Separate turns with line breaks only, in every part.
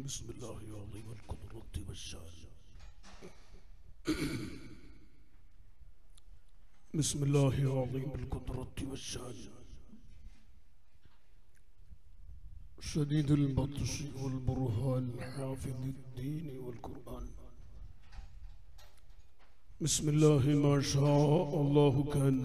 بسم الله العظيم القدرة والشان بسم الله العظيم القدرة والشان شديد البطش والبرهان حافظ الدين والقرآن بسم الله ما شاء الله كان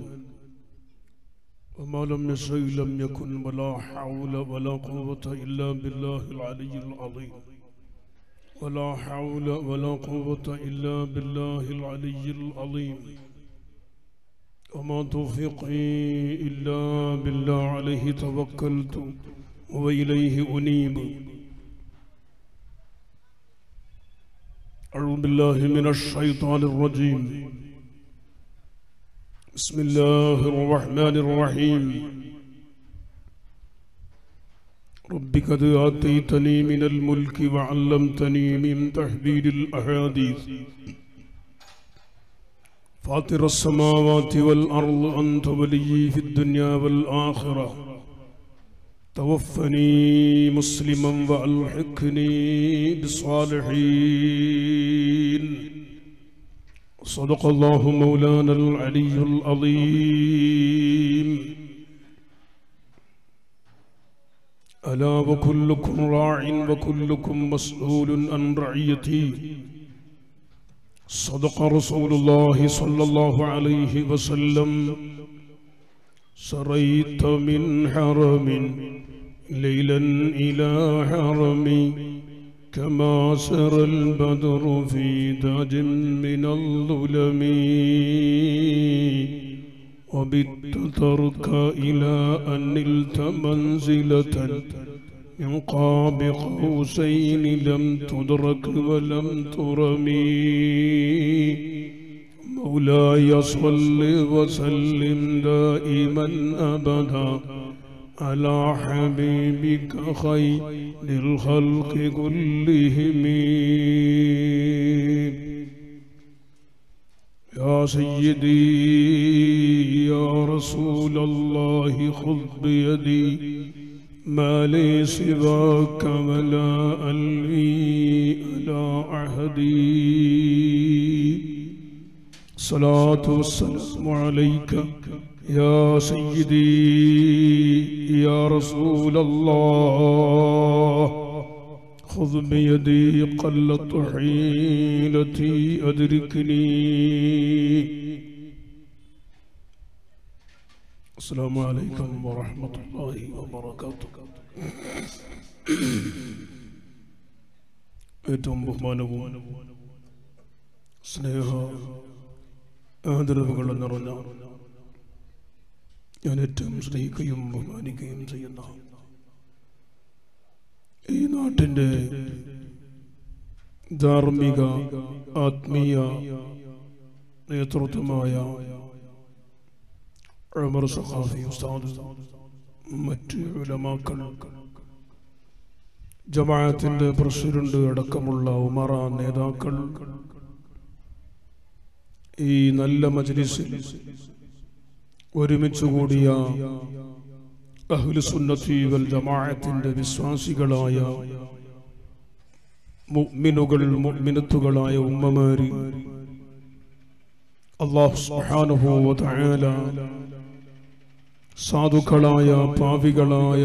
وما لم يشاء لم يكن ولا حول ولا قوة إلا بالله العلي العظيم ولا حول ولا قوة إلا بالله العلي العظيم وما توفيقي إلا بالله عليه توكلت وإليه أنيب أعوذ بالله من الشيطان الرجيم بسم الله الرحمن الرحيم رب قد آتيتني من الملك وعلمتني من تحذير الأحاديث فاطر السماوات والأرض أنت ولي في الدنيا والآخرة توفني مسلما وألحقني بالصالحين صدق الله مولانا العلي العظيم ألا وكلكم راع وكلكم مسؤول عن رعيتي صدق رسول الله صلى الله عليه وسلم سريت من حرم ليلا إلى حرم كما سر البدر في تاج من الظلم وبت تركى إلى أن نلت منزلة من قاب قوسين لم تدرك ولم ترمي مولاي صل وسلم دائما أبدا على حبيبك خير الخلق كلهم يا سيدي يا رسول الله خذ بيدي ما لي سواك ولا ألوي على عهدي الصلاة والسلام عليك يا سيدي يا رسول الله خذ بيدي قلت حيلتي أدركني السلام عليكم ورحمة الله وبركاته ഏറ്റവും ബഹുമാനവും സ്നേഹ ആദരവുകളും നിറഞ്ഞ ഞാൻ ഏറ്റവും സ്നേഹിക്കുകയും ബഹുമാനിക്കുകയും ചെയ്യുന്ന ഈ നാട്ടിൻ്റെ ധാർമ്മിക ആത്മീയ നേതൃത്വമായ ഉമർ സഖാഫി ഉസ്താദ് മറ്റ് ഉലമാക്കൾ ജമാഅത്തിന്റെ പ്രസിഡന്റ് അടക്കമുള്ള ഉമറ നേതാക്കൾ ഈ നല്ല മജ്ലിസിൽ ഒരുമിച്ച് കൂടിയ അഹ്ലുസുന്നത്തി വൽ ജമാഅത്തിന്റെ വിശ്വാസികളായ മുഅ്മിനുകൾ മുഅ്മിനത്തുകളായ ഉമ്മമാര് അല്ലാഹു സുബ്ഹാനഹു വ തആല സാധുക്കളായ പാവികളായ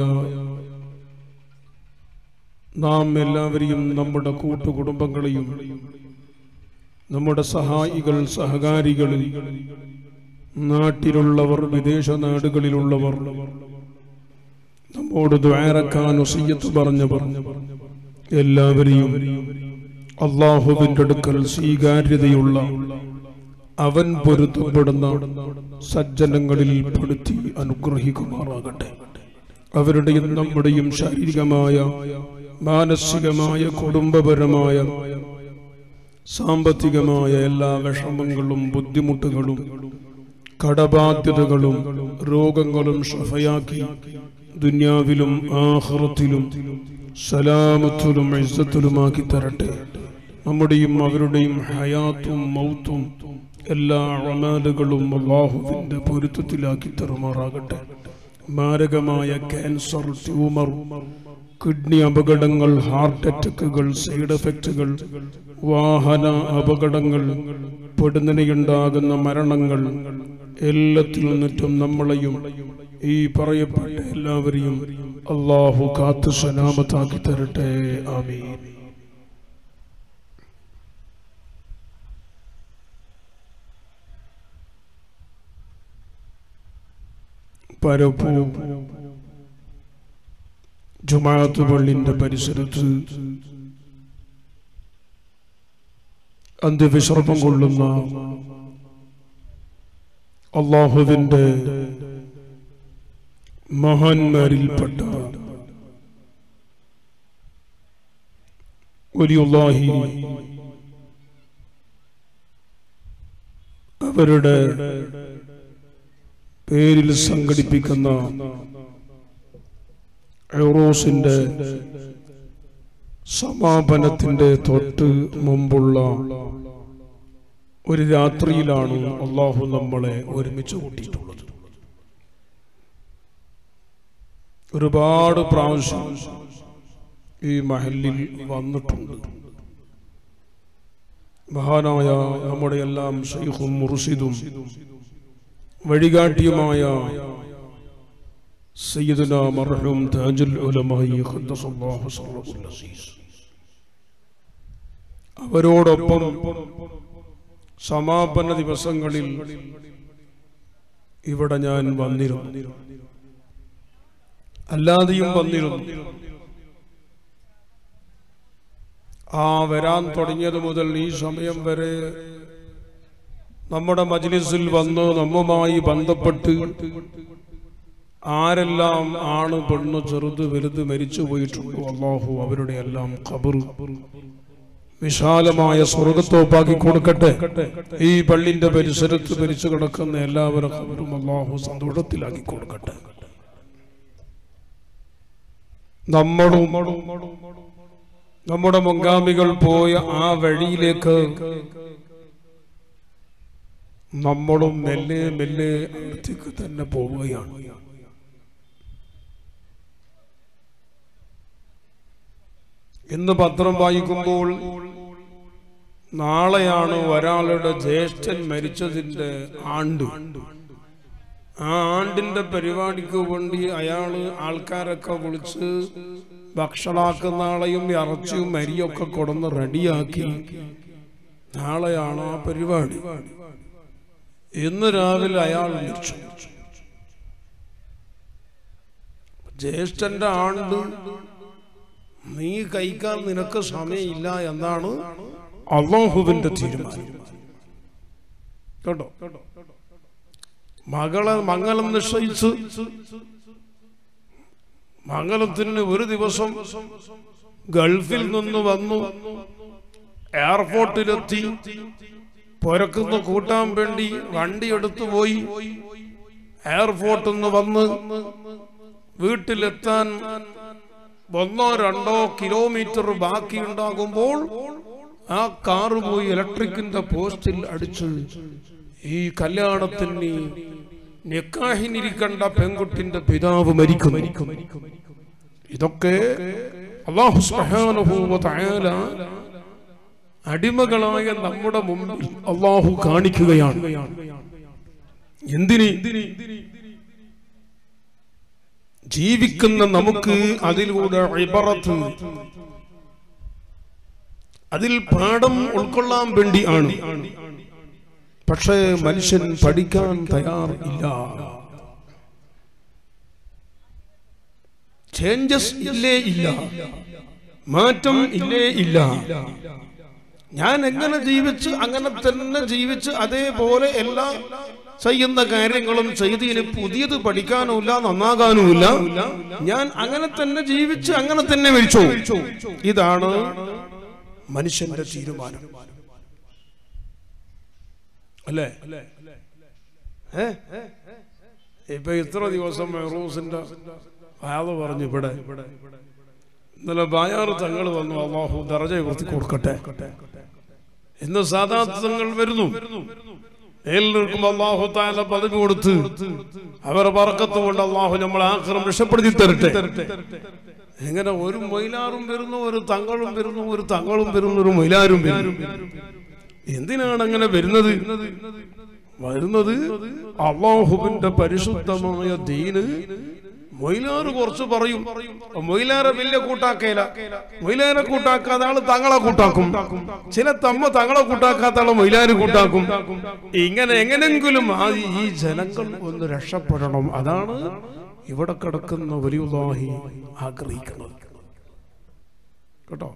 നാം എല്ലാവരെയും നമ്മുടെ കൂട്ടുകുടുംബങ്ങളെയും നമ്മുടെ സഹായികൾ സഹകാരികൾ നാട്ടിലുള്ളവർ വിദേശ നാടുകളിലുള്ളവർ നമ്മോട് ദ്വാരക്കാൻ ഒസയ്യത്ത് പറഞ്ഞവർ എല്ലാവരെയും അള്ളാഹുവിന്റെ അടുക്കൽ സ്വീകാര്യതയുള്ള അവൻ പൊരുത്തപ്പെടുന്ന സജ്ജനങ്ങളിൽ പെടുത്തി അനുഗ്രഹിക്കുമാറാകട്ടെ അവരുടെയും നമ്മുടെയും ശാരീരികമായ മാനസികമായ കുടുംബപരമായ സാമ്പത്തികമായ എല്ലാ വിഷമങ്ങളും ബുദ്ധിമുട്ടുകളും കടബാധ്യതകളും രോഗങ്ങളും ഷഫയാക്കി ദുന്യാവിലും ആഹ്റത്തിലും സലാമത്തിലും ഇസ്സത്തിലുമാക്കി തരട്ടെ നമ്മുടെയും അവരുടെയും ഹയാത്തും മൗത്തും എല്ലാ അമാലുകളും അള്ളാഹുവിന്റെ പൊരുത്തത്തിലാക്കി തരുമാറാകട്ടെ മാരകമായ ക്യാൻസർ ട്യൂമർ കിഡ്നി അപകടങ്ങൾ ഹാർട്ട് അറ്റാക്കുകൾ സൈഡ് എഫക്റ്റുകൾ വാഹന അപകടങ്ങൾ പെടുന്നതിനുണ്ടാകുന്ന മരണങ്ങൾ എല്ലാത്തിൽ നിന്നിട്ടും നമ്മളെയും ഈ പറയപ്പെട്ട എല്ലാവരെയും അള്ളാഹു കാത്തു സലാമത്താക്കി തരട്ടെ ആമീൻ പരപ്പൂ ജുമാഅത്ത് പള്ളിന്റെ പരിസരത്ത് അന്ത്യവിശ്രമം കൊള്ളുന്ന അള്ളാഹുവിന്റെ മഹാന്മാരിൽപ്പെട്ട വലിയുള്ളാഹി അവരുടെ പേരിൽ സംഘടിപ്പിക്കുന്ന എറോസിന്റെ സമാപനത്തിന്റെ തൊട്ട് മുമ്പുള്ള ഒരു രാത്രിയിലാണ് അള്ളാഹു നമ്മളെ ഒരുമിച്ച് കൂട്ടിയിട്ടുള്ളത് ഒരുപാട് പ്രാവശ്യം ഈ മഹലിൽ വന്നിട്ടുണ്ട് മഹാനായ നമ്മുടെ എല്ലാം ഷെയ്ഖും മുർഷിദും വഴികാട്ടിയുമായ സയ്യിദുന മർഹൂം താജുൽ ഉലമായി ഖദ്ദസല്ലാഹു സർറഹുൽ അസീസ് അവരോടൊപ്പം സമാപന ദിവസങ്ങളിൽ ഇവിടെ ഞാൻ വന്നിരുന്നു അല്ലാതെയും വന്നിരുന്നു ആ വരാൻ തുടങ്ങിയത് മുതൽ ഈ സമയം വരെ നമ്മുടെ മജ്ലിസിൽ വന്ന് നമ്മുമായി ബന്ധപ്പെട്ട് ആരെല്ലാം ആണ് പെണ്ണ് ചെറുത് വലുത് മരിച്ചു പോയിട്ടുണ്ടോ അള്ളാഹു അവരുടെ എല്ലാം ഖബർ വിശാലമായ സ്വർഗത്തോപ്പാക്കി കൊടുക്കട്ടെ ഈ പള്ളിന്റെ പരിസരത്ത് മരിച്ചു കിടക്കുന്ന എല്ലാവരും ഖബറും അള്ളാഹു സന്തോഷത്തിലാക്കി കൊടുക്കട്ടെ നമ്മളും നമ്മുടെ മുൻഗാമികൾ പോയ ആ വഴിയിലേക്ക് നമ്മളും മെല്ലെ മെല്ലെ അടുത്തേക്ക് തന്നെ പോവുകയാണ് ഇന്ന് പത്രം വായിക്കുമ്പോൾ നാളെയാണ് ഒരാളുടെ ജ്യേഷ്ഠൻ മരിച്ചതിന്റെ ആണ്ട് ആ ആണ്ടിന്റെ പരിപാടിക്ക് വേണ്ടി അയാള് ആൾക്കാരൊക്കെ വിളിച്ച് ഭക്ഷണാക്കുന്ന ആളെയും ഇറച്ചിയും അരിയൊക്കെ കൊടുന്ന് റെഡിയാക്കി നാളെയാണ് ആ പരിപാടി ഇന്ന് രാവിലെ അയാൾ മരിച്ചു ജ്യേഷ്ഠന്റെ ആണ്ട് നീ കഴിക്കാൻ നിനക്ക് സമയമില്ല എന്നാണ് അള്ളാഹുവിന്റെ തീരുമാനം കേട്ടോ മകളെ മംഗലം നിശ്ചയിച്ച് മംഗലത്തിന് ഒരു ദിവസം ഗൾഫിൽ നിന്ന് വന്നു എയർപോർട്ടിലെത്തി പുരക്കുന്ന കൂട്ടാൻ വേണ്ടി വണ്ടി എടുത്തു പോയി എയർപോർട്ടിൽ നിന്ന് വന്ന് വീട്ടിലെത്താൻ ഒന്നോ രണ്ടോ കിലോമീറ്റർ ബാക്കി ഉണ്ടാകുമ്പോൾ ആ കാറ് പോയി ഇലക്ട്രിക്കിന്റെ പോസ്റ്റിൽ അടിച്ച് ഈ കല്യാണത്തിന് നിക്കാഹിനിരിക്കേണ്ട പെൺകുട്ടിന്റെ പിതാവ് മരിക്കുന്നു ഇതൊക്കെ അള്ളാഹു സുബ്ഹാനഹു വ തആല അടിമകളായ നമ്മുടെ മുമ്പിൽ അള്ളാഹു കാണിക്കുകയാണ് എന്തിന് ജീവിക്കുന്ന നമുക്ക് അതിലൂടെ ഇബറത്ത് അതിൽ പാഠം ഉൾക്കൊള്ളാൻ വേണ്ടി ആണ് പക്ഷേ മനുഷ്യൻ പഠിക്കാൻ തയ്യാർ ഇല്ല ചേഞ്ചസ് ഇല്ലേ ഇല്ല മാറ്റം ഇല്ലേ ഇല്ല ഞാൻ എങ്ങനെ ജീവിച്ച് അങ്ങനെ തന്നെ ജീവിച്ച് അതേപോലെ എല്ലാ ചെയ്യുന്ന കാര്യങ്ങളും ചെയ്തതിന് പുതിയത് പഠിക്കാനുമില്ല നന്നാകാനുമില്ല ഞാൻ അങ്ങനെ തന്നെ ജീവിച്ച് അങ്ങനെ തന്നെ മരിച്ചു ഇതാണ് മനുഷ്യന്റെ തീരുമാനം അല്ലേ ഏ ഇപ്പൊ ഇത്ര ദിവസം മെഹറൂസിന്റെ അയാൾ പറഞ്ഞു ഇവിടെ ഇന്നലെ ബായാറ് തങ്ങൾ വന്നു അള്ളാഹു ദറജ ഉയർത്തി കൊടുക്കട്ടെ ഇന്ന് സാധാ തങ്ങൾ വരുന്നു എല്ലാവർക്കും അള്ളാഹു താല പദവി കൊടുത്ത് അവരെ പറക്കത്ത് കൊണ്ട് അള്ളാഹു നമ്മളെ ആക്രം രക്ഷപ്പെടുത്തി തരട്ടെ എങ്ങനെ ഒരു മൊയിലാറും വരുന്നു ഒരു തങ്ങളും വരുന്നു ഒരു തങ്ങളും വരുന്നു ഒരു മൊയിലാരും വരുന്നു എന്തിനാണ് അങ്ങനെ വരുന്നത് വരുന്നത് അള്ളാഹുവിന്റെ പരിശുദ്ധമായ ദീന് മൊയിലാറ് കുറച്ച് പറയും മൊയിലാറെ വലിയ കൂട്ടാക്കേല മൊയിലാരെ കൂട്ടാക്കാത്ത ആള് തങ്ങളെ കൂട്ടാക്കും ചില തമ്മ തങ്ങളെ കൂട്ടാക്കാത്ത ആള് മൊയിലാര് കൂട്ടാക്കും ഇങ്ങനെ എങ്ങനെങ്കിലും ആ ഈ ജനങ്ങൾ ഒന്ന് രക്ഷപ്പെടണം അതാണ് ഇവിടെ കിടക്കുന്ന വലിയുള്ളാഹി ആഗ്രഹിക്കുന്നത് കേട്ടോ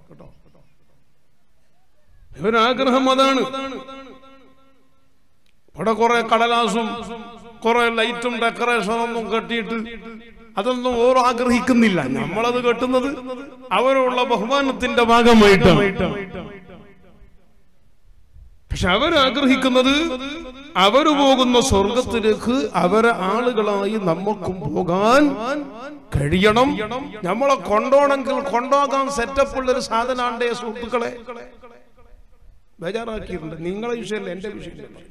ഇവരാഗ്രഹം അതാണ് ഇവിടെ കുറെ കടലാസും കുറെ ലൈറ്റും ഡെക്കറേഷനും ഒന്നും കെട്ടിയിട്ട് അതൊന്നും ഓരോ ആഗ്രഹിക്കുന്നില്ല നമ്മളത് കെട്ടുന്നത് അവരുള്ള ബഹുമാനത്തിന്റെ ഭാഗമായിട്ടാണ് പക്ഷെ അവരാഗ്രഹിക്കുന്നത് അവര് പോകുന്ന സ്വർഗത്തിലേക്ക് അവരെ ആളുകളായി നമുക്കും പോകാൻ കഴിയണം നമ്മളെ കൊണ്ടോണെങ്കിൽ കൊണ്ടോകാൻ സെറ്റപ്പ് ഉള്ള ഒരു സാധനമുണ്ട് സുഹൃത്തുക്കളെ ബേജാറാക്കിയിട്ടുണ്ട് നിങ്ങളെ വിഷയമല്ല എന്റെ വിഷയമല്ല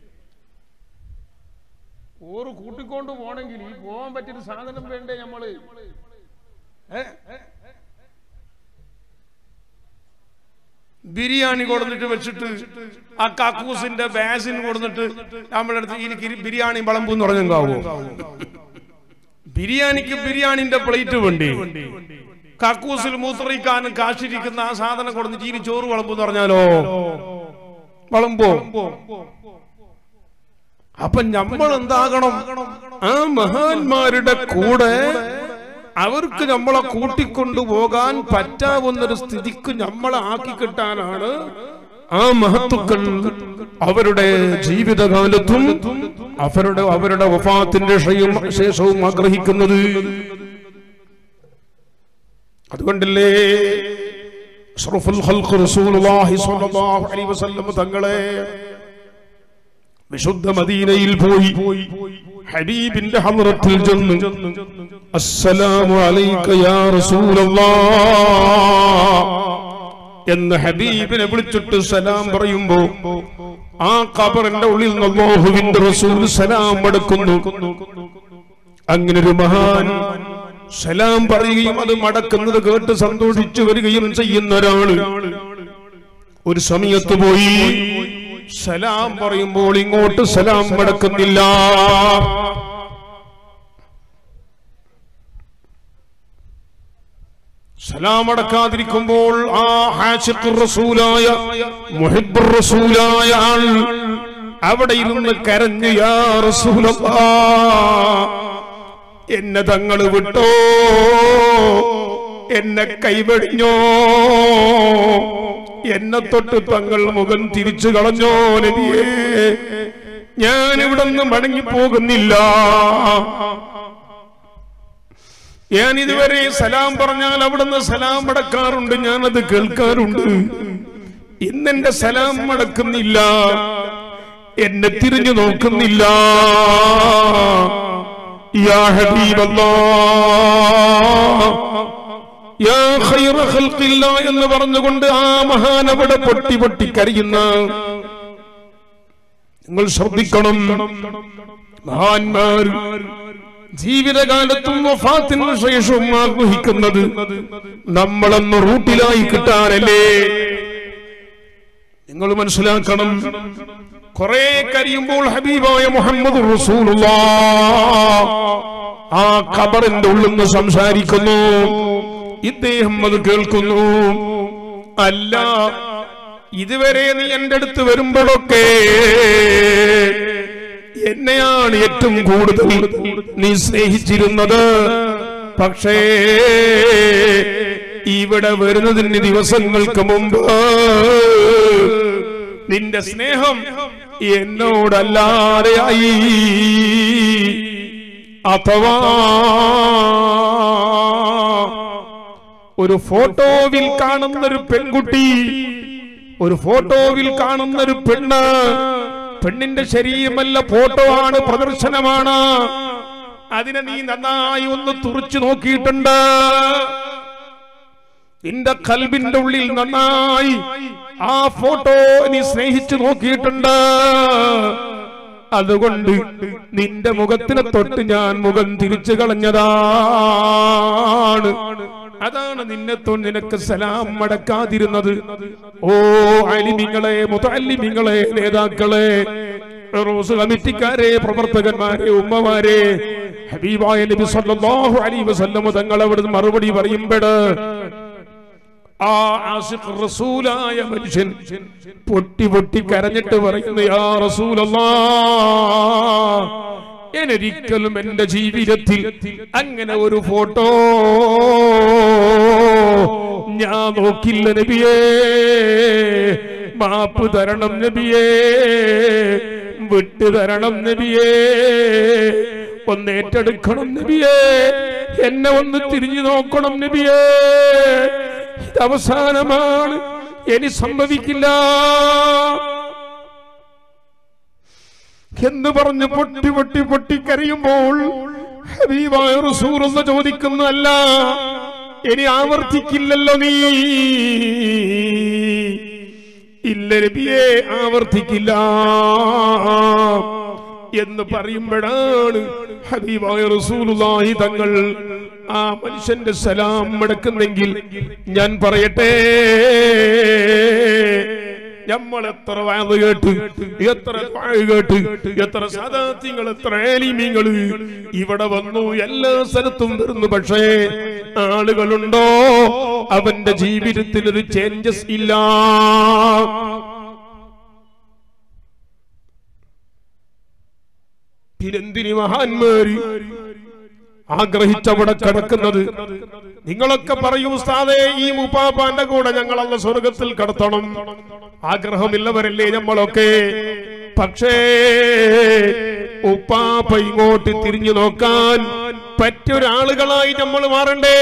ഓറ് കൂട്ടിക്കൊണ്ട് പോണെങ്കിൽ ഈ പോകാൻ പറ്റിയൊരു സാധനം വേണ്ടേ നമ്മള് ഏ? ബിരിയാണി കൊടുത്തിട്ട് വെച്ചിട്ട് ആ കക്കൂസിന്റെ ബാസിന് കൊടുത്തിട്ട് നമ്മുടെ അടുത്ത് എനിക്ക് ബിരിയാണി വിളമ്പ് എന്ന് പറഞ്ഞാവോ ബിരിയാണിക്ക് ബിരിയാണിന്റെ പ്ലേറ്റ് വേണ്ടി കക്കൂസിൽ മൂത്രയിക്കാനും കാശിരിക്കുന്ന ആ സാധനം കൊടുത്തിട്ട് ഇനി ചോറ് വിളമ്പ് എന്ന് പറഞ്ഞാലോ വിളമ്പോ അപ്പൊ നമ്മൾ എന്താകണം ആ മഹാന്മാരുടെ കൂടെ അവർക്ക് നമ്മളെ കൂട്ടിക്കൊണ്ടുപോകാൻ പറ്റാവുന്നൊരു സ്ഥിതിക്ക് നമ്മളെ ആക്കി കിട്ടാനാണ് ആ മഹത്തുക്കൾ അവരുടെ ജീവിതകാലത്തും അവരുടെ അവരുടെ വഫാത്തിന്റെ ശേഷം- ശേഷവും ആഗ്രഹിക്കുന്നത് അതുകൊണ്ടല്ലേ അഷ്റഫുൽ ഖൽഖ് റസൂലുള്ളാഹി സ്വല്ലല്ലാഹു അലൈഹി വസല്ലം തങ്ങളെ വിശുദ്ധ മദീനയിൽ പോയി ഹബീബിന്റെ ഹദ്റത്തിൽ ചെന്ന് അസ്സലാമു അലൈക യാ റസൂലല്ലാഹ് എന്ന് ഹബീബിനെ വിളിച്ചിട്ട് സലാം പറയുമ്പോ ആ ഖബറിന്റെ ഉള്ളിൽ നിന്ന് അല്ലാഹുവിന്റെ റസൂൽ സലാം മടക്കുന്നു അങ്ങനെ ഒരു മഹാൻ സലാം പറയുകയും അത് മടക്കുന്നത് കേട്ട് സന്തോഷിച്ചു വരികയും ചെയ്യുന്ന ഒരാള് ഒരു സമയത്ത് പോയി സലാം പറയുമ്പോൾ ഇങ്ങോട്ട് സലാം മടക്കുന്നില്ല സലാം അടക്കാതിരിക്കുമ്പോൾ ആ ഹാഷിഖുർ റസൂലായ മുഹിബ്ബുർ റസൂലായ ആൾ അവിടെ ഇരുന്ന് കരഞ്ഞു യാ റസൂലല്ലാ എന്നെ തങ്ങള് വിട്ടോ എന്നെ കൈവെടിഞ്ഞോ എന്നെ തൊട്ട് തങ്ങൾ മുഖം തിരിച്ചു കളഞ്ഞോ നബിയേ ഞാൻ ഇവിടെ നിന്ന് മടങ്ങി പോകുന്നില്ല ഞാൻ ഇതുവരെ സലാം പറഞ്ഞാൽ അവിടുന്ന് സലാം അടക്കാറുണ്ട് ഞാനത് കേൾക്കാറുണ്ട് ഇന്നെന്റെ സലാം അടക്കുന്നില്ല എന്നെ തിരിഞ്ഞു നോക്കുന്നില്ല യാ ഹബീബല്ലാ യാ ഖൈറ ഖൽഖില്ലാ എന്ന് പറഞ്ഞുകൊണ്ട് ആ മഹാൻ അവിടെ പൊട്ടി പൊട്ടി കരയുന്ന നിങ്ങൾ ശ്രദ്ധിക്കണം മഹാന്മാർ ജീവിതകാലത്തും വഫാത്തിന് ശേഷവും ആഗ്രഹിക്കുന്നത് നമ്മളൊന്ന് റൂട്ടിലായി കിട്ടാനല്ലേ നിങ്ങൾ മനസ്സിലാക്കണം കുറെ കരിയുമ്പോൾ ഹബീബായ മുഹമ്മദ് ആ ഖബറിന്റെ ഉള്ളിൽ നിന്ന് സംസാരിക്കുന്നു ഇദ്ദേഹം അത് കേൾക്കുന്നു അല്ല ഇതുവരെ നീ എന്റെ അടുത്ത് വരുമ്പോഴൊക്കെ എന്നെയാണ് ഏറ്റവും കൂടുതൽ നീ സ്നേഹിച്ചിരുന്നത് പക്ഷേ ഇവിടെ വരുന്നതിന് ദിവസങ്ങൾക്ക് മുമ്പ് നിന്റെ സ്നേഹം എന്നോടല്ലാതെയായി അഥവാ ഒരു ഫോട്ടോവിൽ കാണുന്ന ഒരു പെൺകുട്ടി ഒരു ഫോട്ടോവിൽ കാണുന്ന ഒരു പെണ്ണ് പെണ്ണിന്റെ ശരീരമല്ല ഫോട്ടോ ആണ് പ്രദർശനമാണ് അതിനെ നീ നന്നായി ഒന്ന് തുറച്ചു നോക്കിയിട്ടുണ്ട് നിന്റെ കൽബിന്റെ ഉള്ളിൽ നന്നായി ആ ഫോട്ടോ നീ സ്നേഹിച്ചു നോക്കിയിട്ടുണ്ട് അതുകൊണ്ട് നിന്റെ മുഖത്തിനെ തൊട്ട് ഞാൻ മുഖം തിരിച്ചു കളഞ്ഞതാണ്
അതാണ് നിന്നെ തൊ നിനക്ക് സലാം മടക്കാതിരുന്നത് ഓ അലിമിങ്ങളെ മുതല്ലിമിങ്ങളെ നേതാക്കളെ റോസ് കമ്മിറ്റിക്കാരെ പ്രവർത്തകന്മാരെ ഉമ്മമാരെ ഹബീബായ നബി സല്ലല്ലാഹു അലൈഹി വസല്ലം തങ്ങൾ അവിടുന്ന് മറുപടി പറയുമ്പോൾ ആ ആസിഖ് റസൂലായ മനുഷ്യൻ പൊട്ടി പൊട്ടി കരഞ്ഞിട്ട് പറയുന്നു യാ റസൂലല്ലാ എനിക്കലും എന്റെ ജീവിതത്തിൽ അങ്ങനെ ഒരു ഫോട്ടോ ഞാൻ നോക്കില്ല നബിയേ മാപ്പ് തരണം നബിയേ വിട്ടു തരണം നബിയേ ഒന്ന് ഏറ്റെടുക്കണം നബിയേ എന്നെ ഒന്ന് തിരിഞ്ഞു നോക്കണം നബിയേ ഇത് അവസാനമാണ് ഇനി സംഭവിക്കില്ല എന്ന് പറഞ്ഞ് പൊട്ടി പൊട്ടി പൊട്ടി കരയുമ്പോൾ ഹബീബായ റസൂൽ എന്ന് ചോദിക്കുന്നതല്ല ഇനി ആവർത്തിക്കില്ലല്ലോ നീ ഇല്ല നബിയെ ആവർത്തിക്കില്ല എന്ന് പറയുമ്പോഴാണ് ഹബീബായ റസൂലുള്ളാഹി തങ്ങൾ ആ മനുഷ്യന്റെ സലാം മടക്കുന്നെങ്കിൽ ഞാൻ പറയട്ടെ നമ്മൾ എത്ര വാത് കേട്ട് എത്ര ദ്വാ കേട്ട് എത്ര സാധാത്യങ്ങൾ എത്ര ഏലിമീങ്ങൾ ഇവിടെ വന്നു എല്ലാ സ്ഥലത്തും വരുന്നു പക്ഷേ ആളുകളുണ്ടോ അവന്റെ ജീവിതത്തിൽ ഒരു ചേഞ്ചസ് ഇല്ല പിന്നെന്തിനി മഹാന്മാര് ആഗ്രഹിച്ചവിടെ കിടക്കുന്നത് നിങ്ങളൊക്കെ പറയൂ ഉസ്താദേ ഈ മുപ്പാപ്പാന്റെ കൂടെ ഞങ്ങളല്ല സ്വർഗത്തിൽ കടത്തണം ആഗ്രഹമില്ലവരല്ലേ നമ്മളൊക്കെ പക്ഷേ ഉപ്പാപ്പ ഇങ്ങോട്ട് തിരിഞ്ഞു നോക്കാൻ പറ്റൊരാളുകളായി നമ്മൾ മാറണ്ടേ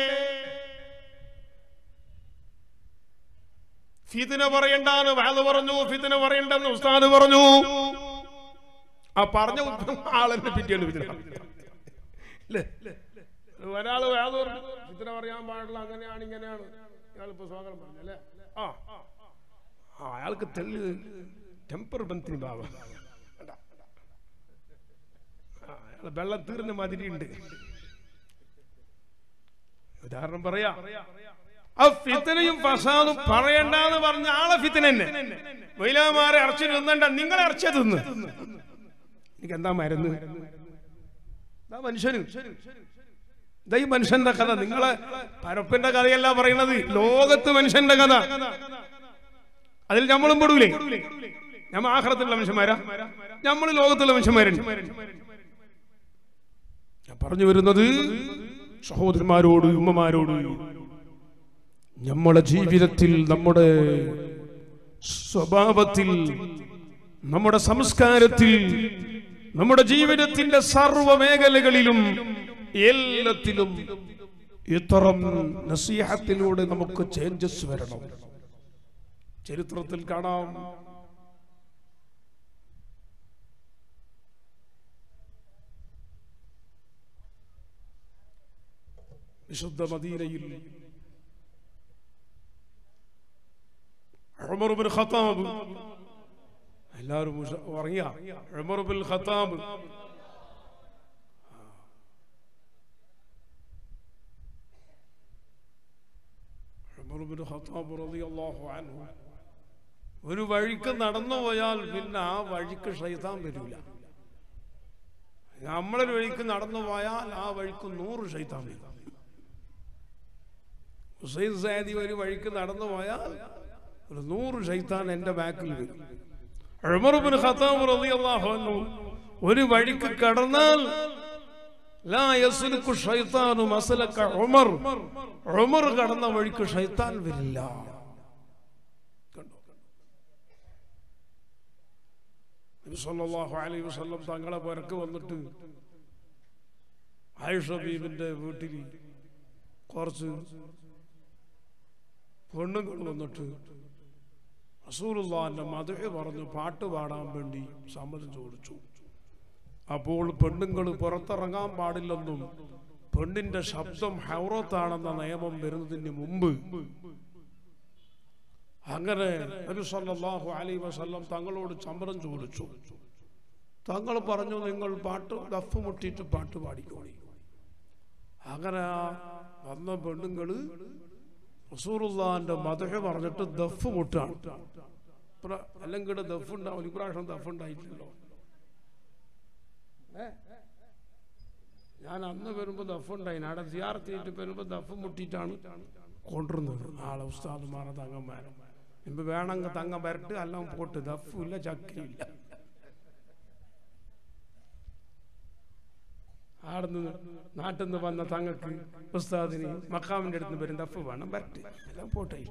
ഫിദിന പറയണ്ടാന്ന് വാല് പറഞ്ഞു ഫിദിന പറയണ്ടെന്ന് ഉസ്താദ് പറഞ്ഞു ആ പറഞ്ഞ ആളെന്നെ പിറ്റേന്ന് ഫിദിന അല്ലേ ഒരാള് വേദ ഇത്ര പറയാൻ പാടില്ല അങ്ങനെയാണ് ഇങ്ങനെയാണ് ഇയാളിപ്പോ സ്വാഗതം പറഞ്ഞു അല്ലേ ആ ആ അയാൾക്ക് തെല്ല് ടെമ്പർ ബന്ധിന് ബാബ അയാള് വെള്ളം തീർന്ന മാതിരി ഉണ്ട് ഉദാഹരണം പറയാ ആ ഫിത്തനയും ഫസാദും പറയണ്ടെന്ന് പറഞ്ഞ ആളെ ഫിത്തന തന്നെ മൈലാമാരെ അറച്ചു തിന്നണ്ട നിങ്ങളെ അറച്ച തിന്ന് എനിക്ക് എന്താ മരുന്ന് ഇതാ മനുഷ്യന് ഇതാ ഈ മനുഷ്യന്റെ കഥ നിങ്ങളെ പരപ്പിന്റെ കഥയല്ല പറയുന്നത് ലോകത്ത് മനുഷ്യന്റെ കഥ അതിൽ നമ്മളും പെടൂലേ നമ്മ ആഹ്റത്തിലുള്ള മനുഷ്യന്മാരാ നമ്മൾ ലോകത്തുള്ള മനുഷ്യന്മാരുണ്ട് ഞാൻ പറഞ്ഞു വരുന്നത് സഹോദരന്മാരോട് ഉമ്മമാരോട് നമ്മുടെ ജീവിതത്തിൽ നമ്മുടെ സ്വഭാവത്തിൽ നമ്മുടെ സംസ്കാരത്തിൽ നമ്മുടെ ജീവിതത്തിന്റെ സർവ മേഖലകളിലും എല്ലാത്തിലും ഇത്തരം നസീഹത്തിലൂടെ നമുക്ക് ചേഞ്ചസ് വരണം ചരിത്രത്തിൽ കാണാം വിശുദ്ധ മദീനയിൽ ഉമർ ബിൻ ഖത്താബ് എല്ലാവരും ഉഷ- ഉറങ്ങിയ Umar bin Khattab Umar bin Khattab റളിയല്ലാഹു അൻഹു ഒരു വഴിക്ക് നടന്നു പോയാൽ പിന്നെ ആ വഴിക്ക് ഷൈത്താൻ വരില്ല നമ്മളൊരു വഴിക്ക് നടന്നു പോയാൽ ആ വഴിക്ക് നൂറ് ഷൈത്താൻ വരും ഹുസൈൻ സാദി ഒരു വഴിക്ക് നടന്നു പോയാൽ ഒരു നൂറ് ഷൈത്താൻ എന്റെ ബാക്കിൽ വരും ഉമർ ബിൻ ഖത്താബ് റളിയല്ലാഹു അൻഹു ഒരു വഴിക്ക് കടന്നാൽ ലാ യസ്ലുക്കു ഷൈത്താനു മസ്ലക ഉമർ ഉമർ കടന്ന വഴിക്ക് ഷൈത്താൻ വരില്ല കണ്ടോ നബി സല്ലല്ലാഹു അലൈഹി വസല്ലം തങ്ങളെ പുരക്ക് വന്നിട്ട് ആയിഷ ബീബിന്റെ വീട്ടിൽ കുറച്ച് പെണ്ണുങ്ങൾ വന്നിട്ട് റസൂലുള്ളാന്റെ മധുഹ പറഞ്ഞു പാട്ട് പാടാൻ വേണ്ടി സമ്മതം ചോദിച്ചു അപ്പോൾ പെണ്ണുങ്ങൾ പുറത്തിറങ്ങാൻ പാടില്ലെന്നും പെണ്ണിന്റെ ശബ്ദം ഹൗറത്താണെന്ന നിയമം വരുന്നതിന് മുമ്പ് അങ്ങനെ നബി സല്ലല്ലാഹു അലൈഹി വസല്ലം തങ്ങളോട് സമ്മതം ചോദിച്ചു തങ്ങൾ പറഞ്ഞു നിങ്ങൾ പാട്ട് ദഫ് മുട്ടിയിട്ട് പാട്ട് പാടിക്കോളി അങ്ങനെ ആ വന്ന പെണ്ണുങ്ങള് റസൂറുല്ലാന്റെ മതഹ പറഞ്ഞിട്ട് ദഫ് മുട്ടാണ് ഇപ്ര- അല്ലെങ്കിൽ ദഫ് ഉണ്ടാവും ഇപ്രാവശ്യം ദഫ് ഉണ്ടായിട്ടില്ലല്ലോ ഏ? ഞാൻ അന്ന് വരുമ്പോ ദഫ് ഉണ്ടായി അവിടെ സിയാർത്തിയിട്ട് വരുമ്പോ ദഫ് മുട്ടിയിട്ടാണ് കൊണ്ടുവരുന്നത് ആളെ ഉസ്താദുമാരെ തങ്ങന്മാരെ ഇപ്പൊ വേണമെങ്കിൽ തങ്ങം വരട്ട് എല്ലാം പോട്ട് ദഫുമില്ല ചക്കിയില്ല ആടുന്ന് നാട്ടിൽ നിന്ന് വന്ന തങ്ങക്ക് ഉസ്താദിന് മക്കാമിന്റെ അടുത്ത് വരും ദഫ് വേണം വരട്ട് എല്ലാം പോട്ടെ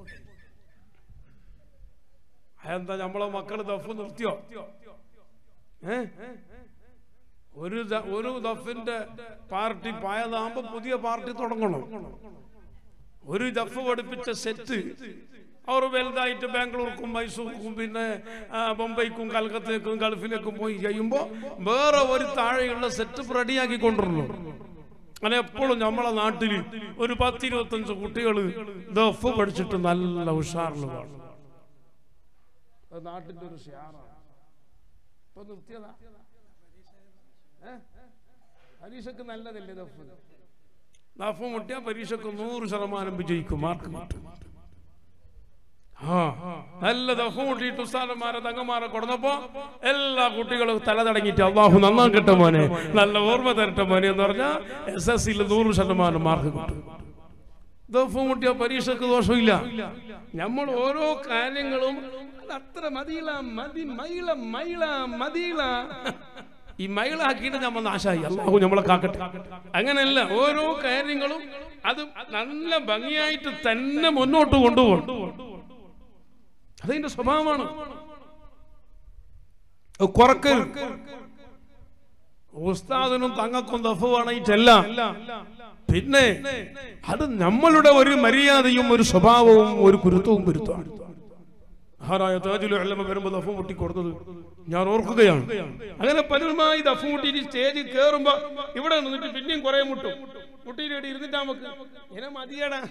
അതെന്താ നമ്മളെ മക്കള് ദഫ് നിർത്തിയോ ഏ ഒരു ദ- ഒരു ദഫിന്റെ പാർട്ടി പായതാകുമ്പോ പുതിയ പാർട്ടി തുടങ്ങണം ഒരു ദഫ് പഠിപ്പിച്ച സെറ്റ് അവർ വലുതായിട്ട് ബാംഗ്ലൂർക്കും മൈസൂർക്കും പിന്നെ ആ, ബൊംബൈക്കും കൽക്കത്തയ്ക്കും ഗൾഫിലേക്കും പോയി ചെയ്യുമ്പോൾ വേറെ ഒരു താഴെയുള്ള സെറ്റ് റെഡിയാക്കി കൊണ്ടുവരുന്നു അങ്ങനെ എപ്പോഴും നമ്മളെ നാട്ടിൽ ഒരു പത്തിരുപത്തഞ്ച് കുട്ടികൾ ദഫ് പഠിച്ചിട്ട് നല്ല ഉഷാറിൽ കാണും അത് നാട്ടിന്റെ ഒരു ഷെയറാണ് ഇപ്പൊ നിർത്തിയതാ ഏ? പരീക്ഷക്ക് നല്ലതല്ലേ ദഫ് ദഫ് മുട്ടിയാൽ പരീക്ഷക്ക് നൂറ് ശതമാനം വിജയിക്കും മാർക്ക് കിട്ടും ആ നല്ല ദഫ് മുട്ടിയിട്ട് ഉസ്താദന്മാരെ തങ്ങന്മാരെ കൊടുന്നപ്പോ എല്ലാ കുട്ടികളും തല തടങ്ങിയിട്ട് അള്ളാഹു നന്നാക്കട്ടെ മോനെ നല്ല ഓർമ്മ തരട്ടെ മോനെ എന്ന് പറഞ്ഞാൽ എസ് എസ് സിയിൽ നൂറ് ശതമാനം മാർക്ക് കിട്ടും ദഫ് മുട്ടിയ പരീക്ഷക്ക് ദോഷമില്ല നമ്മൾ ഓരോ കാര്യങ്ങളും അത് അത്ര മതിയില മതി മൈള മൈള മതിയില ഈ മൈളാക്കിയിട്ട് നമ്മൾ നാശായി അള്ളാഹു നമ്മളെ കാക്കട്ടെ അങ്ങനെയല്ല ഓരോ കാര്യങ്ങളും അത് നല്ല ഭംഗിയായിട്ട് തന്നെ മുന്നോട്ട് കൊണ്ടുപോകണം അതിന്റെ സ്വഭാവമാണ് അത് കുറക്കരുത് ഉസ്താദിനും തങ്ങൾക്കും ദഫ് വേണയിട്ടല്ല പിന്നെ അത് നമ്മളുടെ ഒരു മര്യാദയും ഒരു സ്വഭാവവും ഒരു കുരുത്തവും കുരുത്തമാണ് മഹാരായ താജുൽ അല്ലമ വരുമ്പോ ദഫ് മുട്ടി കൊടുത്തത് ഞാൻ ഓർക്കുകയാണ് അങ്ങനെ പലരുമായി ദഫ് മുട്ടിയിട്ട് സ്റ്റേജിൽ കയറുമ്പോ ഇവിടെ നിന്നിട്ട് പിന്നെയും കുറെ മുട്ടും മുട്ടിയിട്ട് ഇവിടെ ഇരുന്നിട്ട് നമുക്ക് ഇനെ മതിയടാ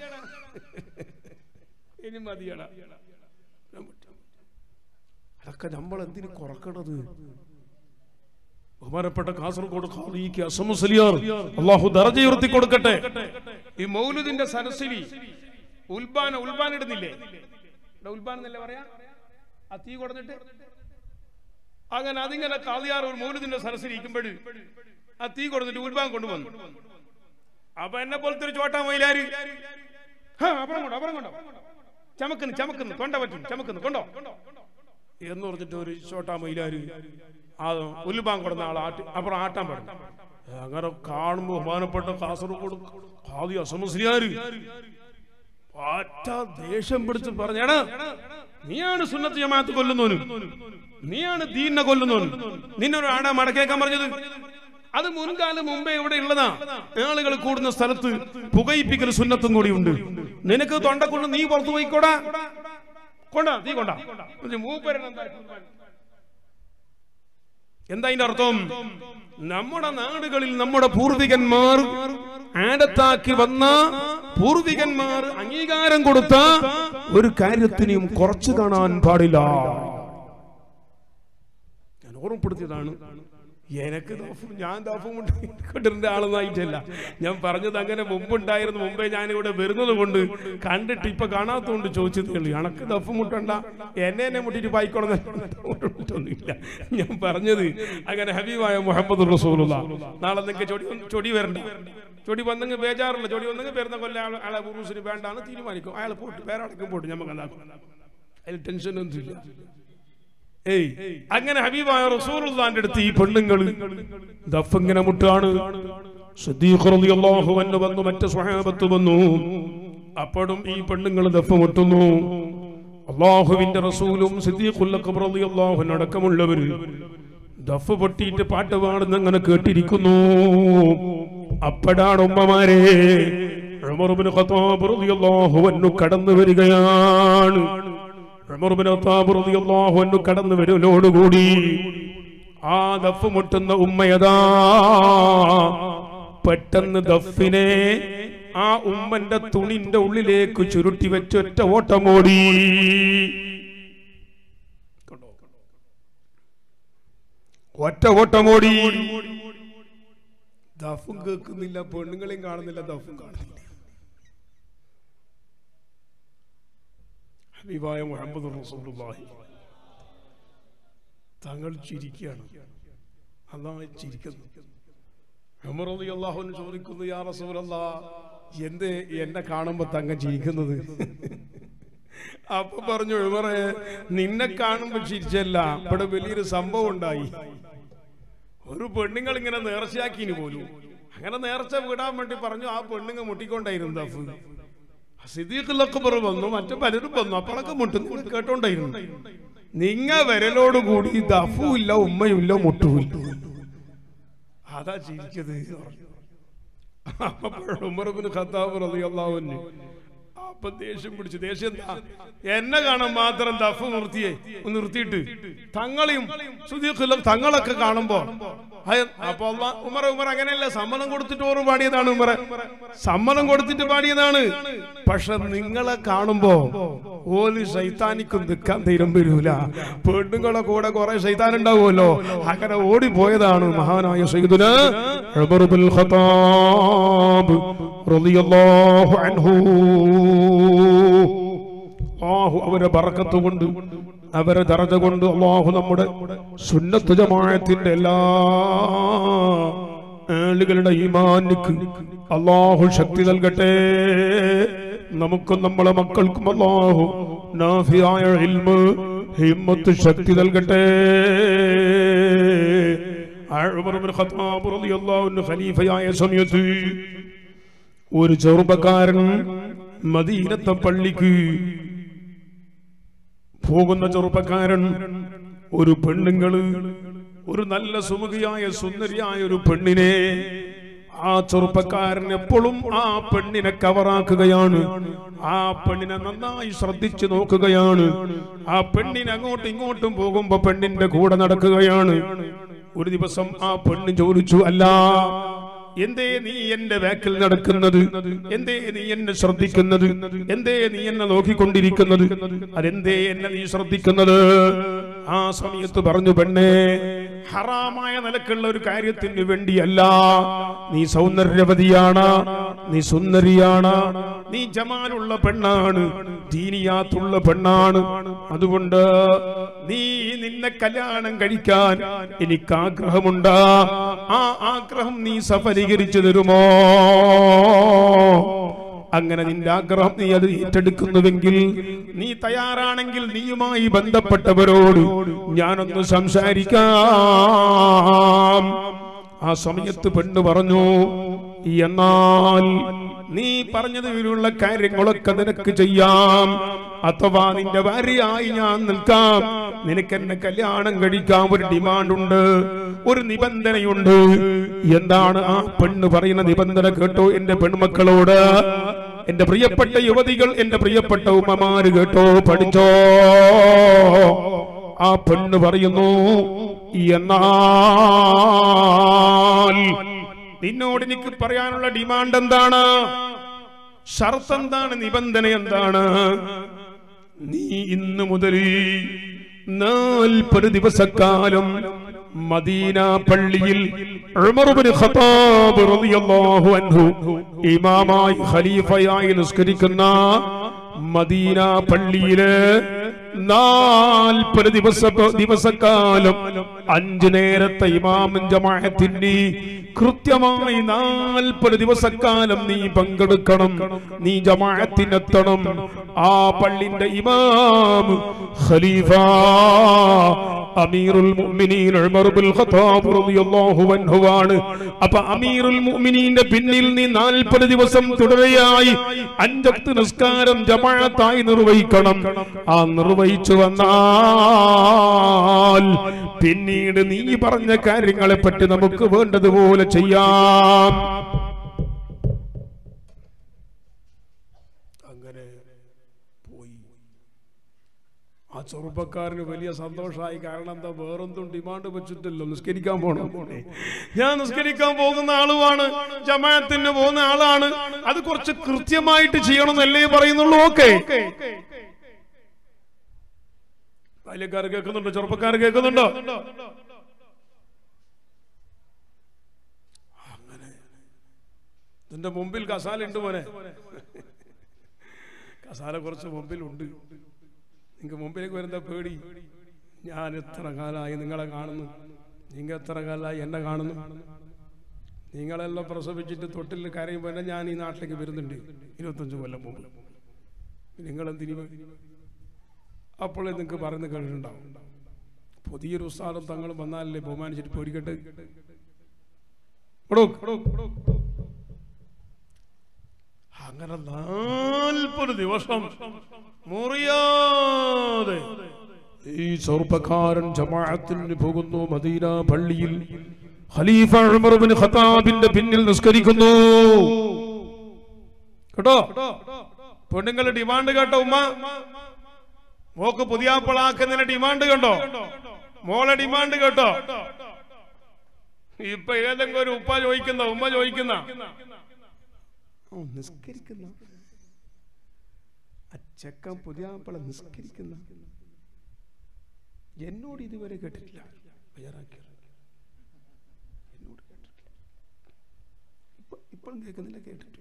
ഇനി മതിയടാ ഞാൻ മുട്ടും. അതൊക്കെ നമ്മൾ എന്തിനു കുറക്കണത് ബഹുമാനപ്പെട്ട കാസർഗോഡ് ഖാദിക്ക് അസമുസലിയാർ അള്ളാഹു ദറജ ഉയർത്തി കൊടുക്കട്ടെ ഈ മൗലുദിന്റെ സരസിലി ഉൽബാന ഉൽബാൻ ഇടുന്നില്ലേ ഇവിടെ ഉൽബാൻ എന്നല്ലേ പറയാ ആ തീ കൊടുത്തിട്ട് അങ്ങനെ അതിങ്ങനെ കാളിയാർ ഒരു മൗലുദിന്റെ സരസിൽ ഇരിക്കുമ്പോൾ ആ തീ കൊടുത്തിട്ട് ഉൽബാൻ കൊണ്ടുവന്നു അപ്പൊ എന്നെ പോലത്തെ ഒരു ചോട്ടാ മൈലാര് ഹാ, അപ്പുറം കൊണ്ടോ അപ്പുറം കൊണ്ടോ ചമക്കുന്നു ചമക്കുന്നു തൊണ്ട പറ്റും ചമക്കുന്നു കൊണ്ടോ എന്ന് പറഞ്ഞിട്ട് ഒരു ചോട്ടാ മൈലാര് ആ ഉൽബാൻ കൊടുന്ന ആൾ ആട്ടി അപ്പുറം ആട്ടാൻ പറഞ്ഞു അങ്ങനെ കാണുമ്പോ ബഹുമാനപ്പെട്ട കാസർഗോഡ് ഖാദി അസമുസ്ലിയാര് പാറ്റ ദേഷ്യം പിടിച്ച് പറഞ്ഞേടാ നീയാണ് സുന്നത്ത് ജമാഅത്ത് കൊല്ലുന്നവനും നീയാണ് ദീനെ കൊല്ലുന്നവനും നിന്നൊരു ആടാ മടക്കേക്കാൻ പറഞ്ഞത് അത് മുൻകാലം മുമ്പേ ഇവിടെ ഉള്ളതാ ആളുകൾ കൂടുന്ന സ്ഥലത്ത് പുകയിപ്പിക്കൽ സുന്നത്തും കൂടി ഉണ്ട് നിനക്ക് തൊണ്ടക്കൊണ്ട് നീ പുറത്തു പോയിക്കോടാ കൊണ്ടാ നീ കൊണ്ടാ മൂപ്പരൻ എന്താ എന്താ അതിന്റെ അർത്ഥം നമ്മുടെ നാടുകളിൽ നമ്മുടെ പൂർവികന്മാർ ആടത്താക്കി വന്ന പൂർവികന്മാർ അംഗീകാരം കൊടുത്ത ഒരു കാര്യത്തിനെയും കുറച്ചു കാണാൻ പാടില്ല ഞാൻ ഓർമ്മപ്പെടുത്തിയതാണ് എനക്ക് ദാഫും ഞാൻ ദാഫും കൊണ്ടിരുന്ന ആളൊന്നായിട്ടല്ല ഞാൻ പറഞ്ഞത് അങ്ങനെ മുമ്പുണ്ടായിരുന്നു മുമ്പേ ഞാൻ ഇവിടെ വരുന്നത് കൊണ്ട് കണ്ടിട്ട് ഇപ്പൊ കാണാത്തോണ്ട് ചോദിച്ചതേ ഉള്ളൂ എനക്ക് ദഫ് മുട്ടണ്ട എന്നെ എന്നെ മുട്ടിട്ട് പായിക്കോണമെന്നില്ല ഞാൻ പറഞ്ഞത് അങ്ങനെ ഹബീബായ മുഹമ്മദ് റസൂലുള്ള നാളെ നിങ്ങൾക്ക് ചൊടി ചൊടി വരണ്ട ചൊടി വന്നെങ്കിൽ ബേജാറില്ല ചൊടി വന്നെങ്കിൽ വരുന്ന കൊല്ലം ആളെ ആളെ ഉറൂസിന് വേണ്ടാന്ന് തീരുമാനിക്കും അയാൾ പോട്ട് വേറെ അടക്കം പോട്ട് നമുക്ക് എന്താക്കും അതിൽ ടെൻഷനൊന്നുമില്ല ഏയ് അങ്ങനെ ഹബീബായ റസൂലുള്ളാന്റെ അടുത്ത് ഈ പെണ്ണുങ്ങൾ ദഫ് ഇങ്ങനെ മുട്ടാണ് സിദ്ദീഖ് റളിയല്ലാഹു അൻഹു വന്നു മറ്റ് സ്വഹാബത്ത് വന്നു അപ്പോഴും ഈ പെണ്ണുങ്ങൾ ദഫ് മുട്ടുന്നു അള്ളാഹുവിന്റെ റസൂലും സിദ്ദീഖുൽ അക്ബർ റളിയല്ലാഹു അൻഹു അടക്കമുള്ളവർ ദഫ് പൊട്ടിയിട്ട് പാട്ട് പാടുന്ന അങ്ങനെ കേട്ടിരിക്കുന്നു അപ്പോഴാണ് ഉമ്മമാരെ ഉമർ ഇബ്നു ഖത്താബ് റളിയല്ലാഹു അൻഹു കടന്നു വരികയാണ് ഉമർ ഇബ്നു ഖത്താബ് റളിയല്ലാഹു അൻഹു കടന്നു വരലോടുകൂടി ആ ദഫ് മുട്ടുന്ന ഉമ്മയതാ പെട്ടെന്ന് ദഫിനെ ആ ഉമ്മന്റെ തുണിന്റെ ഉള്ളിലേക്ക് ചുരുട്ടി വെച്ചൊറ്റ ഓട്ടമോടി ഒറ്റ ഓട്ടമോടി ദഫും കേൾക്കുന്നില്ല പെണ്ണുങ്ങളെയും കാണുന്നില്ല ദഫും കാണുന്നില്ല ഹബീബായ മുഹമ്മദ് റസൂലുള്ളാഹി തങ്ങൾ ചിരിക്കുകയാണ് അതാണ് ചിരിക്കുന്നത് ഉമർ റളിയല്ലാഹു അൻഹു ചോദിക്കുന്നു യാ റസൂലല്ലാ എന്ത് എന്നെ കാണുമ്പോ തങ്ങ ചിരിക്കുന്നത് അപ്പൊ പറഞ്ഞു ഉമറെ നിന്നെ കാണുമ്പോ ചിരിച്ചല്ല ഇവിടെ വലിയൊരു സംഭവം ഉണ്ടായി ഒരു പെണ്ണുങ്ങൾ ഇങ്ങനെ നേർച്ചയാക്കിന് പോലും അങ്ങനെ നേർച്ച വിടാൻ വേണ്ടി പറഞ്ഞു ആ പെണ്ണുങ്ങൾ മുട്ടിക്കൊണ്ടായിരുന്നു ദഫ് സിദ്ദീഖുൽ വന്നു മറ്റു പലരും വന്നു അപ്പോഴൊക്കെ മുട്ടുന്നു കേട്ടോണ്ടായിരുന്നു നിങ്ങ വരലോട് കൂടി ദഫും ഇല്ല ഉമ്മയും ഇല്ല മുട്ടുമില്ല അതാ ചിരിച്ചത് അപ്പോൾ ഉമർബിന് ഖത്താബ് റളിയല്ലാഹു അൻഹു അപ്പൊ ദേഷ്യം പിടിച്ചു ദേഷ്യം എന്താ എന്നെ കാണാൻ മാത്രം ദഫ് നിർത്തിയേ ഒന്ന് നിർത്തിയിട്ട് തങ്ങളെയും സുദീഖുലും തങ്ങളൊക്കെ കാണുമ്പോ അയ- അപ്പൊ അള്ളാ ഉമർ ഉമർ അങ്ങനെയല്ല സമ്മതം കൊടുത്തിട്ട് ഓറ് പാടിയതാണ് ഉമർ സമ്മതം കൊടുത്തിട്ട് പാടിയതാണ് പക്ഷെ നിങ്ങളെ കാണുമ്പോ ഓല് ശൈത്താനിക്കും നിൽക്കാൻ തീരം വരൂല പെണ്ണുങ്ങളെ കൂടെ കുറെ ശൈത്താൻ ഉണ്ടാവുമല്ലോ അങ്ങനെ ഓടിപ്പോയതാണ് മഹാനായ സയ്യിദുന ഉമർ ബിൻ ഖത്താബ് റളിയല്ലാഹു അൻഹു അള്ളാഹു അവരെ ബറക്കത്ത് കൊണ്ട് അവരെ ദറജ കൊണ്ട് അള്ളാഹു നമ്മുടെ സുന്നത്ത് ജമാഅത്തിന്റെ എല്ലാ ആളുകളുടെ ഈമാനിക്ക് അള്ളാഹു ശക്തി നൽകട്ടെ നമുക്കും നമ്മളെ മക്കൾക്കും അള്ളാഹു നാഫിയായ ഇൽമ് ഹിമ്മത്ത് ശക്തി നൽകട്ടെ ആ ഉമർ ഇബ്നു ഖത്താബ് റളിയല്ലാഹു അൻഹു ഖലീഫയായ സമയത്ത് ഒരു ചെറുപ്പക്കാരൻ മദീനത്തെ പള്ളിക്ക് പോകുന്ന ചെറുപ്പക്കാരൻ ഒരു പെണ്ണുങ്ങള് ഒരു നല്ല സുമുഖിയായ സുന്ദരിയായ ഒരു പെണ്ണിനെ ആ ചെറുപ്പക്കാരൻ എപ്പോഴും ആ പെണ്ണിനെ കവറാക്കുകയാണ് ആ പെണ്ണിനെ നന്നായി ശ്രദ്ധിച്ചു നോക്കുകയാണ് ആ പെണ്ണിനെ അങ്ങോട്ടും ഇങ്ങോട്ടും പോകുമ്പോ പെണ്ണിന്റെ കൂടെ നടക്കുകയാണ് ഒരു ദിവസം ആ പെണ്ണ് ചോദിച്ചു അല്ല എന്തേ നീ എന്റെ ബാക്കിൽ നടക്കുന്നത് എന്തേ നീ എന്നെ ശ്രദ്ധിക്കുന്നത് എന്തേ നീ എന്നെ നോക്കിക്കൊണ്ടിരിക്കുന്നത് അതെന്തേ എന്നെ നീ ശ്രദ്ധിക്കുന്നത് ആ സമയത്ത് പറഞ്ഞു പെണ്ണേ ഹറാമായ നിലക്കുള്ള ഒരു കാര്യത്തിന് വേണ്ടിയല്ല നീ സൗന്ദര്യവതിയാണ് നീ സുന്ദരിയാണ് നീ ജമാലുള്ള പെണ്ണാണ് ദീനിയാത്തുള്ള പെണ്ണാണ് അതുകൊണ്ട് നീ നിന്നെ കല്യാണം കഴിക്കാൻ എനിക്ക് ആഗ്രഹമുണ്ട് ആ ആഗ്രഹം നീ സഫലീകരിച്ചു തരുമോ അങ്ങനെ നിന്റെ ആഗ്രഹം നീ അത് ഏറ്റെടുക്കുന്നുവെങ്കിൽ നീ തയ്യാറാണെങ്കിൽ നീയുമായി ബന്ധപ്പെട്ടവരോട് ഞാനൊന്ന് സംസാരിക്കാം ആ സമയത്ത് പെണ്ണ് പറഞ്ഞു എന്നാൽ നീ പറഞ്ഞതിലുള്ള കാര്യങ്ങളൊക്കെ നിനക്ക് ചെയ്യാം അഥവാ നിന്റെ ഭാര്യയായി ഞാൻ നിൽക്കാം നിനക്ക് എന്നെ കല്യാണം കഴിക്കാൻ ഒരു ഡിമാൻഡ് ഉണ്ട് ഒരു നിബന്ധനയുണ്ട് എന്താണ് ആ പെണ്ണ് പറയുന്ന നിബന്ധന കേട്ടോ എന്റെ പെൺമക്കളോട് എന്റെ പ്രിയപ്പെട്ട യുവതികൾ എന്റെ പ്രിയപ്പെട്ട ഉമ്മമാര് കേട്ടോ പഠിച്ചോ ആ പെണ്ണ് പറയുന്നു എന്നാൽ നിന്നോട് എനിക്ക് പറയാനുള്ള ഡിമാൻഡ് എന്താണ് ഷർത്ത് എന്താണ് നിബന്ധന എന്താണ് നീ ഇന്നു മുതൽ നാൽപ്പത് ദിവസക്കാലം മദീന പള്ളിയിൽ ഉമർ ഇബ്നു ഖത്താബ് റളിയല്ലാഹു അൻഹു ഇമാമായി ഖലീഫയായി നിസ്കരിക്കുന്ന മദീന പള്ളിയില് നാൽപ്പത് ദിവസ ദിവസക്കാലം അഞ്ചു നേരത്തെ ഇമാമൻ ജമാഅത്തിന് കൃത്യമായി നാൽപ്പത് ദിവസക്കാലം നീ പങ്കെടുക്കണം നീ ജമാഅത്തിനെത്തണം ആ പള്ളിന്റെ ഇമാം ഖലീഫ അമീറുൽ മുഅ്മിനീൻ ഉമർ ബിൻ ഖത്താബ് റളിയല്ലാഹു അൻഹു ആണ് അപ്പൊ അമീറുൽ മുഅ്മിനീന്റെ പിന്നിൽ നീ 40 ദിവസം തുടരെയായി അഞ്ചക്ത് നിസ്കാരം ജമാഅത്തായി നിർവഹിക്കണം ആ നിർവഹിച്ചു വന്നാൽ പിന്നീട് നീ പറഞ്ഞ കാര്യങ്ങളെ പറ്റി നമുക്ക് വേണ്ടതുപോലെ ചെയ്യാം അങ്ങനെ പോയി ആ ചെറുപ്പക്കാരന് വലിയ സന്തോഷമായി കാരണം എന്താ വേറൊന്നും ഡിമാൻഡ് വെച്ചിട്ടില്ല നിസ്കരിക്കാൻ പോണം ഞാൻ നിസ്കരിക്കാൻ പോകുന്ന ആളുമാണ് ജമാഅത്തിന് പോകുന്ന ആളാണ് അത് കുറച്ച് കൃത്യമായിട്ട് ചെയ്യണമെന്നല്ലേ പറയുന്നുള്ളൂ ഓക്കെ ബാല്യക്കാർ കേൾക്കുന്നുണ്ടോ ചെറുപ്പക്കാർ കേൾക്കുന്നുണ്ടോ അങ്ങനെ ഇതിന്റെ മുമ്പിൽ കസാല ഉണ്ട് മോനെ കസാല കുറച്ച് മുമ്പിലുണ്ട് നിങ്ങൾക്ക് മുമ്പിലേക്ക് വരുന്ന പേടി ഞാൻ എത്ര കാലമായി നിങ്ങളെ കാണുന്നു നിങ്ങൾ എത്ര കാലമായി എന്നെ കാണുന്നു നിങ്ങളെല്ലാം പ്രസവിച്ചിട്ട് തൊട്ടിൽ കരയുമ്പോൾ തന്നെ ഞാൻ ഈ നാട്ടിലേക്ക് വരുന്നുണ്ട് ഇരുപത്തഞ്ച് കൊല്ലം മുമ്പ് നിങ്ങളെന്തിനു അപ്പോഴേ നിങ്ങൾക്ക് പറയുന്ന കേട്ടിട്ടുണ്ടാവും പുതിയൊരു ഉസ്താദം തങ്ങൾ വന്നാലല്ലേ ബഹുമാനിച്ചിട്ട് പേടിക്കട്ടെ എടോ, അങ്ങനെ നാൽപ്പത് ദിവസം മുറിയാതെ ഈ ചെറുപ്പക്കാരൻ ജമാഅത്തിന് പോകുന്നു മദീന പള്ളിയിൽ ഖലീഫ ഉമർ ബിൻ ഖത്താബിന്റെ പിന്നിൽ നിസ്കരിക്കുന്നു കേട്ടോ പെണ്ണുങ്ങളുടെ ഡിമാൻഡ് കേട്ടോ ഉമ്മ മോക്ക് പുതിയാപ്പിളാക്കുന്നതിന് ഡിമാൻഡ് കണ്ടോ മോളെ ഡിമാൻഡ് കേട്ടോ ഇപ്പൊ ഏതെങ്കിലും ഒരു ഉപ്പ ചോദിക്കുന്ന ഉമ്മ ചോദിക്കുന്ന ഓ, നിസ്കരിക്കുന്ന ആ ചെക്കൻ പുതിയാപ്പിള നിസ്കരിക്കുന്ന എന്നോട് ഇതുവരെ കേട്ടിട്ടില്ല തയ്യാറാക്കിയത് എന്നോട് കേട്ടിട്ടില്ല ഇപ്പൊ ഇപ്പോഴും കേൾക്കുന്നില്ല കേട്ടിട്ടില്ല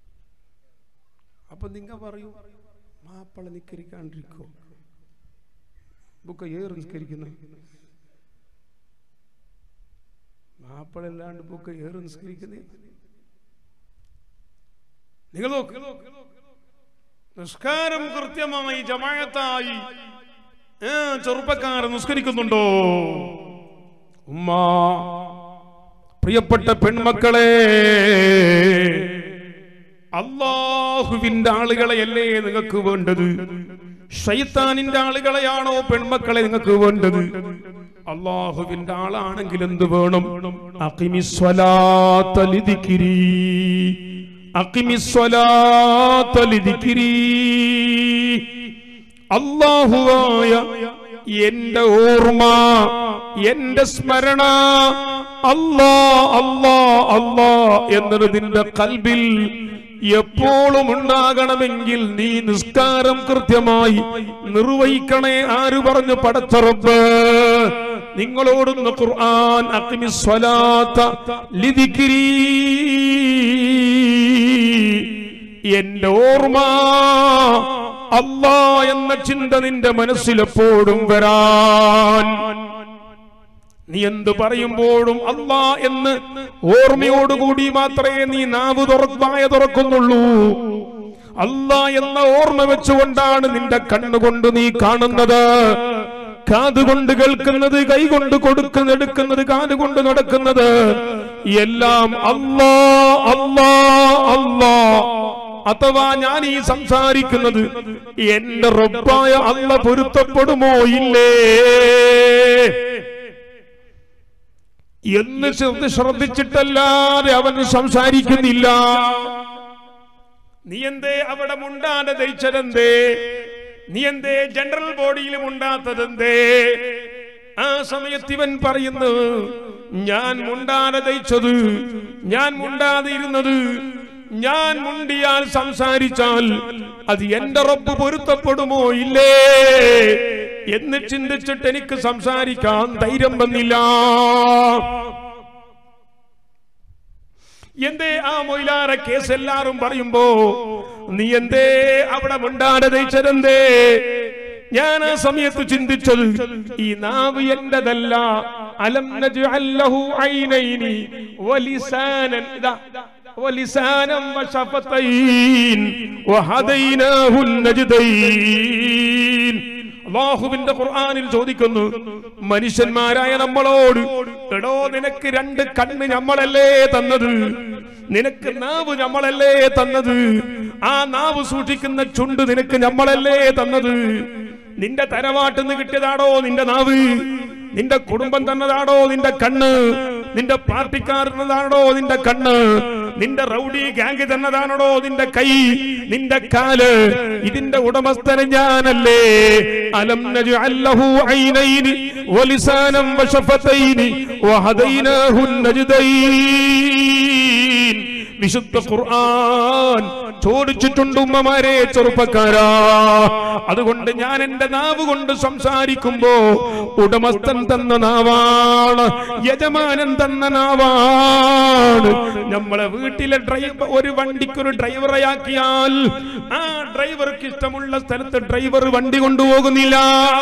അപ്പൊ നിങ്ങ പറയൂ മാപ്പിള നിക്കരിക്കാണ്ടിരിക്കോ ബുക്ക ഏറ് നിസ്കരിക്കുന്ന മാപ്പിള അല്ലാണ്ട് ബുക്ക ഏറ് നിസ്കരിക്കുന്നേ നിങ്ങൾ നോക്ക് നിസ്കാരം കൃത്യമായി ജമായത്തായി ഏ, ചെറുപ്പക്കാരൻ നിസ്കരിക്കുന്നുണ്ടോ ഉമ്മ പ്രിയപ്പെട്ട പെൺമക്കളെ അള്ളാഹുവിന്റെ ആളുകളെയല്ലേ നിങ്ങൾക്ക് വേണ്ടത് ഷൈത്താനിന്റെ ആളുകളെയാണോ പെൺമക്കളെ നിങ്ങൾക്ക് വേണ്ടത് അള്ളാഹുവിന്റെ ആളാണെങ്കിൽ എന്ത് വേണം അഖിമിസ്വലാത്ത ലിദിക്രി. അഖിമിസ്വലാത്ത ലിദിക്രി. അള്ളാഹുവായ എന്റെ ഓർമ്മ എന്റെ സ്മരണ അല്ലാ അല്ലാ അല്ലാ എന്നത് നിന്റെ കൽബിൽ എപ്പോഴും ഉണ്ടാകണമെങ്കിൽ നീ നിസ്കാരം കൃത്യമായി നിർവഹിക്കണേ ആര് പറഞ്ഞു പടച്ചറപ്പ് നിങ്ങളോടൊന്ന് ഖുർആൻ അഖിമിസ്വലാത്ത ലിദിക്രി എന്റെ ഓർമ്മ അല്ലാ എന്ന ചിന്ത നിന്റെ മനസ്സിലെപ്പോഴും വരാൻ നീ എന്ത് പറയുമ്പോഴും അല്ലാ എന്ന് ഓർമ്മയോടുകൂടി മാത്രമേ നീ നാവ് തുറക്കായ തുറക്കുന്നുള്ളൂ അല്ലാ എന്ന ഓർമ്മ വെച്ചുകൊണ്ടാണ് നിന്റെ കണ്ണുകൊണ്ട് നീ കാണുന്നത് കാതുകൊണ്ട് കേൾക്കുന്നത് കൈകൊണ്ട് കൊടുക്കുന്ന എടുക്കുന്നത് കാതുകൊണ്ട് നടക്കുന്നത് എല്ലാം അല്ലാ അല്ലാ അല്ലാ അഥവാ ഞാൻ ഈ സംസാരിക്കുന്നത് എന്റെ റബ്ബായ അല്ല പൊരുത്തപ്പെടുമോ ഇല്ലേ എന്ന് ശ്രദ്ധ ശ്രദ്ധിച്ചിട്ടല്ലാതെ അവൻ സംസാരിക്കുന്നില്ല നീ എന്തേ അവിടെ മുണ്ടാതെ ദയിച്ചതെന്തേ നീ എന്തേ ജനറൽ ബോഡിയിൽ മുണ്ടാത്തതെന്തേ ആ സമയത്ത് ഇവൻ പറയുന്നു ഞാൻ മുണ്ടാതെ ദയിച്ചത് ഞാൻ മുണ്ടാതെ ഇരുന്നത് ഞാൻ മുണ്ടിയാൽ സംസാരിച്ചാൽ അത് എന്റെ റബ്ബ് പൊരുത്തപ്പെടുമോ ഇല്ലേ എന്ന് ചിന്തിച്ചിട്ട് എനിക്ക് സംസാരിക്കാൻ ധൈര്യം വന്നില്ല എന്തേ ആ മൊയിലാറെ കേസ് എല്ലാരും പറയുമ്പോ നീ എന്തേ അവിടെ മുണ്ടാടെ ദയിച്ചതെന്തേ ഞാൻ ആ സമയത്ത് ചിന്തിച്ചത് ഈ നാവ് എന്റെതല്ല അലം നജ്അൽ ലഹു ഐനൈനി വലിസാനൻ ഇതാ വലിസാനം വശഫതൈൻ വഹദൈനാഹു നജ്ദൈൻ അള്ളാഹുവിന്റെ ഖുർആനിൽ ചോദിക്കുന്നു മനുഷ്യന്മാരായ നമ്മളോട് എടോ നിനക്ക് രണ്ട് കണ്ണ് നമ്മളല്ലേ തന്നത് നിനക്ക് നാവ് നമ്മളല്ലേ തന്നത് ആ നാവ് സൂക്ഷിക്കുന്ന ചുണ്ട് നിനക്ക് നമ്മളല്ലേ തന്നത് നിന്റെ തരവാട്ടിന്ന് കിട്ടിയതാണോ നിന്റെ നാവ് നിന്റെ കുടുംബം തന്നതാണോ നിന്റെ കണ്ണ് നിന്റെ പാർട്ടിക്കാർ തന്നതാണോ നിന്റെ കണ്ണ് നിന്റെ റൗഡി ഗാംഗ് തന്നതാണോ നിന്റെ കൈ നിന്റെ കാല് ഇതിന്റെ ഉടമസ്ഥന് ഞാനല്ലേ അലം നജ്അൽ ലഹു ഐനൈനി വലിസാനം വശഫതൈനി വഹദൈനാഹു നജ്ദൈൻ വിശുദ്ധ ഖുർആൻ ചോദിച്ചിട്ടുണ്ട് ഉമ്മമാരെ ചെറുപ്പക്കാരാ അതുകൊണ്ട് ഞാൻ എന്റെ നാവ് കൊണ്ട് സംസാരിക്കുമ്പോ ഉടമസ്ഥൻ തന്ന നാവാണ് യജമാനൻ തന്ന നാവാണ് നമ്മളെ വീട്ടിലെ ഡ്രൈവർ ഒരു വണ്ടിക്കൊരു ഡ്രൈവറെ ആക്കിയാൽ ആ ഡ്രൈവർക്ക് ഇഷ്ടമുള്ള സ്ഥലത്ത് ഡ്രൈവർ വണ്ടി കൊണ്ടുപോകുന്നില്ല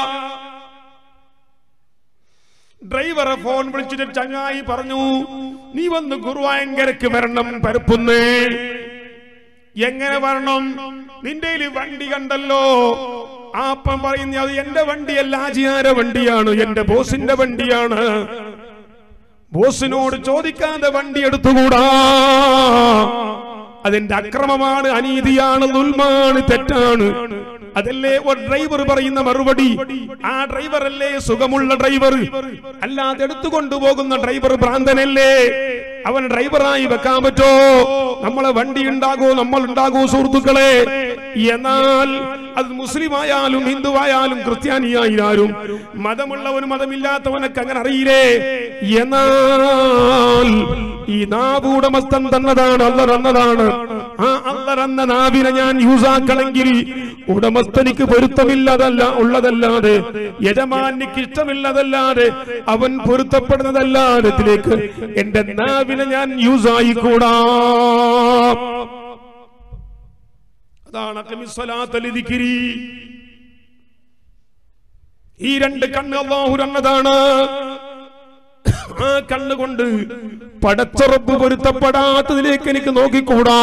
ഡ്രൈവറെ ഫോൺ വിളിച്ചിട്ട് ചങ്ങായി പറഞ്ഞു നീ വന്ന് ഗുരുവായങ്കരക്ക് വരണം പരപ്പുന്നേ എങ്ങനെ വരണം നിന്റെ കയ്യില് വണ്ടി കണ്ടല്ലോ ആ അപ്പം പറയുന്ന അത് എന്റെ വണ്ടിയല്ല ആചാര വണ്ടിയാണ് എന്റെ ബോസിന്റെ വണ്ടിയാണ് ബോസിനോട് ചോദിക്കാതെ വണ്ടി എടുത്തുകൂടാ അതിന്റെ അക്രമമാണ് അനീതിയാണ് ദുൽമാണ് തെറ്റാണ് അതല്ലേ ഒരു ഡ്രൈവർ പറയുന്ന മറുപടി ആ ഡ്രൈവർ അല്ലേ സുഖമുള്ള ഡ്രൈവർ അല്ലാതെ എടുത്തുകൊണ്ടുപോകുന്ന ഡ്രൈവർ ഭ്രാന്തനല്ലേ അവൻ ഡ്രൈവറായി വെക്കാൻ പറ്റോ നമ്മളെ വണ്ടി ഉണ്ടാകൂ നമ്മൾ ഉണ്ടാകൂ സുഹൃത്തുക്കളെ എന്നാൽ അത് മുസ്ലിം ആയാലും ഹിന്ദു ആയാലും ക്രിസ്ത്യാനിയായാലും മതമുള്ളവനും മതമില്ലാത്തവനൊക്കെ അങ്ങനെ അറിയില്ലേ എന്നാൽ ഈ നാവ് ഉടമസ്ഥൻ തന്നതാണ് അല്ല തന്നതാണ് ആ അല്ല തന്ന നാവിനെ ഞാൻ യൂസ് ആക്കണമെങ്കിൽ ഉടമസ്ഥനിക്ക് പൊരുത്തമില്ലതല്ല ഉള്ളതല്ലാതെ യജമാനിക്ക് ഇഷ്ടമില്ലതല്ലാതെ അവൻ പൊരുത്തപ്പെടുന്നതല്ലാതെ ഇതിലേക്ക് എന്റെ നാവിനെ ഞാൻ യൂസ് ആയിക്കൂടാ അതാണ് അഖിമിസ്സലാത്തലി ദിക്രി. ഈ രണ്ട് കണ്ണ് അള്ളാഹു തന്നതാണ് ആ കണ്ണുകൊണ്ട് പടച്ചുറപ്പ് പൊരുത്തപ്പെടാത്തതിലേക്ക് എനിക്ക് നോക്കിക്കൂടാ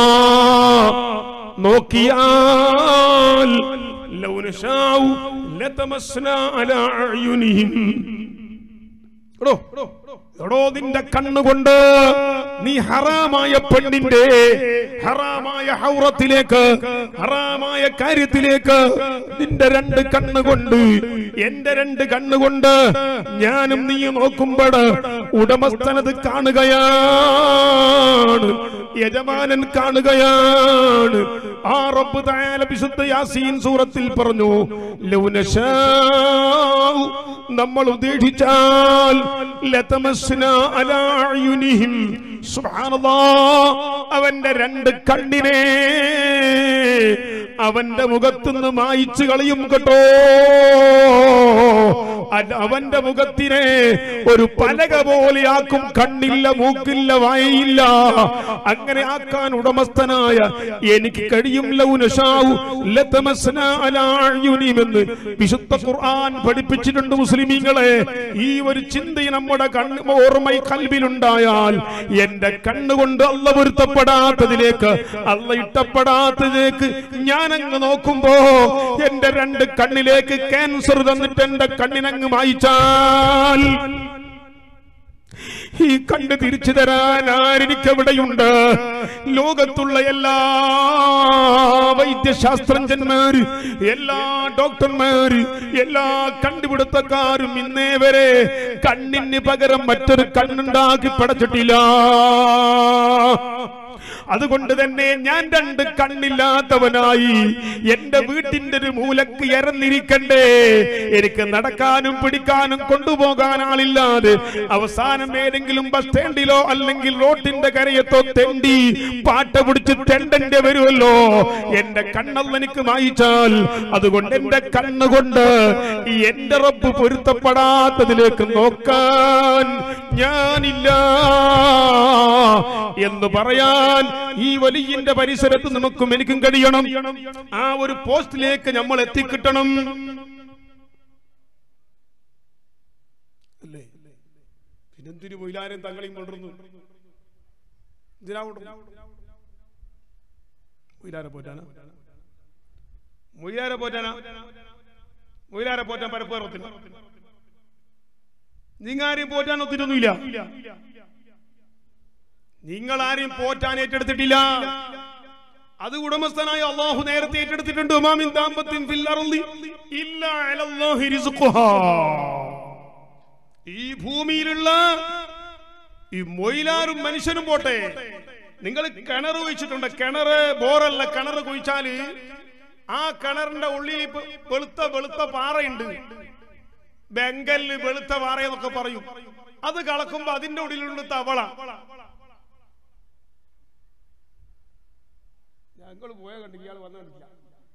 നോക്കിയാൽ ലൗ നശാഉ ലതമസ്നാ അലാ അയുനിഹിം എടോ എടോ നിന്റെ കണ്ണുകൊണ്ട് നീ ഹറാമായ പെണ്ണിന്റെ ഹറാമായ ഹൗറത്തിലേക്ക് ഹറാമായ കാര്യത്തിലേക്ക് നിന്റെ രണ്ട് കണ്ണുകൊണ്ട് എന്റെ രണ്ട് കണ്ണുകൊണ്ട് ഞാനും നീ നോക്കുമ്പോൾ ഉടമസ്ഥനത് കാണുകയാണ് യജമാനൻ കാണുകയാണ് ആ റബ്ബ് തആല വിശുദ്ധ യാസീൻ സൂറത്തിൽ പറഞ്ഞു ലൗനശാഉ നമ്മൾ ഉദ്ദേശിച്ചാൽ ലതമസ്ന അലാ അയുനിഹിം സുബ്ഹാനല്ലാഹ് അവന്റെ രണ്ട് കണ്ണിനെ അവന്റെ മുഖത്തുനിന്ന് മായിച്ചു കളയും കേട്ടോ അത് അവന്റെ മുഖത്തിനെ ഒരു പലക പോലെയാക്കും കണ്ണില്ല മൂക്കില്ല വായയില്ല അങ്ങനെ ആക്കാൻ ഉടമസ്ഥനായ എനിക്ക് കഴിയും ലൗനശാവു ലതമസ്ന അലാ അയുനിഹിമെന്ന് വിശുദ്ധ ഖുർആൻ പഠിപ്പിച്ചിട്ടുണ്ട് മുസ്ലിമീങ്ങളെ ഈ ഒരു ചിന്ത നമ്മുടെ കണ്ണ് ഓർമ്മ കൽവിലുണ്ടായാൽ എന്റെ കണ്ണുകൊണ്ട് അല്ല പൊരുത്തപ്പെടാത്തതിലേക്ക് അല്ല ഇഷ്ടപ്പെടാത്തതിലേക്ക് ഞാനങ്ങ് നോക്കുമ്പോ എന്റെ രണ്ട് കണ്ണിലേക്ക് ക്യാൻസർ തന്നിട്ട് എന്റെ കണ്ണിനങ്ങ് മായിച്ചാൽ ഈ കണ്ണ് തിരിച്ചു തരാൻ ആരെനിക്കെവിടെയുണ്ട് ലോകത്തുള്ള എല്ലാ വൈദ്യശാസ്ത്രജ്ഞന്മാര് എല്ലാ ഡോക്ടർമാര് എല്ലാ കണ്ടുപിടുത്തക്കാരും ഇന്നേ വരെ കണ്ണിന് പകരം മറ്റൊരു കണ്ണുണ്ടാക്കി പടച്ചിട്ടില്ല അതുകൊണ്ട് തന്നെ ഞാൻ രണ്ട് കണ്ണില്ലാത്തവനായി എന്റെ വീട്ടിന്റെ ഒരു മൂലക്ക് ഇറന്നിരിക്കണ്ടേ എനിക്ക് നടക്കാനും പിടിക്കാനും കൊണ്ടുപോകാൻ ആളില്ലാതെ അവസാനം ഏതെങ്കിലും ബസ് സ്റ്റാൻഡിലോ അല്ലെങ്കിൽ റോഡിന്റെ കരയത്തോ തെണ്ടി പാട്ട പിടിച്ച് തെണ്ടന്റെ വരുമല്ലോ എന്റെ കണ്ണല്ല എനിക്ക് മായിച്ചാൽ അതുകൊണ്ട് എന്റെ കണ്ണുകൊണ്ട് ഈ എന്റെ റബ്ബ് പൊരുത്തപ്പെടാത്തതിലേക്ക് നോക്കാൻ ഞാനില്ല എന്ന് പറയാൻ ഈ വലിയന്റെ പരിസരത്ത് നമുക്കും എനിക്കും കഴിയണം ആ ഒരു പോസ്റ്റിലേക്ക് നമ്മൾ എത്തിക്കിട്ടണം അല്ലേ പിന്നെന്തിനു മൊയിലാരും തങ്ങളെയും കൊണ്ടിരുന്നു എന്തിനാ കൊണ്ടുവന്നു? മൊയിലാരെ പോറ്റാനാ മൊയിലാരെ പോറ്റാനാ മൊയിലാരെ പോറ്റാൻ പരപ്പുറത്തിന് നിങ്ങാരെയും പോറ്റാൻ ഒത്തിരൊന്നുമില്ല നിങ്ങൾ ആരെയും പോറ്റാൻ ഏറ്റെടുത്തിട്ടില്ല അത് ഉടമസ്ഥനായ അള്ളാഹു നേരത്തെ ഏറ്റെടുത്തിട്ടുണ്ട് ഉമാമിൻ ദാമ്പത്തിൻ ഫിൽ അർളി ഇല്ലാ അലല്ലാഹി റിസ്ഖുഹാ. ഈ ഭൂമിയിലുള്ള ഈ മൊയിലാറും മനുഷ്യനും പോട്ടെ നിങ്ങൾ കിണർ കുഴിച്ചിട്ടുണ്ട് കിണറ് ബോറല്ല കിണർ കുഴിച്ചാല് ആ കിണറിന്റെ ഉള്ളിൽ ഇപ്പൊ വെളുത്ത വെളുത്ത പാറയുണ്ട് ബെങ്കല്ല് വെളുത്ത പാറ എന്നൊക്കെ പറയും അത് കളക്കുമ്പോ അതിന്റെ ഉള്ളിലുള്ള തവള തങ്ങൾ പോയ കണ്ടില്ല ഇയാൾ വന്ന കണ്ടില്ല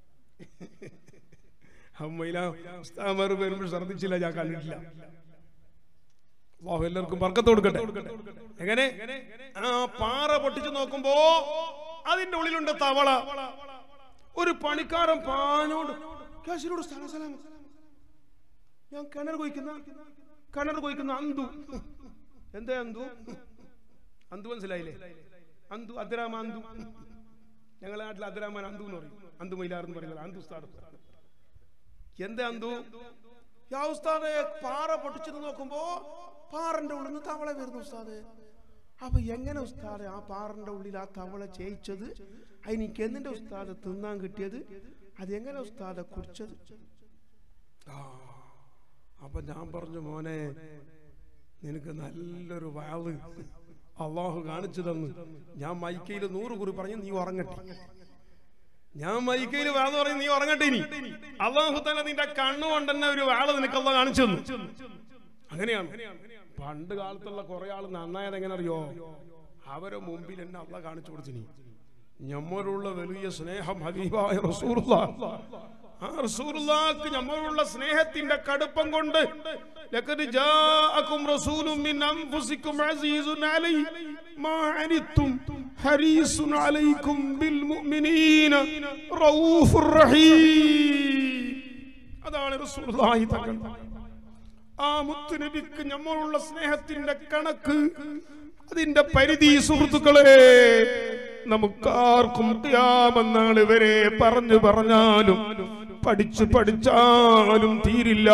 അമ്മയില ഉസ്താമാർ വരുമ്പോൾ ശ്രദ്ധിച്ചില്ല ഞാൻ കണ്ടിട്ടില്ല അള്ളാഹു എല്ലാവർക്കും വർക്കത്ത് കൊടുക്കട്ടെ എങ്ങനെ ആ പാറ പൊട്ടിച്ചു നോക്കുമ്പോ അതിന്റെ ഉള്ളിലുണ്ട് തവള ഒരു പണിക്കാരൻ പാഞ്ഞോണ്ട് കാശിനോട് സ്ഥലം സ്ഥലം ഞാൻ കിണർ കൊയ്ക്കുന്ന കിണർ കൊയ്ക്കുന്ന അന്തു എന്താ അന്തു അന്തു മനസ്സിലായില്ലേ അന്തു അദ്രാമ അന്തു ഞങ്ങളെ നാട്ടിൽ അദ്രാമാൻ അന്തു എന്ന് പറയും അന്തു മൈലാർ എന്ന് പറയുന്നത് അന്തു ഉസ്താദ് എന്താ അന്തു യാ ഉസ്താദെ പാറ പൊട്ടിച്ചത് നോക്കുമ്പോ പാറന്റെ ഉള്ളിൽ നിന്ന് തവള വരുന്നു ഉസ്താദെ അപ്പൊ എങ്ങനെ ഉസ്താദെ ആ പാറന്റെ ഉള്ളിൽ ആ തവള ചേയിച്ചത് അതിനിക്ക് എന്നിന്റെ ഉസ്താദ് തിന്നാൻ കിട്ടിയത് അത് എങ്ങനെ ഉസ്താദെ കുടിച്ചത് ആ അപ്പൊ ഞാൻ പറഞ്ഞു മോനെ നിനക്ക് നല്ലൊരു വാള് അള്ളാഹു കാണിച്ചു തന്നു ഞാൻ മൈക്കയിൽ നൂറ് കുറി പറഞ്ഞു നീ ഉറങ്ങട്ടെ ഞാൻ മൈക്കയിൽ വാള് പറഞ്ഞു നീ ഉറങ്ങട്ടെ ഇനി അള്ളാഹു തന്നെ നിന്റെ കണ്ണുകൊണ്ട് തന്നെ ഒരു വാള് നിനക്ക് അള്ളാഹ് കാണിച്ചു തന്നു അങ്ങനെയാണ് പണ്ട് കാലത്തുള്ള കുറെ ആൾ നന്നായത് എങ്ങനെ അറിയോ അവരെ മുമ്പിൽ എന്നെ അള്ള കാണിച്ചു കൊടുത്തിനി ഞമ്മളുള്ള വലിയ സ്നേഹം ഹബീബായ റസൂറുള്ള ആ റസൂറുള്ളാക്ക് ഞമ്മളുള്ള സ്നേഹത്തിന്റെ കടുപ്പം കൊണ്ട് ലഖദ് ജാഅകും റസൂലും മിൻ അൻഫുസികും അസീസുൻ അലൈ മാ അനിത്തും ഹരീസുൻ അലൈക്കും ബിൽ മുഅ്മിനീന റഊഫുർ റഹീം അതാണ് റസൂലുള്ളാഹി തങ്ങൾ ആ മുത്തുനബിക്ക് നമ്മളുള്ള സ്നേഹത്തിന്റെ കണക്ക് അതിന്റെ പരിധി സുഹൃത്തുക്കളെ നമുക്കാർക്കും യാമെന്നാൾ വരെ പറഞ്ഞു പറഞ്ഞാലും പഠിച്ചു പഠിച്ചാലും തീരില്ല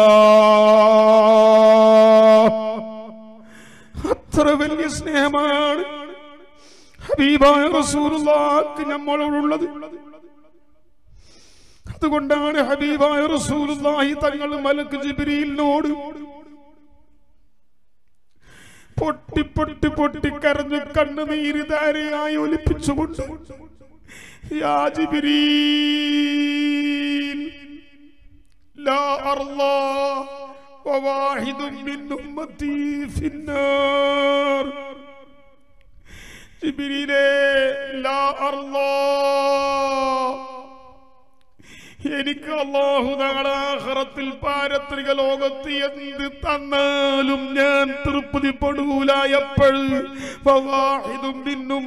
അത്ര വലിയ സ്നേഹമാണ് ഹബീബായ റസൂലുള്ളാഹിക്ക് നമ്മളോടുള്ളത് അതുകൊണ്ടാണ് ഹബീബായ റസൂലുള്ളാഹി തങ്ങൾ മലക്ക് ജിബ്രീലിനോട് പൊട്ടി പൊട്ടി പൊട്ടി കരഞ്ഞു കണ്ണുനീര് ധാരയായി ഒലിപ്പിച്ചുകൊണ്ട് യാ ജിബ്രീൽ ലാ അർളാ وواحد من أمتي في النار ജിബിരിയിലെ ലാ അർളാ എനിക്ക് അള്ളാഹു നാളാഹറത്തിൽ പാരത്രിക ലോകത്ത് എന്ത് തന്നാലും ഞാൻ തൃപ്തിപ്പെടൂല എപ്പോഴും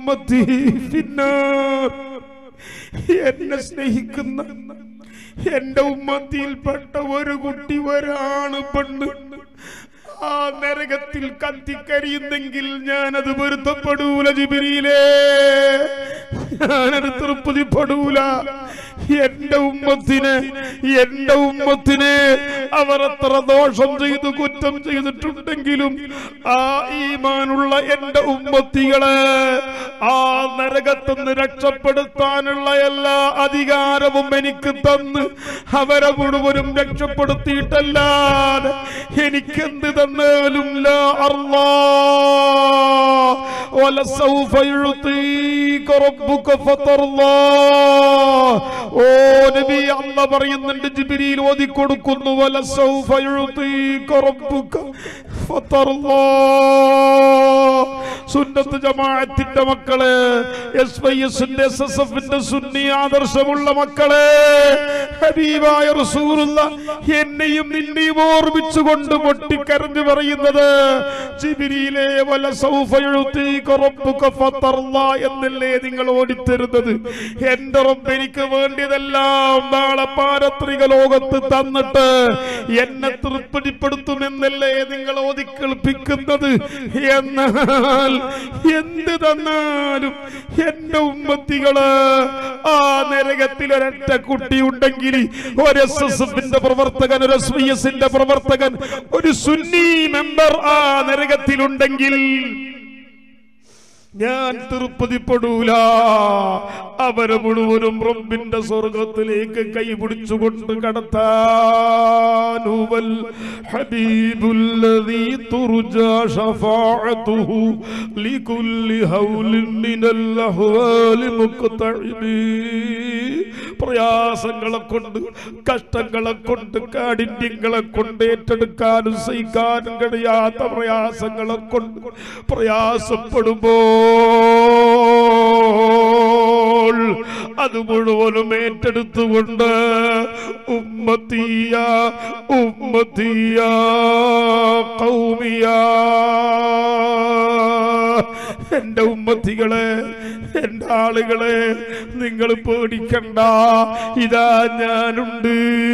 എന്നെ സ്നേഹിക്കുന്ന എന്റെ ഉമ്മത്തിയിൽപ്പെട്ട ഒരു കുട്ടി ഒരാണ് പെണ്ണ് ആ നരകത്തിൽ കത്തിക്കരിയുന്നെങ്കിൽ ഞാനത് പൊരുത്തപ്പെടൂല ജിബിരിയിലേ ഞാനത് തൃപ്തിപ്പെടൂല എന്റെ ഉമ്മത്തിന് എന്റെ ഉമ്മത്തിന് അവർ എത്ര ദോഷം ചെയ്ത് കുറ്റം ചെയ്തിട്ടുണ്ടെങ്കിലും ആ ഈമാനുള്ള എന്റെ ഉമ്മത്തികളെ ആ നരകത്തുനിന്ന് രക്ഷപ്പെടുത്താനുള്ള എല്ലാ അധികാരവും എനിക്ക് തന്ന് അവരെ മുഴുവനും രക്ഷപ്പെടുത്തിയിട്ടല്ലാതെ എനിക്കെന്ത് തന്നാലും ലാ അർളാ ولسوف يعطيك ربك فترضى ഓ നബി അല്ല പറയുന്നുണ്ട് ജിബിരിയിൽ ഓതി കൊടുക്കുന്നു വലസൗഫ യുഅ്തീക റബ്ബുക ഫതർളാ സുന്നത്ത് ജമാഅത്തിന്റെ മക്കളെ എസ് വൈ എസിന്റെ എസ് എസ് എഫിന്റെ സുന്നി ആദർശമുള്ള മക്കളെ ഹബീബായ റസൂലുള്ള എന്നെയും നിന്നെയും ഓർമ്മിച്ചുകൊണ്ട് പൊട്ടിക്കരഞ്ഞു പറയുന്നത് ജിബിരിയിലെ വല സൗഫയുത്തീക റബ്ബുക ഫതർളാ എന്നല്ലേ നിങ്ങൾ ഓടിത്തരുന്നത് എന്റെ റബ്ബ് എനിക്ക് വേണ്ടിയതെല്ലാം നാളെ പാരത്രിക ലോകത്ത് തന്നിട്ട് എന്നെ തൃപ്തിപ്പെടുത്തുമെന്നല്ലേ നിങ്ങൾ ഓതി കേൾപ്പിക്കുന്നത് എന്നാൽ എന്ത് തന്നാലും എന്റെ ഉമ്മത്തികള് ആ നരകത്തിൽ ഒരൊറ്റ കുട്ടി ഉണ്ടെങ്കിൽ ഒരു എസ് എസ് എഫിന്റെ പ്രവർത്തകൻ ഒരു എസ് വി എസിന്റെ പ്രവർത്തകൻ ഒരു സുന്നി മെമ്പർ ആ നരകത്തിലുണ്ടെങ്കിൽ ഞാൻ തൃപ്തിപ്പെടൂല അവരെ മുഴുവനും റബ്ബിന്റെ സ്വർഗത്തിലേക്ക് കൈപിടിച്ചുകൊണ്ട് കടത്താനുവൽ ഹബീബുല്ലദീ തുർജാ ഷഫാഅതുഹു ലികുല്ലി ഹൗലിൻ മിനൽ അഹ്വാലി മുഖ്തഇബി പ്രയാസങ്ങളെ കൊണ്ട് കഷ്ടങ്ങളെ കൊണ്ട് കാഠിന്യങ്ങളെ കൊണ്ട് ഏറ്റെടുക്കാനും സഹിക്കാനും കഴിയാത്ത പ്രയാസങ്ങളെ കൊണ്ട് പ്രയാസപ്പെടുമ്പോൾ
അത് മുഴുവനും ഏറ്റെടുത്തുകൊണ്ട് ഉമ്മത്തിയ ഉമ്മത്തിയ കൗമിയ എന്റെ ഉമ്മത്തികളെ എന്റെ ആളുകളെ നിങ്ങൾ പേടിക്കണ്ട ഇതാ ഞാനുണ്ട്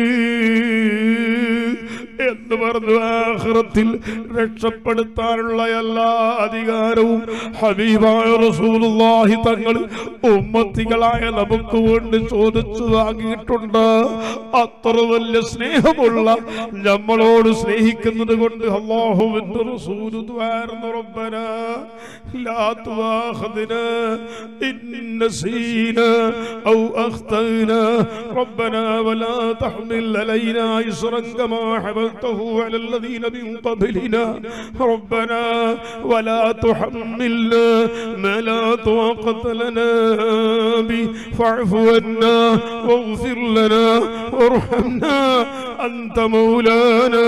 എന്ന് പറഞ്ഞു ആഖിറത്തിൽ രക്ഷപ്പെടുത്താനുള്ള എല്ലാ അധികാരവും ഹബീബായ റസൂലുള്ളാഹി തങ്ങൾ ഉമ്മത്തികളായ നമുക്ക് വേണ്ടി ചോദിച്ചു വാങ്ങിയിട്ടുണ്ട് അത്ര വലിയ സ്നേഹമുള്ള നമ്മളോട് സ്നേഹിക്കുന്നത് കൊണ്ട് അള്ളാഹുവിന്റെ റസൂല് ദ്വാരുന്നു റബ്ബന ലാ തുആഖിദ്ന ഇൻ നസീന ഔ അഖ്തന റബ്ബന വലാ തഹ്മിൽ അലൈനാ ഇസ്റൻ കമാ حملته على الذين من قبلنا ربنا ولا تحملنا ما لا طاقة لنا به فاعف عنا واغفر لنا وارحمنا أنت مولانا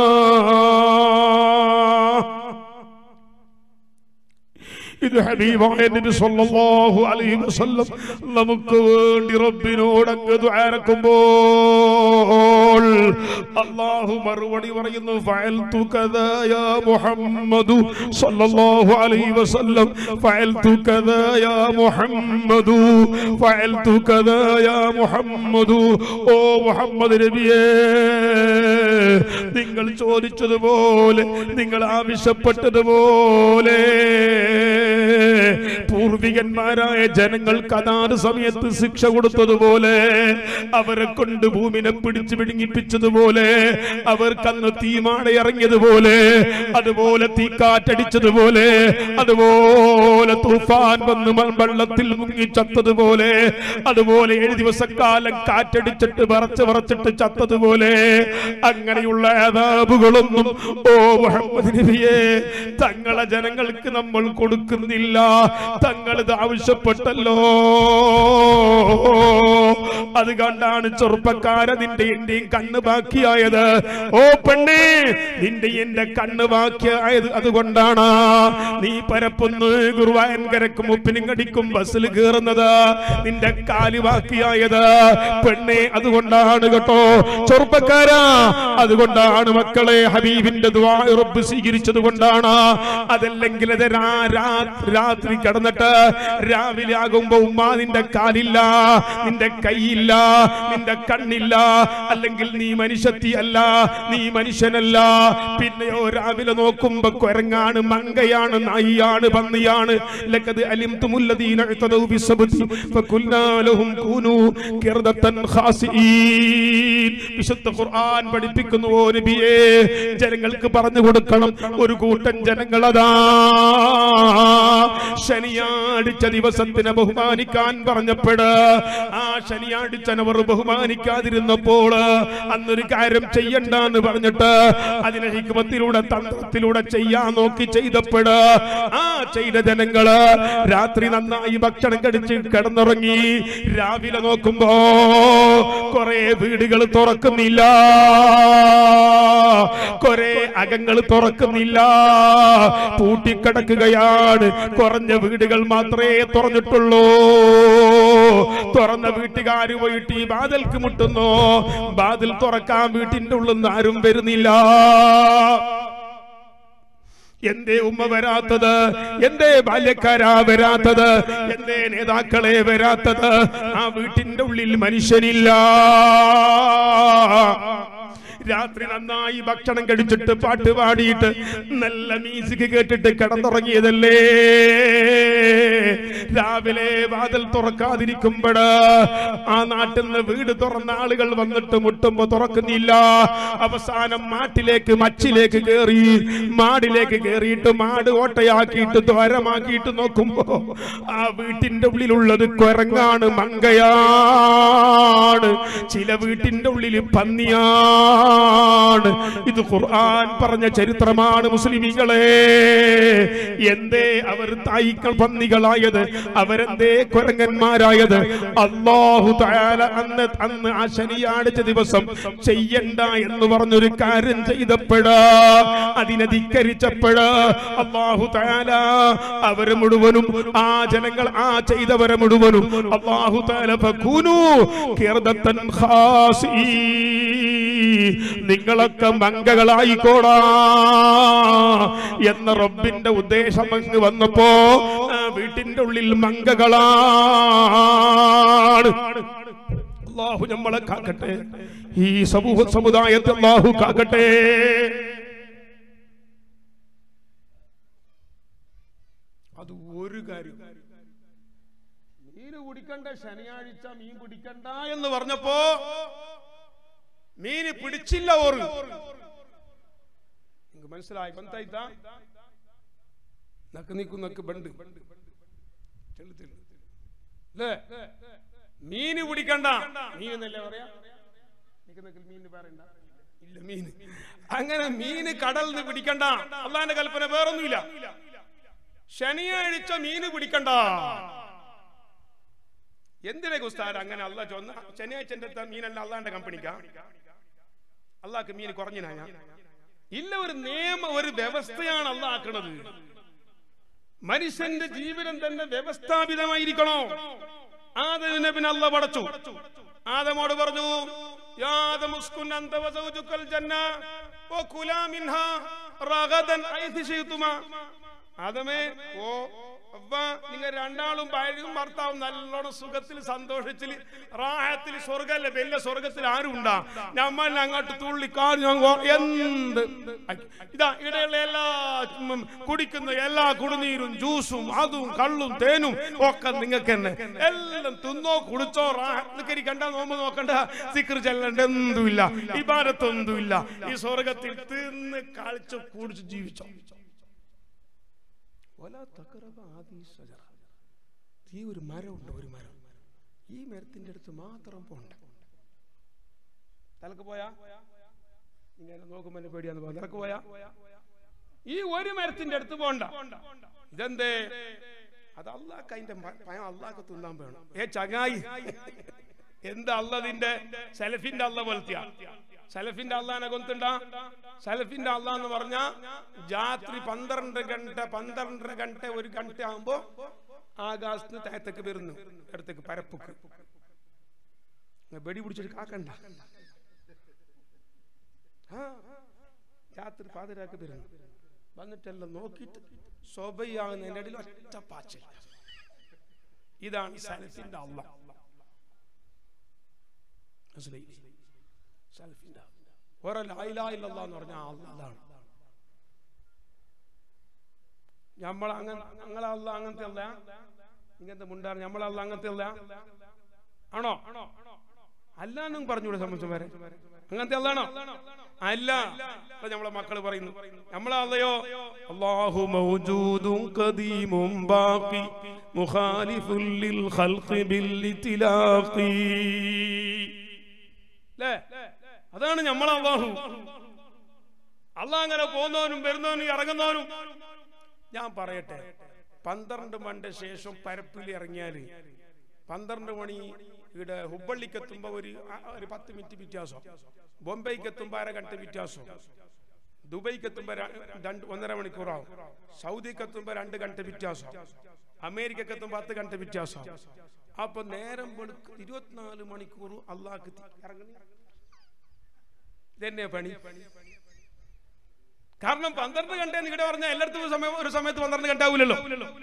ഇത് ഹബീബായ നബി സല്ലല്ലാഹു അലൈഹി വസല്ലം നമുക്ക് വേണ്ടി റബ്ബിനോട് അങ്ങ് ദുആരക്കുമ്പോൾ അല്ലാഹു മറുപടി പറയുന്നു ഫഅൽതു കദാ യാ മുഹമ്മദു സല്ലല്ലാഹു അലൈഹി വസല്ലം ഫഅൽതു കദാ യാ മുഹമ്മദു ഫഅൽതു കദാ യാ മുഹമ്മദു ഓ മുഹമ്മദ് നബിയേ നിങ്ങൾ ചോദിച്ചതുപോലെ നിങ്ങൾ ആവശ്യപ്പെട്ടതുപോലെ പൂർവികന്മാരായ ജനങ്ങൾക്ക് അതാത് സമയത്ത് ശിക്ഷ കൊടുത്തതുപോലെ അവരെ കൊണ്ട് ഭൂമിനെ പിടിച്ചു പിടുങ്ങിപ്പിച്ചതുപോലെ അവർക്കന്ന് തീമാട ഇറങ്ങിയതുപോലെ അതുപോലെ തീക്കാറ്റടിച്ചതുപോലെ അതുപോലെ തൂഫാൻ വന്ന് മ- വെള്ളത്തിൽ മുങ്ങി ചത്തതുപോലെ അതുപോലെ ഏഴ് ദിവസക്കാലം കാറ്റടിച്ചിട്ട് വിറച്ച് വിറച്ചിട്ട് ചത്തതുപോലെ അങ്ങനെയുള്ള അതാബുകളൊന്നും ഓ മുഹമ്മദ് നബിയെ തങ്ങളെ ജനങ്ങൾക്ക് നമ്മൾ കൊടുക്കുന്നില്ല തങ്ങൾ ഇത് ആവശ്യപ്പെട്ടല്ലോ അത് കണ്ടാണ് ചെറുപ്പക്കാര നിന്റെ എന്റെയും കണ്ണ് ബാക്കിയായത് ഓ പെണ്ണേ നിന്റെ എന്റെ കണ്ണ് ബാക്കിയായത് അതുകൊണ്ടാണ് നീ പരപ്പൊന്ന് ഗുരുവായൻകരക്കും ഉപ്പിനും കടിക്കും ബസ്സിൽ കയറുന്നത് നിന്റെ കാല് ബാക്കിയായത് പെണ്ണെ അതുകൊണ്ടാണ് കേട്ടോ ചെറുപ്പക്കാരാ അതുകൊണ്ടാണ് മക്കളെ ഹബീബിന്റെ ദുആ റബ്ബ് സ്വീകരിച്ചത് കൊണ്ടാണ് അതല്ലെങ്കിൽ അത് രാ- രാ- രാത്രി കിടന്നിട്ട് രാവിലെ ആകുമ്പോ ഉമ്മ നിന്റെ കാലില്ല നിന്റെ കൈയില്ല നിന്റെ കണ്ണില്ല അല്ലെങ്കിൽ നീ മനുഷ്യത്തി അല്ല നീ മനുഷ്യനല്ല പിന്നെയോ രാവിലെ നോക്കുമ്പോ കുരങ്ങാണ് മങ്കയാണ് നായിയാണ് പന്നിയാണ് ലക്കത് അലിംതുമുല്ലദീന ഇഅ്തദൗ ബിസ്സബ്തി ഫകുൽനാ ലഹും കൂനൂ ഖിർദത്തൻ ഖാസിഈൻ വിശുദ്ധ ഖുർആൻ പഠിപ്പിക്കുന്നു ഓ നബിയേ ജനങ്ങൾക്ക് പറഞ്ഞു കൊടുക്കണം ഒരു കൂട്ടം ജനങ്ങളതാ ശനിയാടിച്ച ദിവസത്തിനെ ബഹുമാനിക്കാൻ പറഞ്ഞപ്പെട് ആ ശനിയാടിച്ചനവർ ബഹുമാനിക്കാതിരുന്നപ്പോൾ അന്നൊരു കാര്യം ചെയ്യണ്ടെന്ന് പറഞ്ഞിട്ട് അതിനെ ഹിക്മത്തിലൂടെ തന്ത്രത്തിലൂടെ ചെയ്യാൻ നോക്കി ചെയ്തപ്പെട് ആ ചെയ്ത ജനങ്ങള് രാത്രി നന്നായി ഭക്ഷണം കടിച്ച് കിടന്നുറങ്ങി രാവിലെ നോക്കുമ്പോ കുറെ വീടുകൾ തുറക്കുന്നില്ല കുറെ അകങ്ങൾ തുറക്കുന്നില്ല പൂട്ടിക്കിടക്കുകയാണ് കുറഞ്ഞ വീടുകൾ മാത്രമേ തുറന്നിട്ടുള്ളൂ തുറന്ന വീട്ടുകാർ പോയിട്ട് ഈ ബാതൽക്ക് മുട്ടുന്നു ബാതിൽ തുറക്കാൻ വീട്ടിന്റെ ഉള്ളിൽ നിന്ന് ആരും വരുന്നില്ല എന്തേ ഉമ്മ വരാത്തത് എന്തേ ബാല്യക്കാരാ വരാത്തത് എന്തേ നേതാക്കളെ വരാത്തത് ആ വീട്ടിന്റെ ഉള്ളിൽ മനുഷ്യനില്ല രാത്രി നന്നായി ഭക്ഷണം കഴിച്ചിട്ട് പാട്ട് പാടിയിട്ട് നല്ല മ്യൂസിക് കേട്ടിട്ട് കിടന്നുറങ്ങിയതല്ലേ രാവിലെ വാതിൽ തുറക്കാതിരിക്കുമ്പോഴ് ആ നാട്ടിൽ നിന്ന് വീട് തുറന്ന ആളുകൾ വന്നിട്ട് മുട്ടുമ്പോ തുറക്കുന്നില്ല അവസാനം മാട്ടിലേക്ക് മച്ചിലേക്ക് കയറി മാടിലേക്ക് കയറിയിട്ട് മാട് ഓട്ടയാക്കിയിട്ട് ദ്വാരമാക്കിയിട്ട് നോക്കുമ്പോ ആ വീട്ടിന്റെ ഉള്ളിലുള്ളത് കുരങ്ങാണ് മങ്കയാണ് ചില വീട്ടിന്റെ ഉള്ളിൽ പന്നിയാണ്
ചരിത്രമാണ് ഇത് ഖുർആൻ പറഞ്ഞ ചരിത്രമാണ് മുസ്ലിമികളെ എന്തേ അവർ തായിക്കൾ പന്നികളായത് അവരെന്തേ കുരങ്ങന്മാരായത് അള്ളാഹു തആല അന്ന് അന്ന് ആ ശനിയാഴ്ച ദിവസം ചെയ്യണ്ട എന്ന് പറഞ്ഞൊരു കാര്യം ചെയ്തപ്പോഴാ അതിനെ ധിക്കരിച്ചപ്പോഴ് അള്ളാഹു തആല അവര് മുഴുവനും ആ ജനങ്ങൾ ആ ചെയ്തവരെ മുഴുവനും അള്ളാഹു തആല ഫകൂനു ഖിർദത്തൻ ഖാസീ നിങ്ങളൊക്കെ മങ്കകളായിക്കോടാ എന്ന റബ്ബിന്റെ ഉദ്ദേശം അങ്ങ് വന്നപ്പോ ആ വീട്ടിന്റെ ഉള്ളിൽ മങ്കകളാണ് അള്ളാഹു നമ്മളെ കാക്കട്ടെ ഈ സമൂഹ സമുദായത്തെ അള്ളാഹു കാക്കട്ടെ അത് ഒരു കാര്യം മീന് കുടിക്കണ്ട ശനിയാഴ്ച മീൻ പിടിക്കണ്ട എന്ന് പറഞ്ഞപ്പോ മീന് പിടിച്ചില്ല ഓറ് നിങ്ങക്ക് മനസ്സിലായി കൊന്തായിത്താ നക്ക് നീക്കു നക്ക് ബണ്ട് ചെല്ലു ചെല്ലു അല്ലേ മീന് പിടിക്കണ്ട മീൻ എന്നല്ലേ പറയാ നിക്ക് നിക്ക് മീന് പറയണ്ട ഇല്ല മീന് അങ്ങനെ മീന് കടലിൽ നിന്ന് പിടിക്കണ്ട അള്ളാന്റെ കൽപ്പന വേറൊന്നുമില്ല ശനിയാഴ്ച മീന് പിടിക്കണ്ട എന്തിനെ ഉസ്താദ് അങ്ങനെ അല്ല ചൊന്ന ശനിയാഴ്ച എന്റെ മീനല്ല അള്ളാന്റെ കമ്പനിക്കാ അള്ളാഹ്ക്ക് മീൻ കുറഞ്ഞിനാ ഞാൻ ഇല്ല ഒരു നിയമ ഒരു വ്യവസ്ഥയാണ് അള്ളാഹ് മനുഷ്യന്റെ ജീവിതം തന്നെ വ്യവസ്ഥാപിതമായിരിക്കണോ ആദമിനെ പിന്നെ അല്ല പടച്ചു ആദമോട് പറഞ്ഞു യാ ആദം ഉസ്കുൻ അന്ത വസൗജുക്കൽ ജന്ന വകുലാ മിൻഹാ റഗദൻ ഐഥി ശൈതുമാ ആദമേ ഓ അപ്പ നിങ്ങൾ രണ്ടാളും ഭാര്യയും ഭർത്താവും നല്ലോണം സുഖത്തിൽ സന്തോഷത്തിൽ റാഹത്തിൽ സ്വർഗല്ല വലിയ സ്വർഗത്തിൽ ആരും ഉണ്ടാ നമ്മൾ അങ്ങോട്ട് തുള്ളിക്കാർ എന്ത് ഇതാ ഇടയുള്ള എല്ലാ ഉം, കുടിക്കുന്ന എല്ലാ കുടിനീരും ജ്യൂസും അതും കള്ളും തേനും ഒക്കെ നിങ്ങൾക്ക് തന്നെ എല്ലാം തിന്നോ കുടിച്ചോ റാഹത്തിൽ കണ്ട നോമ്പ് നോക്കണ്ട സിക്കർ ചെല്ലണ്ട എന്തുമില്ല ഇബാരത്തൊന്നുമില്ല ഈ സ്വർഗത്തിൽ തിന്ന് കളിച്ച് കുടിച്ച് ജീവിച്ചോ വലാ തഖറബ ഹാദിഹി ശജറ. ഈ ഒരു മരമുണ്ട് ഒരു മരം ഈ മരത്തിന്റെ അടുത്ത് മാത്രം പോണ്ട തലക്ക് പോയാ ഇങ്ങനെ നോക്കുമ്പോ എന്നെ പേടിയാന്ന് പറഞ്ഞു തലക്ക് പോയാ ഈ ഒരു മരത്തിന്റെ അടുത്ത് പോണ്ട ഇതെന്തേ അത് അള്ളാഹ് അതിന്റെ ഭയം അള്ളാഹ് തിന്നാൻ വേണം ഏ ചങ്ങായി എന്താ അള്ളതിന്റെ സെലഫിന്റെ അള്ള പോലത്തെയാ സലഫിന്റെ അള്ളഹാനെ കൊത്തുണ്ട സലഫിന്റെ അള്ളാഹ് എന്ന് പറഞ്ഞ രാത്രി പന്ത്രണ്ട് ഗണ്ട പന്ത്രണ്ടര ഗണ്ട ഒരു ഗണ്ട ആകുമ്പോ ആകാശത്ത് താഴത്തേക്ക് വരുന്നു അടുത്തേക്ക് പരപ്പുക്ക് ഇങ്ങ് വെടി പിടിച്ചിട്ട് കാക്കണ്ട ആ രാത്രി പാതിരാക്ക് വരുന്നു വന്നിട്ടെല്ലാം നോക്കിയിട്ട് സ്വഭയാകുന്നതിന്റെ ഇടയിൽ ഒറ്റ പാച്ചൽ ഇതാണ് സലഫിന്റെ അള്ളാഹ് മനസ്സിലായി സലഫിന്റെ ഓരോ ലായിലായില്ല എന്ന് പറഞ്ഞ അതാണ് നമ്മൾ അങ്ങനെ ഞങ്ങളെ അല്ല അങ്ങനത്തെ അല്ല ഇങ്ങനത്തെ മുണ്ടാറ് നമ്മളെ അല്ല അങ്ങനത്തെ അല്ല ആണോ അല്ലാന്നും പറഞ്ഞൂടെ സംബന്ധിച്ചമാരെ അങ്ങനത്തെ അല്ലാണോ അല്ല ഇപ്പൊ നമ്മളെ മക്കള് പറയുന്നു നമ്മളെ അല്ലയോ അല്ലാഹു മൗജൂദും ഖദീമും ബാഖി മുഖാലിഫുൽ ലിൽ ഖൽഖി ബിൽ ഇത്തിലാഖി ല്ലേ അതാണ് നമ്മളെ അള്ളാഹു അള്ളാഹ് അങ്ങനെ പോകുന്നവനും വരുന്നവനും ഇറങ്ങുന്നവനും ഞാൻ പറയട്ടെ പന്ത്രണ്ട് മണിന്റെ ശേഷം പരപ്പിൽ ഇറങ്ങിയാല് പന്ത്രണ്ട് മണി ഇവിടെ ഹുബള്ളിക്ക് എത്തുമ്പോ ഒരു ആ- ഒരു പത്ത് മിനിറ്റ് വ്യത്യാസം ബോംബെക്ക് എത്തുമ്പോ അര ഗണ്ട വ്യത്യാസം ദുബൈക്ക് എത്തുമ്പോ ര- രണ്ട് ഒന്നര മണിക്കൂറാവും സൗദിക്ക് എത്തുമ്പോ രണ്ട് ഗണ്ട വ്യത്യാസം അമേരിക്കക്ക് എത്തുമ്പോ പത്ത് ഗണ്ട വ്യത്യാസം അപ്പൊ നേരം വെളുക്ക് ഇരുപത്തിനാല് മണിക്കൂർ അള്ളാഹ് ഇറങ്ങുന്നു ഇതെന്നെ പണി കാരണം പന്ത്രണ്ട് ഗണ്ട ഇവിടെ പറഞ്ഞ എല്ലായിടത്തും ഒരു സമയം ഒരു സമയത്ത് പന്ത്രണ്ട് ഗണ്ട ആവില്ലല്ലോ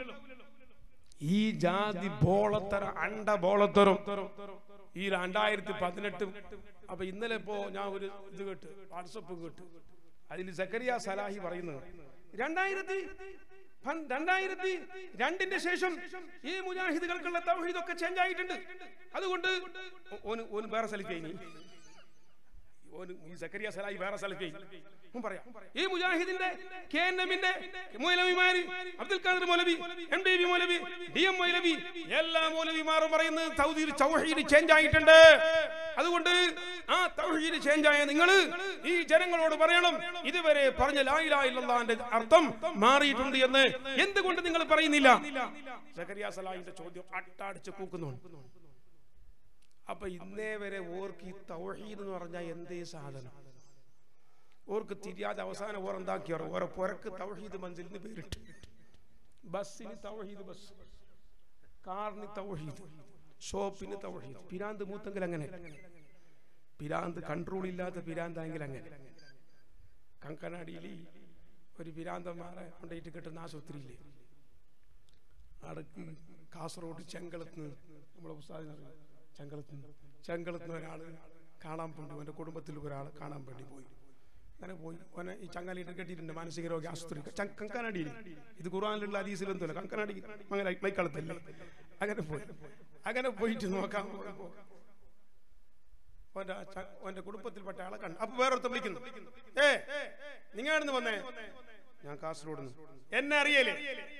ഈ ജാതി ബോളത്തര അണ്ട ബോളത്തരം ഈ രണ്ടായിരത്തി പതിനെട്ട് അപ്പൊ ഇന്നലെ ഇപ്പോ ഞാൻ ഒരു ഇത് കേട്ട് വാട്സപ്പ് കേട്ട് അതിൽ സക്കരിയ സലാഹി പറയുന്നത് രണ്ടായിരത്തി പൻ- രണ്ടായിരത്തി രണ്ടിന്റെ ശേഷം ഈ മുജാഹിദുകൾക്കുള്ള തൗഹീദൊക്കെ ചേഞ്ച് ആയിട്ടുണ്ട് അതുകൊണ്ട് ഓന് ഓന് വേറെ സ്ഥലത്ത് കഴിഞ്ഞു ഓന് ഈ സക്കരിയ സലായി വേറെ സ്ഥലത്ത് ഓൻ പറയാം ഈ മുജാഹിദിന്റെ കെ എൻ എമ്മിന്റെ മൗലവിമാര് അബ്ദുൽ ഖാദർ മൗലവി എം ഡി വി മൗലവി ഡി എം മൗലവി എല്ലാ മൗലവിമാരും പറയുന്നത് തൗഹീദ് തൗഹീദ് ചേഞ്ച് ആയിട്ടുണ്ട് അതുകൊണ്ട് ആ തൗഹീദ് ചേഞ്ച് ആയ നിങ്ങൾ ഈ ജനങ്ങളോട് പറയണം ഇതുവരെ പറഞ്ഞ ലാ ഇലാഹ ഇല്ലല്ലാഹിന്റെ അർത്ഥം മാറിയിട്ടുണ്ട് എന്ന് എന്തുകൊണ്ട് നിങ്ങൾ പറയുന്നില്ല സക്കരിയ സലാഹിന്റെ ചോദ്യം അട്ടാടിച്ച് കൂക്കുന്നുണ്ട് അപ്പൊ ഇന്നേ വരെ ഓർക്ക് ഈ തൗഹീദ് എന്ന് പറഞ്ഞാൽ എന്തേ സാധനം ഓർക്ക് തിരിയാതെ അവസാനം ഓർ എന്താക്കിയോ ഓരോ പുരക്ക് തൗഹീദ് മഞ്ചലിന് പേരിട്ട് ബസ്സിന് തൗഹീദ് ബസ് കാറിന് തൗഹീദ് ഷോപ്പിന് തൗഹീദ് പിരാന്ത് മൂത്തെങ്കിൽ അങ്ങനെ പിരാന്ത് കൺട്രോൾ ഇല്ലാത്ത പിരാന്തായെങ്കിൽ അങ്ങനെ കങ്കനാടിയിൽ ഒരു പിരാന്തന്മാരെ കൊണ്ടുപോയിട്ട് കിട്ടുന്ന ആശുപത്രിയില്ലേ അടക്ക് കാസർഗോഡ് ചെങ്കളത്ത് നമ്മളെ ഉസ്താദിന് അറിയാം ചെങ്കളത്ത് ചെങ്കളത്ത് ഒരാൾ കാണാൻ വേണ്ടി അവൻ്റെ കുടുംബത്തിൽ ഒരാൾ കാണാൻ വേണ്ടി പോയി അങ്ങനെ പോയി ഓനെ ഈ ചങ്ങാലിയിട്ട് കെട്ടിയിട്ടുണ്ട് മാനസിക രോഗി ആശുപത്രി ച- കങ്കനാടിയിൽ ഇത് ഖുറാനിലുള്ള അതീസിലൊന്നുമില്ല കങ്കനാടി അങ്ങനെ മൈക്കളത്തല്ലേ അങ്ങനെ പോയി അങ്ങനെ പോയിട്ട് നോക്കാൻ പോയപ്പോ ഓന്റെ ആ ച- ഓന്റെ കുടുംബത്തിൽപ്പെട്ട ആളെ കണ്ടു അപ്പൊ വേറൊരുത്തൻ വിളിക്കുന്നു ഏ നിങ്ങൾ എവിടുന്ന് വന്നേ ഞാൻ കാസർഗോഡ് എന്നെ അറിയലേ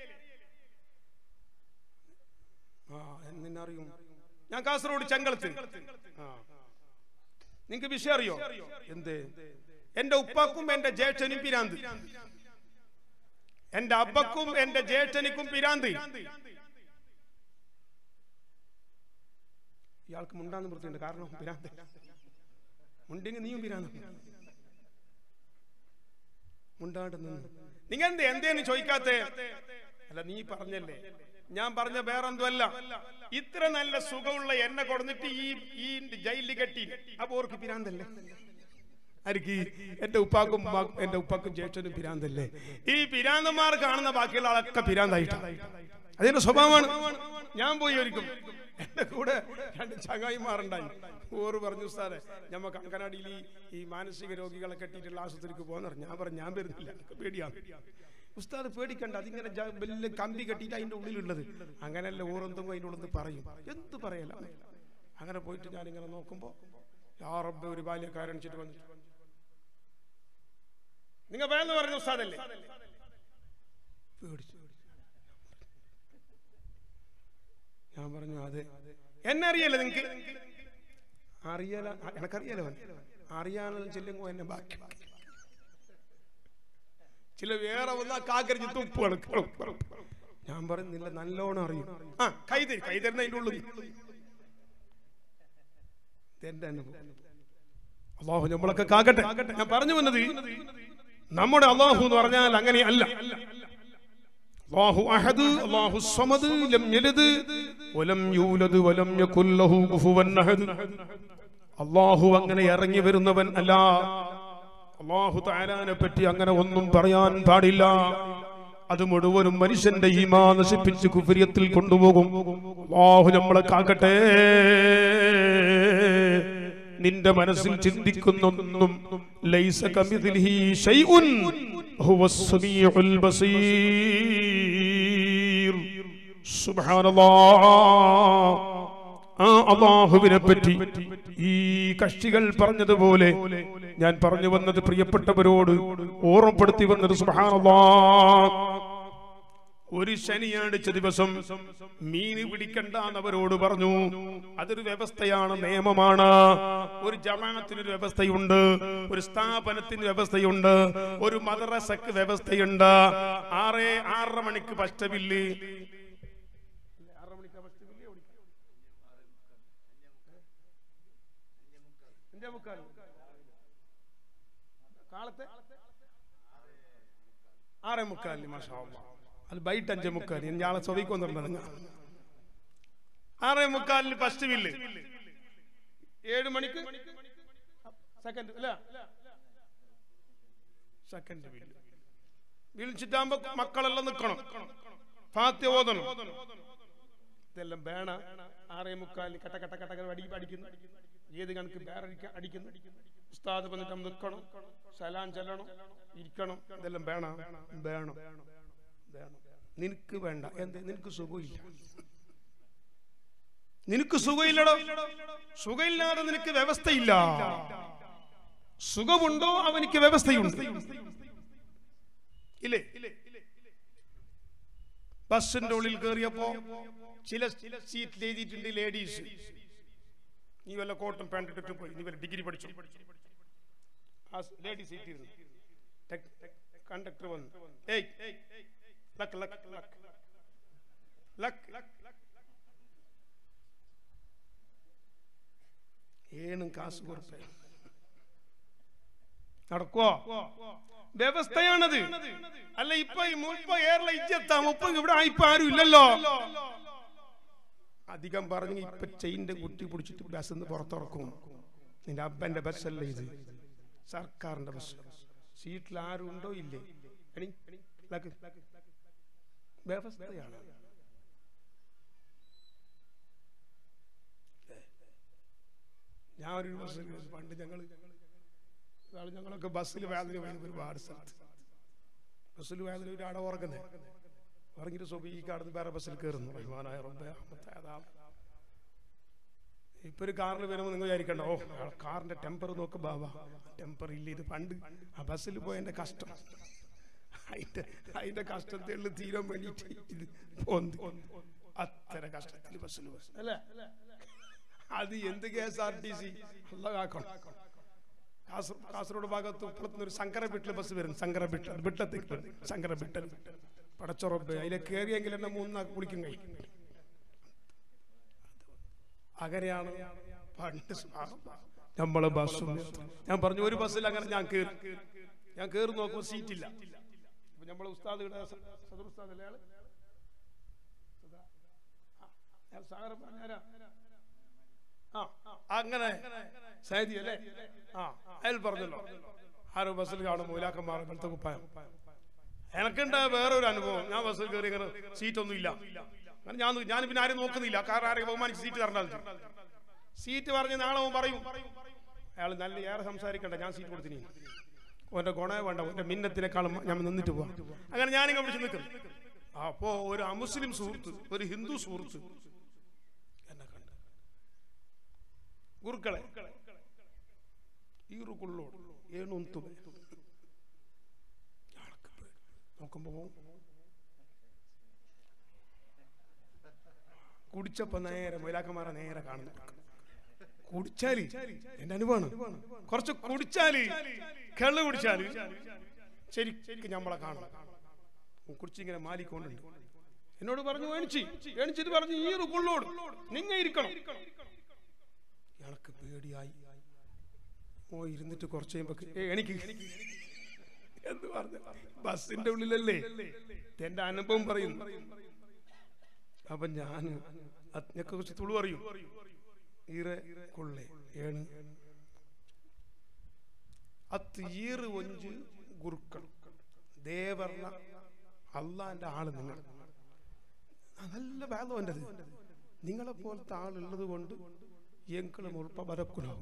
ആ എന്നെ അറിയും ഞാൻ കാസർഗോഡ് ചെങ്കളത്ത് ആ നിങ്ങക്ക് വിഷയം അറിയോ എന്ത് എന്റെ ഉപ്പാക്കും എന്റെ ജ്യേഷ്ഠനും പിരാന്ത് എന്റെ അബ്ബക്കും എന്റെ ജ്യേഷ്ഠനിക്കും പിരാന്ത് ഇയാൾക്ക് മുണ്ടാന്ന് വൃത്തിയുണ്ട് കാരണം പിരാന്ത് മുണ്ടെങ്കിൽ നീയും പിരാന്ത് മുണ്ടാണ്ട് നിന്ന് നിങ്ങൾ എന്ത് എന്തേന്ന് ചോദിക്കാത്തെ അല്ല നീ പറഞ്ഞല്ലേ ഞാൻ പറഞ്ഞ വേറെന്തുമല്ല ഇത്ര നല്ല സുഖമുള്ള എന്നെ കൊടുത്തിട്ട് ഈ ഈ ജയിലിൽ കെട്ടി അപ്പൊ ഓർക്ക് പിരാന്തല്ലേ ആർക്ക് എന്റെ ഉപ്പാക്കും ഉമ്മാക്കും എന്റെ ഉപ്പാക്കും ജ്യേഷ്ഠനും പിരാന്തല്ലേ ഈ പിരാന്തന്മാർ കാണുന്ന ബാക്കിയുള്ള ആളൊക്കെ പിരാന്തായിട്ടാണ് അതിന്റെ സ്വഭാവമാണ് ഞാൻ പോയി ഒരിക്കും എന്റെ കൂടെ രണ്ട് ചങ്ങായിമാരുണ്ടായി ഓറ് പറഞ്ഞു ഉസ്താദെ ഞമ്മക്ക് അങ്കനാടിയിൽ ഈ- ഈ മാനസിക രോഗികളെ കെട്ടിയിട്ടുള്ള ആശുപത്രിക്ക് പോകുന്ന ഞാൻ പറഞ്ഞു ഞാൻ വരുന്നില്ല എനിക്ക് പേടിയാണ് ഉസ്താദ് പേടിക്കണ്ട അതിങ്ങനെ ജ- വലിയ കമ്പി കെട്ടിയിട്ട് അതിന്റെ ഉള്ളിലുള്ളത് അങ്ങനെയല്ല ഓറെന്തെങ്കിലും അതിൻ്റെ ഉള്ളിൽ പറയും എന്ത് പറയല അങ്ങനെ പോയിട്ട് ഞാൻ ഇങ്ങനെ നോക്കുമ്പോ യാ റബ്ബെ ഒരു ബാല്യക്കാരണിച്ചിട്ട് വന്നിട്ട് നിങ്ങൾ വേണമെന്ന് പറഞ്ഞ ഉസ്താദല്ലേ പേടിച്ചു ഞാൻ പറഞ്ഞു അതെ എന്നെ അറിയല്ലേ നിങ്ങക്ക് അറിയാല എനക്കറിയാലോ അവൻ. അറിയാനെല്ലാം ചെല്ലുമ്പോ എന്നെ ബാക്കി ചില വേറെ വന്നാ കാക്കരിച്ച് തുപ്പ് കിടക്കണം ഞാൻ പറയുന്നില്ല നല്ലോണം അറിയും ആ കൈതരി കൈതരുന്ന അതിന്റെ ഉള്ളിൽ ഇതെന്റെ അനുഭവം അള്ളാഹു നമ്മളൊക്കെ കാക്കട്ടെ ഞാൻ പറഞ്ഞു വന്നത് നമ്മുടെ അള്ളാഹു എന്ന് പറഞ്ഞാൽ അങ്ങനെയല്ല അള്ളാഹു അഹദ് അള്ളാഹു സമദ് ലം യലിദ് വലം യൂലദ് വലം യകുൽ ലഹു കുഫുവൻ അഹദ് അള്ളാഹു അങ്ങനെ ഇറങ്ങി വരുന്നവൻ അല്ല അള്ളാഹു താലാനെ പറ്റി അങ്ങനെ ഒന്നും പറയാൻ പാടില്ല അത് മുഴുവനും മനുഷ്യന്റെ ഈമാ നശിപ്പിച്ച് കുഫരിയത്തിൽ കൊണ്ടുപോകും അള്ളാഹു നമ്മളെ കാക്കട്ടെ നിന്റെ മനസ്സിൽ ചിന്തിക്കുന്നൊന്നും ലൈസ കമിഥിലിഹി ശൈഉൻ ഹുവസ് സമീഉൽ ബസീർ സുബ്ഹാനല്ലാഹ് ആ അള്ളാഹുവിനെ പറ്റി ഈ കക്ഷികൾ പറഞ്ഞതുപോലെ ഞാൻ പറഞ്ഞു വന്നത് പ്രിയപ്പെട്ടവരോട് ഓർമ്മപ്പെടുത്തി വന്നത് സുബ്ഹാനല്ലാഹ് ഒരു ശനിയാഴ്ച ദിവസം മീന് പിടിക്കണ്ടെന്ന് അവരോട് പറഞ്ഞു അതൊരു വ്യവസ്ഥയാണ് നിയമമാണ് ഒരു ജമാഅത്തിനൊരു വ്യവസ്ഥയുണ്ട് ഒരു സ്ഥാപനത്തിന് വ്യവസ്ഥയുണ്ട് ഒരു മദ്രസക്ക് വ്യവസ്ഥയുണ്ട് ആറ് ആറര മണിക്ക് പഷ്ടമില്ല് ആറര മണിക്ക് പഷ്ടമില്ല് അഞ്ചേ മുക്കാൽ കാലത്തെ ആറേ മുക്കാലിന് മാഷാ അല്ലാ. അത് ബൈറ്റ് അഞ്ചേ മുക്കാൽ ഞാളെ സ്വതക്കൊന്നുള്ളത് ഞാൻ ആറേ മുക്കാലിന് ഫസ്റ്റ് ബില്ല് ഏഴ് മണിക്ക് സെക്കൻഡ് അല്ല സെക്കൻഡ് ബില്ല് വിളിച്ചിട്ടാകുമ്പോ മക്കളെല്ലാം നിൽക്കണം ഫാത്യ ഓതണം ഇതെല്ലാം വേണ ആറേ മുക്കാലിന് കട്ട കട്ട കട്ട അടി അടിക്കുന്നു ഏത് കണക്ക് വേറെ അടിക്കുന്നു ഉസ്താദ് വന്നിട്ട് നമ്മൾ നിൽക്കണം സലാം ചെല്ലണം ഇരിക്കണം ഇതെല്ലാം വേണം വേണം വേണം നിനക്ക് വേണ്ട എന്ത് നിനക്ക് സുഖമില്ല നിനക്ക് സുഖമില്ലടോ സുഖമില്ലാതെ നിനക്ക് വ്യവസ്ഥയില്ല സുഖമുണ്ടോ അവനിക്ക് വ്യവസ്ഥയുണ്ട് ഇല്ലേ ബസ്സിന്റെ ഉള്ളിൽ കയറിയപ്പോ ചില ചില സീറ്റിൽ എഴുതിയിട്ടുണ്ട് ലേഡീസ് നീ വല്ല കോട്ടും പാൻറ് ഇട്ടിട്ട് പോയി നീ വല്ല ഡിഗ്രി പഠിച്ചു ആ ലേഡി സീറ്റ് ഇരുന്നു കണ്ടക്ടർ വന്നു ഏയ് ലക്ക് ലക്ക് ലക്ക് ലക്ക് ഏണും കാശ് കൊടുത്തേ നടക്കുവോ വ്യവസ്ഥയാണത് അല്ല ഇപ്പൊ ഈ മു- ഇപ്പൊ ഏറെ ഇജ്ജത്താ മുപ്പ ഇവിടെ ഇപ്പൊ ആരും ഇല്ലല്ലോ അധികം പറഞ്ഞ് ഇപ്പൊ ചെയിന്റെ കുട്ടി പിടിച്ചിട്ട് ബസ് നിന്ന് പുറത്തിറക്കും നിന്റെ അപ്പന്റെ ബസ്സല്ല ഇത് സർക്കാരിന്റെ ബസ് സീറ്റിൽ ആരും ഉണ്ടോ ഇല്ലേ എണി, ലക്ക്. വ്യവസ്ഥയാണ് ഞാൻ ഒരു ബസ്സിൽ പണ്ട് ഞങ്ങൾ ഇതാണ് ഞങ്ങളൊക്കെ ബസ്സിൽ വേദന പോയി ഒരുപാട് സ്ഥലത്ത് ബസ്സിൽ വേദന ഒരു അട ഉറങ്ങുന്നത് ഉറങ്ങിയിട്ട് സ്വബി ഈ കാടുന്ന് വേറെ ബസ്സിൽ കയറുന്നു റഹ്മാനായ റബ്ബേ, അഹമ്മദ് അതാ. ഇപ്പൊ ഒരു കാറിൽ വരുമ്പോൾ നിങ്ങൾ വിചാരിക്കണ്ട ഓ ആ കാറിന്റെ ടെമ്പർ നോക്ക് ബാബ ടെമ്പർ ഇല്ല ഇത് പണ്ട് ആ ബസ്സിൽ പോയ എന്റെ കഷ്ടം അതിന്റെ അതിന്റെ കഷ്ടത്തിൽ തീരാൻ വേണ്ടിയിട്ട് ഇത് പോന്ത് അത്ര കഷ്ടത്തിൽ ബസ്സിൽ ബസ് അല്ലേ അത് എന്ത് K S R T C കാക്കണം കാസർ- കാസർഗോഡ് ഭാഗത്ത് ഉപ്പളത്തുനിന്ന് ഒരു സങ്കര ബിട്ടിൽ ബസ് വരും സങ്കര ബിട്ട് ബിട്ടത്തേക്ക് വരും സങ്കര ബിട്ടൽ പടച്ചുറപ്പ് അതിലെ കയറിയെങ്കിൽ എന്നെ മൂന്നാക്ക് കുളിക്കും കൈ അങ്ങനെയാണ് പണ്ട് സുബ്ഹാനല്ലാഹ്. നമ്മളെ ബസ് ഞാൻ പറഞ്ഞു ഒരു ബസ്സിൽ അങ്ങനെ ഞാൻ കയറി ഞാൻ കയറി നോക്കുമ്പോൾ സീറ്റില്ല അപ്പൊ നമ്മളെ ഉസ്താദ് ഇവിടെ സ- സദർ ഉസ്താദ് അല്ലേ ആള് ആ, ഞാൻ സാഗർ പറഞ്ഞാരാ ആ, അങ്ങനെ സൈദി അല്ലേ ആ അയാൾ പറഞ്ഞല്ലോ ആരോ ബസ്സിൽ കാണും മൂലാക്കന്മാർ വെളുത്ത കുപ്പായം എനക്കുണ്ട് വേറെ ഒരു അനുഭവം ഞാൻ ബസ്സിൽ കയറി ഇങ്ങനെ സീറ്റൊന്നും ഇല്ല അങ്ങനെ ഞാൻ ഞാൻ പിന്നെ ആരും നോക്കുന്നില്ല കാരണം ആരെയും ബഹുമാനിച്ച് സീറ്റ് തരണ്ടാൽ സീറ്റ് പറഞ്ഞ് നാളെ അവൻ പറയും അയാൾ നല്ല ഏറെ സംസാരിക്കണ്ട ഞാൻ സീറ്റ് കൊടുത്തിനി ഓന്റെ ഗുണേ വേണ്ട ഓന്റെ മിന്നത്തിനേക്കാളും ഞാൻ നിന്നിട്ട് പോവാം അങ്ങനെ ഞാനിങ്ങനെ പിടിച്ച് നിൽക്കും അപ്പോ ഒരു അമുസ്ലിം സുഹൃത്ത് ഒരു ഹിന്ദു സുഹൃത്ത് എന്നെ കണ്ട് ಗುರುಗಳೇ ಇವರು ಕುಳ್ಳೋಡು ಏನು ಅಂತು നോക്കുമ്പോ കുടിച്ചപ്പോ നേരെ മൈലാക്കന്മാരെ നേരെ കാണുന്നു കുടിച്ചാല് എന്റെ അനുഭവമാണ് കുറച്ച് കുടിച്ചാല് കള്ള് കുടിച്ചാല് ശരിക്കും നമ്മളെ കാണും കുടിച്ചിങ്ങനെ മാലിക്കൊണ്ടുണ്ട് എന്നോട് പറഞ്ഞു എണിച്ച് എണിച്ചിട്ട് പറഞ്ഞു ഈ ഒരു പുള്ളോട് നിങ്ങ ഇരിക്കണം ഇയാൾക്ക് പേടിയായി ഓ ഇരുന്നിട്ട് കുറച്ച് കഴിയുമ്പോ ഏ എനിക്ക് എന്ന് പറഞ്ഞു ബസിന്റെ ഉള്ളിലല്ലേ എന്റെ അനുഭവം പറയുന്നു അപ്പൊ ഞാൻ അതിനെ കുറിച്ച് തുളു അറിയും ഈറെ കൊള്ളെ ഏണ് അത്ത് ഈറ് ഒഞ്ച് ഗുരുക്കൾ ദേവർണ അള്ളാന്റെ ആള് നിങ്ങൾ ആ, നല്ല ബാലോ എന്റത് നിങ്ങളെ പോലത്തെ ആളുള്ളത് കൊണ്ട് എങ്കിലും ഉൾപ്പ വരക്കുലാവും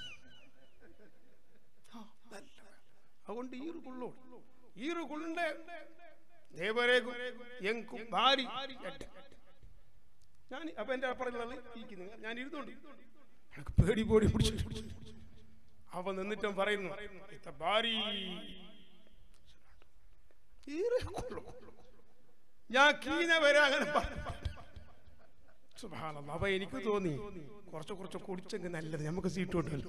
ആ, നല്ല വേല. അതുകൊണ്ട് ഈറ് കൊള്ളോട് ഈറ് കൊള്ളണ്ടേ ദേവരെ എങ്കും ഭാരി എട്ട്. ഞാൻ അപ്പൊ എന്റെ അപ്പുറമുള്ള ഇരിക്കുന്നു ഞാൻ ഇരുന്നോണ്ട് എനിക്ക് പേടി പേടി പിടിച്ചു അവ നിന്നിട്ടും പറയുന്നു "ഇത്ത ഭാരി ഈറ് കൊള്ളും. ഞാൻ കീന വരെ അങ്ങനെ പറഞ്ഞു സുബ്ഹാനല്ലാഹ്. അപ്പൊ എനിക്ക് തോന്നി കുറച്ച് കുറച്ച് കുടിച്ചെങ്കിൽ നല്ലത് നമുക്ക് സീറ്റ് കിട്ടുമല്ലോ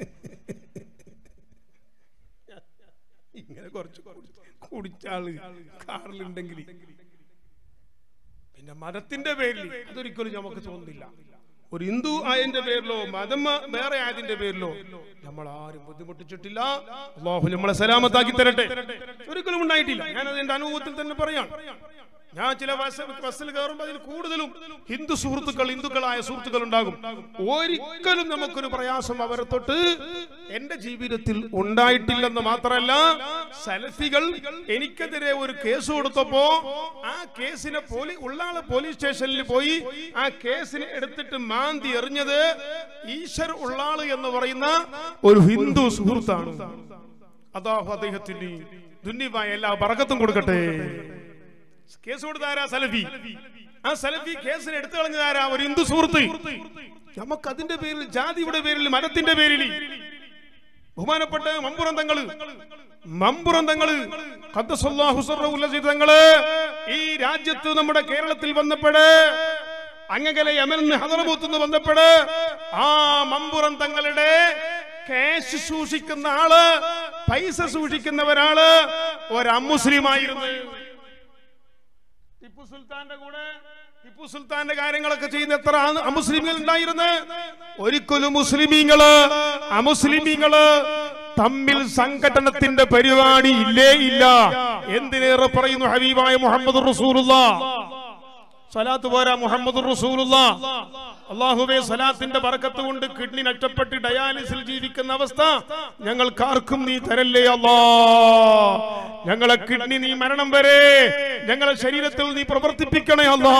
ഇങ്ങനെ കുറച്ച് കുടിച്ച് കുടിച്ചാള് കാറിലുണ്ടെങ്കിൽ പിന്നെ മതത്തിന്റെ പേരിൽ അതൊരിക്കലും നമുക്ക് തോന്നുന്നില്ല ഒരു ഹിന്ദു ആയതിന്റെ പേരിലോ മതം വേറെ ആയതിന്റെ പേരിലോ നമ്മൾ ആരും ബുദ്ധിമുട്ടിച്ചിട്ടില്ല അള്ളാഹു നമ്മളെ സലാമത്താക്കി തരട്ടെ ഒരിക്കലും ഉണ്ടായിട്ടില്ല ഞാനത് എന്റെ അനുഭവത്തിൽ തന്നെ പറയാം ഞാൻ ചില ബസ് ബസ്സിൽ കയറുമ്പോൾ അതിൽ കൂടുതലും ഹിന്ദു സുഹൃത്തുക്കൾ ഹിന്ദുക്കളായ സുഹൃത്തുക്കൾ ഉണ്ടാകും ഒരിക്കലും നമുക്കൊരു പ്രയാസം അവരെ തൊട്ട് എന്റെ ജീവിതത്തിൽ ഉണ്ടായിട്ടില്ലെന്ന് മാത്രമല്ല സലഫികൾ എനിക്കെതിരെ ഒരു കേസ് കൊടുത്തപ്പോ ആ കേസിനെ പോലീ ഉള്ളാള് പോലീസ് സ്റ്റേഷനിൽ പോയി ആ കേസിനെ എടുത്തിട്ട് മാന്തി എറിഞ്ഞത് ഈശ്വർ ഉള്ളാള് എന്ന് പറയുന്ന ഒരു ഹിന്ദു സുഹൃത്താണ് അതാഹു അദ്ദേഹത്തിന് ദുന്യമായ എല്ലാ പറക്കത്തും കൊടുക്കട്ടെ കേസ് കൊടുത്താരാ സലഫി ആ സലഫി കേസിന് എടുത്തു കളഞ്ഞതാരാ ഒരു ഹിന്ദു സുഹൃത്ത് നമുക്ക് അതിന്റെ പേരിൽ ജാതിയുടെ പേരിൽ മതത്തിന്റെ പേരിൽ ബഹുമാനപ്പെട്ട മമ്പുറന്തങ്ങള് മമ്പുറന്തങ്ങള് ഖദ്ദസല്ലാഹു സർറഹുൽ അസീസ് തങ്ങള് ഈ രാജ്യത്ത് നമ്മുടെ കേരളത്തിൽ വന്നപ്പോഴ് അങ്ങകലെ യമനിന്ന് ഹദറമൂത്തുനിന്ന് വന്നപ്പോഴ് ആ മമ്പുറം തങ്ങളുടെ കാശ് സൂക്ഷിക്കുന്ന ആള് പൈസ സൂക്ഷിക്കുന്നവരാള് ഒരമുസ്ലിമായിരുന്നു ടിപ്പു സുൽത്താന്റെ കൂടെ ടിപ്പു സുൽത്താന്റെ കാര്യങ്ങളൊക്കെ ചെയ്യുന്ന എത്ര ആ- അമുസ്ലിങ്ങൾ ഉണ്ടായിരുന്നു ഒരിക്കലും മുസ്ലിമീങ്ങള് അമുസ്ലിമീങ്ങള് തമ്മിൽ സംഘടനത്തിന്റെ പരിപാടി ഇല്ലേ ഇല്ല എന്തിനേറെ പറയുന്നു ഹബീബായ മുഹമ്മദ് റസൂലുള്ള സലാത്ത് പോരാ മുഹമ്മദ് റസൂലുള്ള അള്ളാഹുവേ സലാത്തിന്റെ ബറക്കത്ത് കൊണ്ട് കിഡ്നി നഷ്ടപ്പെട്ട് ഡയാലിസിൽ ജീവിക്കുന്ന അവസ്ഥ ഞങ്ങൾക്കാർക്കും നീ തരല്ലേ അല്ലാ ഞങ്ങളെ കിഡ്നി നീ മരണം വരെ ഞങ്ങളെ ശരീരത്തിൽ നീ പ്രവർത്തിപ്പിക്കണേ അല്ലാ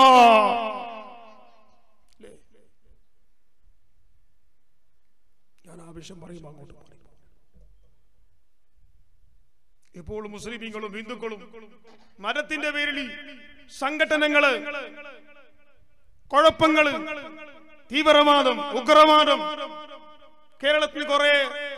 ഞാൻ ആവശ്യം പറയുമ്പോൾ അങ്ങോട്ട് പറയും ഇപ്പോൾ മുസ്ലിമീങ്ങളും ഹിന്ദുക്കളും മതത്തിന്റെ പേരിൽ സംഘടനകള് കുഴപ്പങ്ങള് തീവ്രവാദം ഉഗ്രവാദം കേരളത്തിൽ കുറെ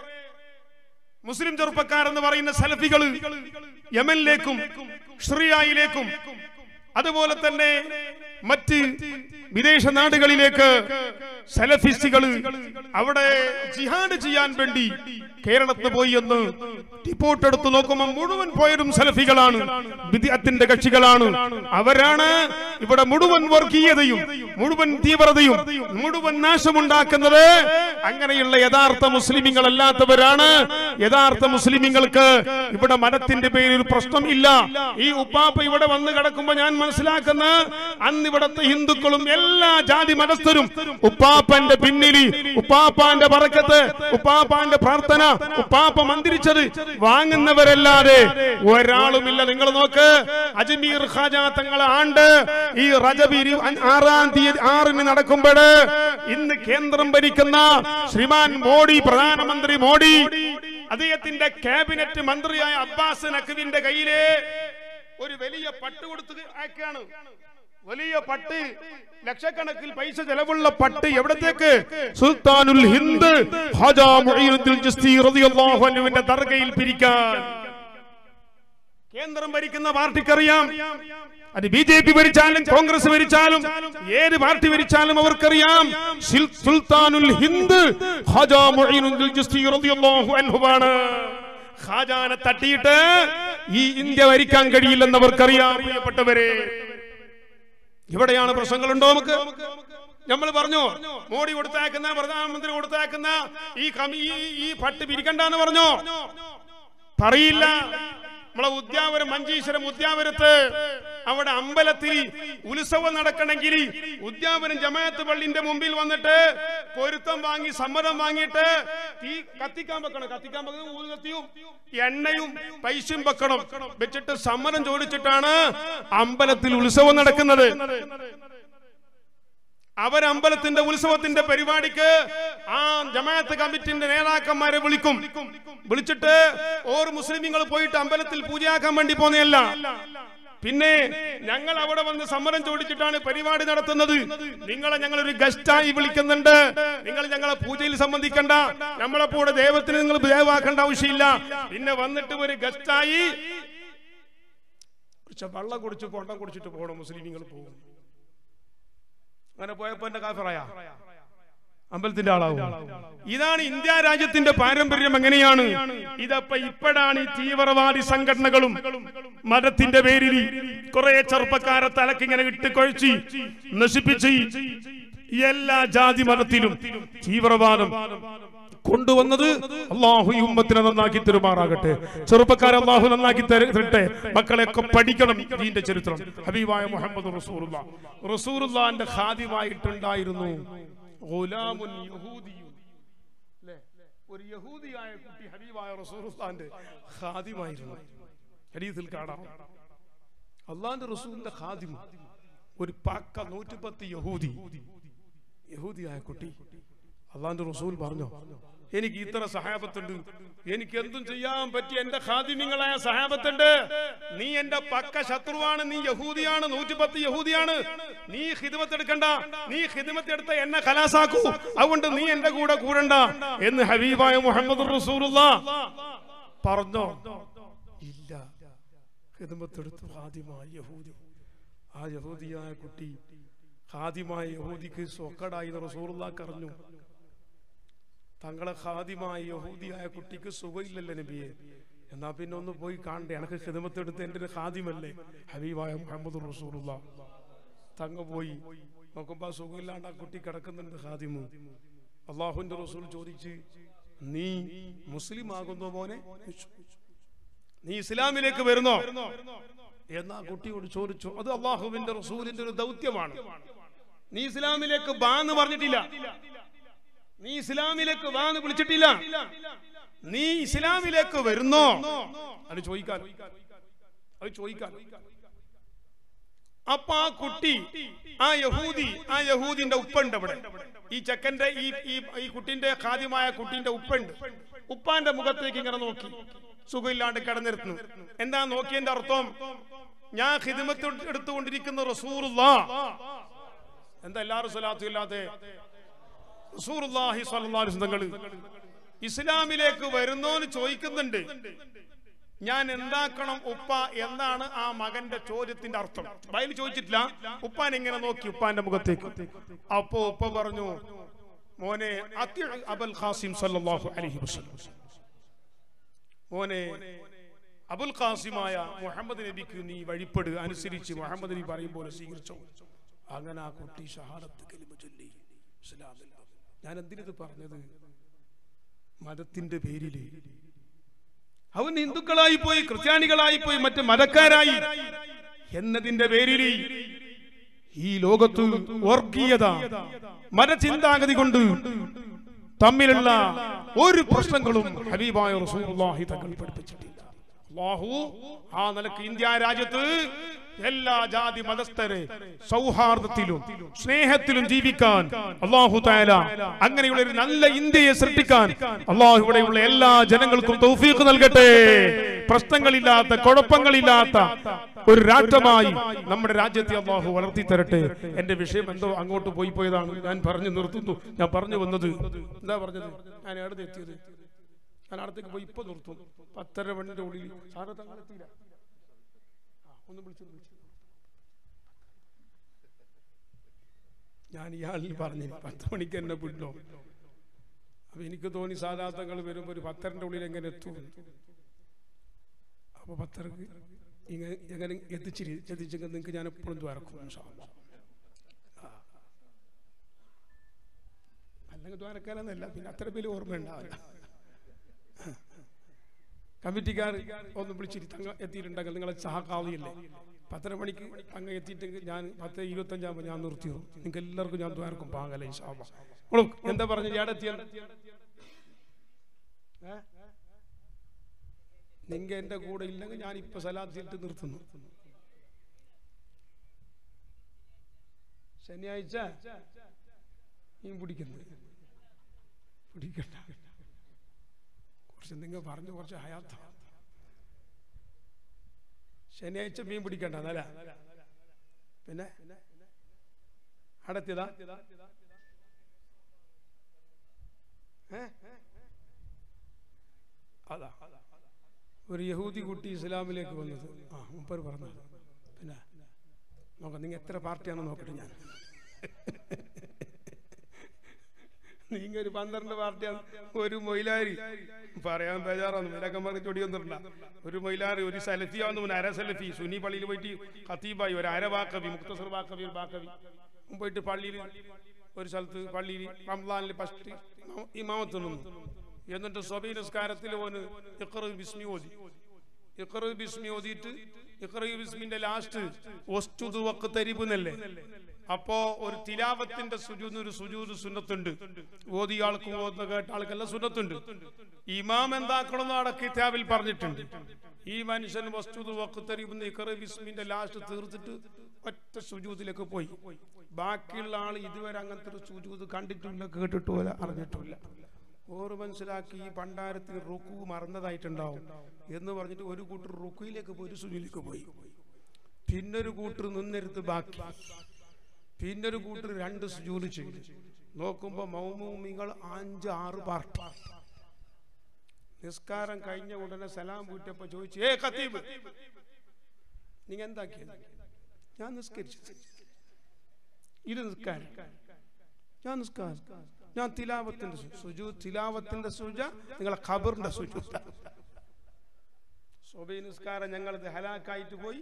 മുസ്ലിം ചെറുപ്പക്കാരെന്ന് പറയുന്ന സലഫികള് യമനിലേക്കും ഷ്രിയായിലേക്കും അതുപോലെ തന്നെ മറ്റ് വിദേശ നാടുകളിലേക്ക് സലഫിസ്റ്റുകൾ അവിടെ ജിഹാഡ് ചെയ്യാൻ വേണ്ടി കേരളത്തിൽ പോയി എന്ന് റിപ്പോർട്ട് എടുത്ത് നോക്കുമ്പോൾ മുഴുവൻ പോയതും സലഫികളാണ് വിദ്യാത്തിന്റെ കക്ഷികളാണ് അവരാണ് ഇവിടെ മുഴുവൻ വർഗീയതയും മുഴുവൻ തീവ്രതയും മുഴുവൻ നാശമുണ്ടാക്കുന്നത് അങ്ങനെയുള്ള യഥാർത്ഥ മുസ്ലിമിങ്ങൾ അല്ലാത്തവരാണ് യഥാർത്ഥ മുസ്ലിമിങ്ങൾക്ക് ഇവിടെ മതത്തിന്റെ പേരിൽ പ്രശ്നം ഇല്ല ഈ ഉപ്പാപ്പ ഇവിടെ വന്ന് കിടക്കുമ്പോ ഞാൻ മനസ്സിലാക്കുന്ന അന്ന് ഇവിടത്തെ ഹിന്ദുക്കളും എല്ലാ ജാതി മതസ്ഥരും ഉപ്പാപ്പന്റെ പിന്നിൽ ഉപ്പാപ്പാന്റെ പറക്കത്ത് ഉപ്പാപ്പാന്റെ പ്രാർത്ഥന ഉപ്പാപ്പ മന്ത്രിച്ചത് വാങ്ങുന്നവരല്ലാതെ ഒരാളുമില്ല നിങ്ങൾ നോക്ക് അജ്മീർ ഖാജ തങ്ങളെ ആണ്ട് ഈ റജബ് ഇരു- ആറാം തീയതി ആറിന് നടക്കുമ്പോൾ ഇന്ന് കേന്ദ്രം ഭരിക്കുന്ന ശ്രീമാൻ മോഡി പ്രധാനമന്ത്രി മോഡി അദ്ദേഹത്തിന്റെ ക്യാബിനറ്റ് മന്ത്രിയായ അബ്ബാസ് നഖ്വിന്റെ കയ്യില് ഒരു വലിയ പട്ട് കൊടുത്ത് അയക്കാണ് വലിയ പട്ട് ലക്ഷക്കണക്കിൽ പൈസ ചെലവുള്ള പട്ട് എവിടത്തേക്ക് സുൽത്താനുൽ ഹിന്ദ് ഹാജാ മുഈനുദ്ദീൻ ചിസ്തി റളിയല്ലാഹു അൻഹുവിന്റെ ദർഗയിൽ പിരിക്കാൻ കേന്ദ്രം ഭരിക്കുന്ന പാർട്ടിക്കറിയാം അത് ബി ജെ പി ഭരിച്ചാലും കോൺഗ്രസ് ഭരിച്ചാലും ഏത് പാർട്ടി ഭരിച്ചാലും അവർക്കറിയാം സിൽ- സുൽത്താനുൽ ഹിന്ദ് ഖാജാ മുഈനുദ്ദീൻ ചിസ്തി റളിയല്ലാഹു അൻഹുവാണ് ഖാജാനെ തട്ടിയിട്ട് ഈ ഇന്ത്യ ഭരിക്കാൻ കഴിയില്ലെന്ന് അവർക്കറിയാം പ്രിയപ്പെട്ടവരെ ഇവിടെയാണ് പ്രശ്നങ്ങളുണ്ടോ നമുക്ക് നമ്മൾ പറഞ്ഞു മോഡി കൊടുത്തയക്കുന്ന പ്രധാനമന്ത്രി കൊടുത്തയക്കുന്ന ഈ കമി ഈ- ഈ പട്ട് പിരിക്കണ്ടെന്ന് പറഞ്ഞു പറയില്ല നമ്മളെ ഉദ്യാവരം മഞ്ചീശ്വരം ഉദ്യാവരത്ത് അവിടെ അമ്പലത്തിൽ ഉത്സവം നടക്കണമെങ്കിൽ ഉദ്യാവരം ജമാഅത്ത് പള്ളിന്റെ മുമ്പിൽ വന്നിട്ട് പൊരുത്തം വാങ്ങി സമ്മതം വാങ്ങിയിട്ട് തീ കത്തിക്കാൻ വെക്കണം കത്തിക്കാൻ വെക്കുന്നത് ഊതുകത്തിയും എണ്ണയും പൈസയും വെക്കണം വെച്ചിട്ട് സമ്മതം ചോദിച്ചിട്ടാണ് അമ്പലത്തിൽ ഉത്സവം നടക്കുന്നത് അവരമ്പലത്തിന്റെ ഉത്സവത്തിന്റെ പരിപാടിക്ക് ആ ജമാഅത്ത് കമ്മിറ്റിന്റെ നേതാക്കന്മാരെ വിളിക്കും വിളിച്ചിട്ട് ഓർ മുസ്ലിമീങ്ങൾ പോയിട്ട് അമ്പലത്തിൽ പൂജയാക്കാൻ വേണ്ടി പോന്നെയല്ല പിന്നെ ഞങ്ങൾ അവിടെ വന്ന് സമ്മതം ചോദിച്ചിട്ടാണ് പരിപാടി നടത്തുന്നത് നിങ്ങളെ ഞങ്ങൾ ഒരു ഗസ്റ്റായി വിളിക്കുന്നുണ്ട് നിങ്ങൾ ഞങ്ങളെ പൂജയിൽ സംബന്ധിക്കണ്ട നമ്മളെ കൂടെ ദൈവത്തിന് നിങ്ങൾ ദയവാക്കേണ്ട ആവശ്യമില്ല പിന്നെ വന്നിട്ട് ഒരു ഗസ്റ്റായി കുറച്ച് വെള്ളം കുടിച്ച് കൊണ്ടം കുടിച്ചിട്ട് പോകണം മുസ്ലിമീങ്ങൾ പോകും അങ്ങനെ പോയപ്പോ എന്റെ കാഫറായ അമ്പലത്തിന്റെ ആളാവും ഇതാണ് ഇന്ത്യ രാജ്യത്തിന്റെ പാരമ്പര്യം എങ്ങനെയാണ് ഇതപ്പ ഇപ്പോഴാണ് ഈ തീവ്രവാദി സംഘടനകളും മതത്തിന്റെ പേരിൽ കുറെ ചെറുപ്പക്കാരെ തലക്കിങ്ങനെ ഇട്ട് കൊഴിച്ച് നശിപ്പിച്ച് എല്ലാ ജാതി മതത്തിലും തീവ്രവാദം കൊണ്ടുവന്നത് അള്ളാഹു ഈ ഉമ്മത്തിനെ നന്നാക്കി തരുമാറാകട്ടെ ചെറുപ്പക്കാരെ അള്ളാഹു നന്നാക്കി തര- തരട്ടെ മക്കളെയൊക്കെ പഠിക്കണം ഇതിന്റെ ചരിത്രം ഹബീബായ മുഹമ്മദ് റസൂറുള്ള റസൂറുല്ലാന്റെ ഖാദിമായിട്ടുണ്ടായിരുന്നു ഗുലാമുൻ യഹൂദിയുൻ. ല്ലേ? ഒരു യഹൂദിയായ കുട്ടി ഹബീബായ റസൂറുല്ലാന്റെ ഖാദിമായിരുന്നു ഹരീതിൽ കാണാം അള്ളാന്റെ റസൂലിന്റെ ഖാദിം ഒരു പക്ക നൂറ്റിപ്പത്ത് യഹൂദി യഹൂദിയായ കുട്ടി അള്ളാന്റെ റസൂൽ പറഞ്ഞു എനിക്ക് ഇത്ര സഹാബത്തുണ്ട് എനിക്ക് എന്തും ചെയ്യാൻ പറ്റിയ എന്റെ ഖാദിമ്യങ്ങളായ സഹാബത്തുണ്ട് നീ എന്റെ പക്ക ശത്രുവാണ് നീ യഹൂദിയാണ് നൂറ്റിപ്പത്ത് യഹൂദിയാണ് നീ ഹിദ്മത്ത് എടുക്കണ്ട നീ ഹിദ്മത്ത് എടുത്ത എന്നെ കലാസാക്കൂ അതുകൊണ്ട് നീ എന്റെ കൂടെ കൂടണ്ട എന്ന് ഹബീബായ മുഹമ്മദ് റസൂലുള്ള പറഞ്ഞോ ഇല്ല ഹിദ്മത്തെടുത്തു ഹാദിമായ യഹൂദി ആ യഹൂദിയായ കുട്ടി ഹാദിമായ യഹൂദിക്ക് സ്വക്കടായി റസൂറുള്ളാക്ക് അറിഞ്ഞു തങ്ങളെ ഹാദിമായ യഹൂദിയായ കുട്ടിക്ക് സുഖമില്ലല്ലോ നബിയെ എന്നാ പിന്നെ ഒന്ന് പോയി കാണണ്ടേ എനക്ക് ഹിദമത്തെടുത്ത് എൻ്റെ ഒരു ഹാദിമല്ലേ ഹബീബായ മുഹമ്മദ് റസൂറുള്ള തങ്ങ പോയി നോക്കുമ്പോ ആ സുഖമില്ലാണ്ട് ആ കുട്ടി കിടക്കുന്നുണ്ട് ഹാദിമു അള്ളാഹുവിന്റെ റസൂൽ ചോദിച്ച് നീ മുസ്ലിം ആകുന്നോ മോനെ നീ ഇസ്ലാമിലേക്ക് വരുന്നോ എന്നാ കുട്ടിയോട് ചോദിച്ചു അത് അള്ളാഹുവിന്റെ റസൂലിന്റെ ഒരു ദൗത്യമാണ് നീ ഇസ്ലാമിലേക്ക് ബാ എന്ന് പറഞ്ഞിട്ടില്ല നീ ഇസ്ലാമിലേക്ക് വാ എന്ന് വിളിച്ചിട്ടില്ല നീ ഇസ്ലാമിലേക്ക് വരുന്നോ അത് ചോദിക്കാൻ അത് ചോദിക്കാൻ അപ്പൊ ആ കുട്ടി ആ യഹൂദി ആ യഹൂദിന്റെ ഉപ്പുണ്ട് അവിടെ ഈ ചെക്കന്റെ ഈ ഈ ഈ കുട്ടിന്റെ ഖാദ്യമായ കുട്ടിന്റെ ഉപ്പുണ്ട് ഉപ്പാന്റെ മുഖത്തേക്ക് ഇങ്ങനെ നോക്കി സുഖമില്ലാണ്ട് കിടന്നിരുന്നു എന്താ നോക്കിയതിന്റെ അർത്ഥം ഞാൻ ഹിദിമത്ത് എടുത്തുകൊണ്ടിരിക്കുന്ന റസൂറുള്ള എന്താ എല്ലാവരും സ്വലാത്തും ഇല്ലാത്ത റസൂറുല്ലാഹി സ്വല്ലല്ലാഹു അലൈഹി വസല്ലം ഇസ്ലാമിലേക്ക് വരുന്നോന്ന് ചോദിക്കുന്നുണ്ട് ഞാൻ എന്താക്കണം ഉപ്പ എന്നാണ് ആ മകന്റെ ചോദ്യത്തിന്റെ അർത്ഥം ബൈബിൾ ചോദിച്ചിട്ടില്ല ഉപ്പാൻ ഇങ്ങനെ നോക്കി ഉപ്പാന്റെ മുഖത്തേക്ക് അപ്പോ ഉപ്പ പറഞ്ഞു മോനെ അത്തി അബുൽ ഖാസിം സല്ലല്ലാഹു അലൈഹി വസല്ലം മോനെ അബുൽ ഖാസിമായ മുഹമ്മദ് നബിക്ക് നീ വഴിപ്പെടുക അനുസരിച്ച് മുഹമ്മദ് നബി പറയും പോലെ സ്വീകരിച്ചോ അങ്ങനെ ആ കുട്ടി ഷഹാദത്ത് കലിമ ചൊല്ലി ഇസ്ലാമിൽ ഞാൻ എന്തിനത് പറഞ്ഞത് മതത്തിന്റെ പേരില് അവൻ ഹിന്ദുക്കളായി പോയി ക്രിസ്ത്യാനികളായി പോയി മറ്റ് മതക്കാരായി എന്നതിന്റെ പേരിൽ ഈ ലോകത്ത് വർഗീയത മതചിന്താഗതി കൊണ്ട് തമ്മിലുള്ള ഒരു പ്രശ്നങ്ങളും ഹബീബായ റസൂലുള്ളാഹി തങ്ങൾ പഠിപ്പിച്ചിട്ടില്ല അല്ലാഹു ആ നിലക്ക് ഇന്ത്യ രാജ്യത്ത് എല്ലാ ജാതി മതസ്ഥരെ സൗഹാർദ്ദത്തിലും സ്നേഹത്തിലും ജീവിക്കാൻ അള്ളാഹു താല അങ്ങനെയുള്ള ഒരു നല്ല ഇന്ത്യയെ സൃഷ്ടിക്കാൻ അള്ളാഹു ഇവിടെയുള്ള എല്ലാ ജനങ്ങൾക്കും തൗഫീഖ് നൽകട്ടെ പ്രശ്നങ്ങളില്ലാത്ത കുഴപ്പങ്ങളില്ലാത്ത ഒരു രാഷ്ട്രമായി നമ്മുടെ രാജ്യത്തെ അള്ളാഹു വളർത്തി തരട്ടെ എന്റെ വിഷയം എന്തോ അങ്ങോട്ട് പോയി പോയതാണ് ഞാൻ പറഞ്ഞു നിർത്തുന്നു ഞാൻ പറഞ്ഞു വന്നത് എന്താ പറഞ്ഞത് ഞാൻ എവിടെ എത്തിയത് ഞാൻ അടുത്തേക്ക് പോയി ഇപ്പൊ നിർത്തും പത്തര മണിന്റെ ഉള്ളിൽ സാറ് തങ്ങളെത്തിയില്ല ആ, ഒന്ന് വിളിച്ചു വിളിച്ചു ഞാൻ ഇയാളിൽ പറഞ്ഞു പത്ത് മണിക്ക് എന്നെ വിടണോ അപ്പൊ എനിക്ക് തോന്നി സാധാർത്ഥങ്ങൾ വരുമ്പോ ഒരു പത്തരന്റെ ഉള്ളിൽ എങ്ങനെ എത്തും അപ്പൊ പത്തരക്ക് ഇങ്ങനെ എങ്ങനെ എത്തിച്ചിരി എത്തിച്ചെങ്കിൽ നിങ്ങൾക്ക് ഞാൻ എപ്പോഴും ദ്വാരക്കും ഇൻഷാ അല്ലാ. ആ. അല്ലെങ്കിൽ ദ്വാരക്കാരെന്നല്ല പിന്നെ അത്ര പേര് ഓർമ്മ ഉണ്ടാവില്ല കമ്മിറ്റിക്കാർ ഒന്ന് വിളിച്ചിരി തങ്ങ എത്തിയിട്ടുണ്ടെങ്കിൽ നിങ്ങളെ സഹകാവിയല്ലേ പത്തര മണിക്ക് തങ്ങ എത്തിയിട്ടെങ്കിൽ ഞാൻ പത്ത് ഇരുപത്തഞ്ചാകുമ്പോൾ ഞാൻ നിർത്തി നിങ്ങൾക്ക് എല്ലാവർക്കും ഞാൻ ദ്വാരക്കും പാങ്ങല ഇൻഷാല്ല എന്താ പറഞ്ഞു ഞാൻ എത്തിയ നിങ്ങ എന്റെ കൂടെ ഇല്ലെങ്കിൽ ഞാൻ ഇപ്പൊ സലാത്തിട്ട് നിർത്തുന്നു ശനിയാഴ്ച മീൻ പിടിക്കുന്നത് പിടിക്കണ്ട കുറച്ച് നിങ്ങൾ പറഞ്ഞു കുറച്ച് ഹയാത്ത ശനിയാഴ്ച മീൻ പിടിക്കണ്ട എന്നല്ല പിന്നെ അടത്തിയതാ ഏ? അതാ ഒരു യഹൂദി കുട്ടി ഇസ്ലാമിലേക്ക് വന്നത് ആ മുപ്പർ പറഞ്ഞത് പിന്നെ നോക്കാം നിങ്ങൾ എത്ര പാർട്ടിയാണെന്ന് നോക്കട്ടെ ഞാൻ നീങ്ങ ഒരു പന്ത്രണ്ട് പാർട്ടിയാണ് ഒരു മൊയിലാരി പറയാൻ ബേജാറാണ് മിലക്കന്മാർക്ക് ചൊടിയൊന്നുമില്ല ഒരു മൊയിലാറി ഒരു സലഫിയാന്ന് പിന്നെ അര സലഫി സുനി പള്ളിയിൽ പോയിട്ട് ഖത്തീബായി ഒരു അര ബാക്കവി മുക്തസർ ബാക്കവി ഒരു ബാക്കവി പോയിട്ട് പള്ളിയിൽ ഒരു സ്ഥലത്ത് പള്ളിയിൽ റംസാനിൽ ഫസ്റ്റ് ഇമാമത്ത് നിന്നു എന്നിട്ട് സ്വബി നിസ്കാരത്തിൽ ഓന് ഇഖ്റ ബിസ്മി ഓതി ഇഖ്റ ബിസ്മി ഓതിയിട്ട് ഇഖ്റ ബിസ്മിന്റെ ലാസ്റ്റ് ഒസ്തുദ് വഖ്തരിബ് എന്നല്ലേ അപ്പോ ഒരു തിലാവത്തിന്റെ സുജൂദ് ഒരു സുജൂദ് സുന്നത്തുണ്ട് ഓതിയ ആൾക്കും ഓതുന്ന കേട്ട ആൾക്കെല്ലാം സുന്നത്തുണ്ട് ഇമാം എന്താക്കണമെന്ന് അവിടെ കിതാബിൽ പറഞ്ഞിട്ടുണ്ട് ഈ മനുഷ്യൻ വസ്തുദ് വഖ്തരിബ് ഇഖ്റ ബിസ്മിന്റെ ലാസ്റ്റ് തീർത്തിട്ട് ഒറ്റ സുജൂദിലേക്ക് പോയി ബാക്കിയുള്ള ആൾ ഇതുവരെ അങ്ങനത്തെ ഒരു സുജൂത് കണ്ടിട്ടില്ല കേട്ടിട്ടുമില്ല അറിഞ്ഞിട്ടുമില്ല ഓറ് മനസ്സിലാക്കി ഈ പണ്ടാരത്തിന് റുക്കു മറന്നതായിട്ടുണ്ടാവും എന്ന് പറഞ്ഞിട്ട് ഒരു കൂട്ടർ റുക്കുയിലേക്ക് പോയി ഒരു സുജൂലിലേക്ക് പോയി പിന്നൊരു കൂട്ടർ നിന്നെടുത്ത് ബാക്കി പിന്നൊരു കൂട്ടർ രണ്ട് സുജൂല് ചെയ്തു നോക്കുമ്പോ മൗമൂമികൾ അഞ്ച് ആറ് പാർട്ടി നിസ്കാരം കഴിഞ്ഞ ഉടനെ സലാം വീട്ടപ്പോ ചോദിച്ചു ഏ ഖത്തീബ് നിങ്ങൾ എന്താക്കിയത് ഞാൻ നിസ്കരിച്ചു ഇത് നിസ്കാരം ഞാൻ നിസ്കാരം ഞാൻ തിലാവത്തിന്റെ സു- സുജു തിലാവത്തിന്റെ സുജ നിങ്ങളെ ഖബറിന്റെ സുജു സ്വബൈ നിസ്കാരം ഞങ്ങൾ ഹലാക്കായിട്ട് പോയി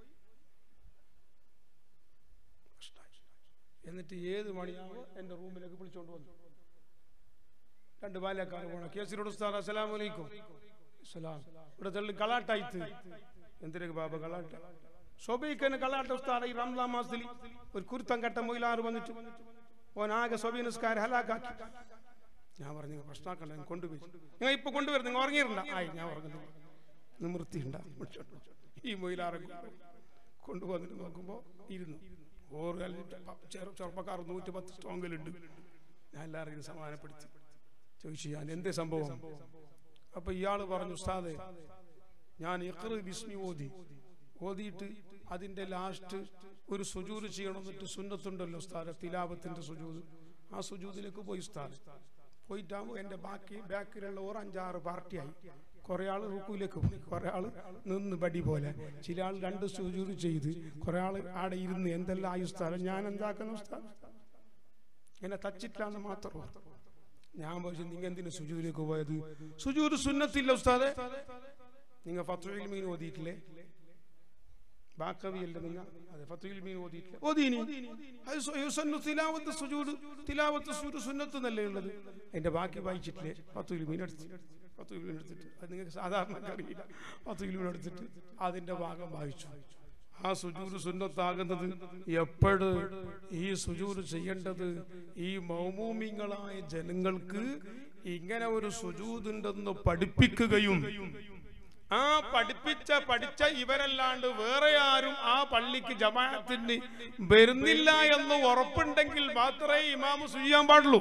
എന്നിട്ട് ഏത് മണിയാവോ എന്റെ റൂമിലേക്ക് വിളിച്ചോണ്ട് വന്നു രണ്ട് ബാല്യക്കാർ പോണം കേസിനോട് ഉസ്താദ് അസ്സലാമു അലൈക്കും സലാം ഇവിടെ തള്ളി കളാട്ടായിത്ത് എന്തിനൊക്കെ ബാബ കളാട്ട ശോഭയ്ക്കന് കളാട്ട ഉസ്താദ് ഈ റംസാൻ മാസത്തിൽ ഒരു കുരുത്തം കെട്ട മൊയിലാറ് വന്നിട്ട് ഓൻ ആകെ സ്വബി നിസ്കാരം ഹലാക്കാക്കി ഞാൻ പറഞ്ഞു "നിങ്ങൾ പ്രശ്നമാക്കണ്ട ഞാൻ കൊണ്ടുപോയി നിങ്ങൾ ഇപ്പൊ കൊണ്ടുവരും നിങ്ങൾ ഉറങ്ങിയിട്ടുണ്ട ആയി ഞാൻ ഉറങ്ങുന്നു നിവൃത്തിയുണ്ട ഈ മൊയിലാറെ കൊണ്ടുവന്നിട്ട് നോക്കുമ്പോ ഇരുന്നു ഓറ് ചെറു ചെറുപ്പക്കാർ നൂറ്റി പത്ത് സ്ട്രോങ്ങിലുണ്ട് ഞാൻ എല്ലാവരെയും സമാധാനപ്പെടുത്തി ചോദിച്ചു ഞാൻ എന്തേ സംഭവം അപ്പൊ ഇയാള് പറഞ്ഞു ഉസ്താദെ ഞാൻ ഇഖ്റ് ബിസ്മി ഓതി ഓതിയിട്ട് അതിന്റെ ലാസ്റ്റ് ഒരു സുജൂത് ചെയ്യണം എന്നിട്ട് സുന്നത്തുണ്ടല്ലോ ഉസ്താദ് തിലാപത്തിന്റെ സുജൂത് ആ സുജൂതിലേക്ക് പോയി ഉസ്താദ് പോയിട്ടാകുമ്പോൾ എന്റെ ബാക്കി ബാക്കിലുള്ള ഒരു അഞ്ചാറ് പാർട്ടിയായി കുറെ ആള് റുക്കുയിലേക്ക് പോയി കുറെ ആള് നിന്ന് ബടി പോലെ ചില ആൾ രണ്ട് സുജൂത് ചെയ്ത് കുറെ ആള് ആടെ ഇരുന്ന് എന്തെല്ലാം ആയി ഉസ്താദ് ഞാൻ എന്താക്കുന്നു ഉസ്താദ് എന്നെ തച്ചിട്ടില്ലാന്ന് മാത്രം ഓർത്തു. ഞാൻ ചോദിച്ചു നിങ്ങൾ എന്തിനു സുജൂരിലേക്ക് പോയത് സുജൂര് സുന്നത്തില്ല ഉസ്താദെ നിങ്ങൾ ഫത്തുൽ മീൻ ഓതിയിട്ടില്ലേ ബാക്കവിയല്ലേ നിങ്ങൾ അതെ ഫത്തുൽ മീൻ ഓതിയിട്ടില്ലേ ഓതീനി അത് സു- യുസന്നു തിലാവത്ത് സുജൂദ് തിലാവത്ത് സുജൂദ് സുന്നത്ത് എന്നല്ലേ ഉള്ളത് അതിന്റെ ബാക്കി വായിച്ചിട്ടില്ലേ ഫത്തുൽ മീൻ എടുത്ത് ഫത്തുൽ മീൻ എടുത്തിട്ട് അത് നിങ്ങൾക്ക് സാധാരണ അറിയില്ല ഫത്തുൽ മീൻ എടുത്തിട്ട് അതിന്റെ ഭാഗം വായിച്ചു ആ സുജൂര് സുന്നത്താകുന്നത് എപ്പോഴ് ഈ സുജൂര് ചെയ്യേണ്ടത് ഈ മൗമൂമിങ്ങളായ ജനങ്ങൾക്ക് ഇങ്ങനെ ഒരു സുജൂതുണ്ടെന്ന് പഠിപ്പിക്കുകയും ആ പഠിപ്പിച്ച പഠിച്ച ഇവരല്ലാണ്ട് വേറെ ആരും ആ പള്ളിക്ക് ജമാഅത്തിന് വരുന്നില്ല എന്ന് ഉറപ്പുണ്ടെങ്കിൽ മാത്രമേ ഇമാമ് ചെയ്യാൻ പാടുള്ളൂ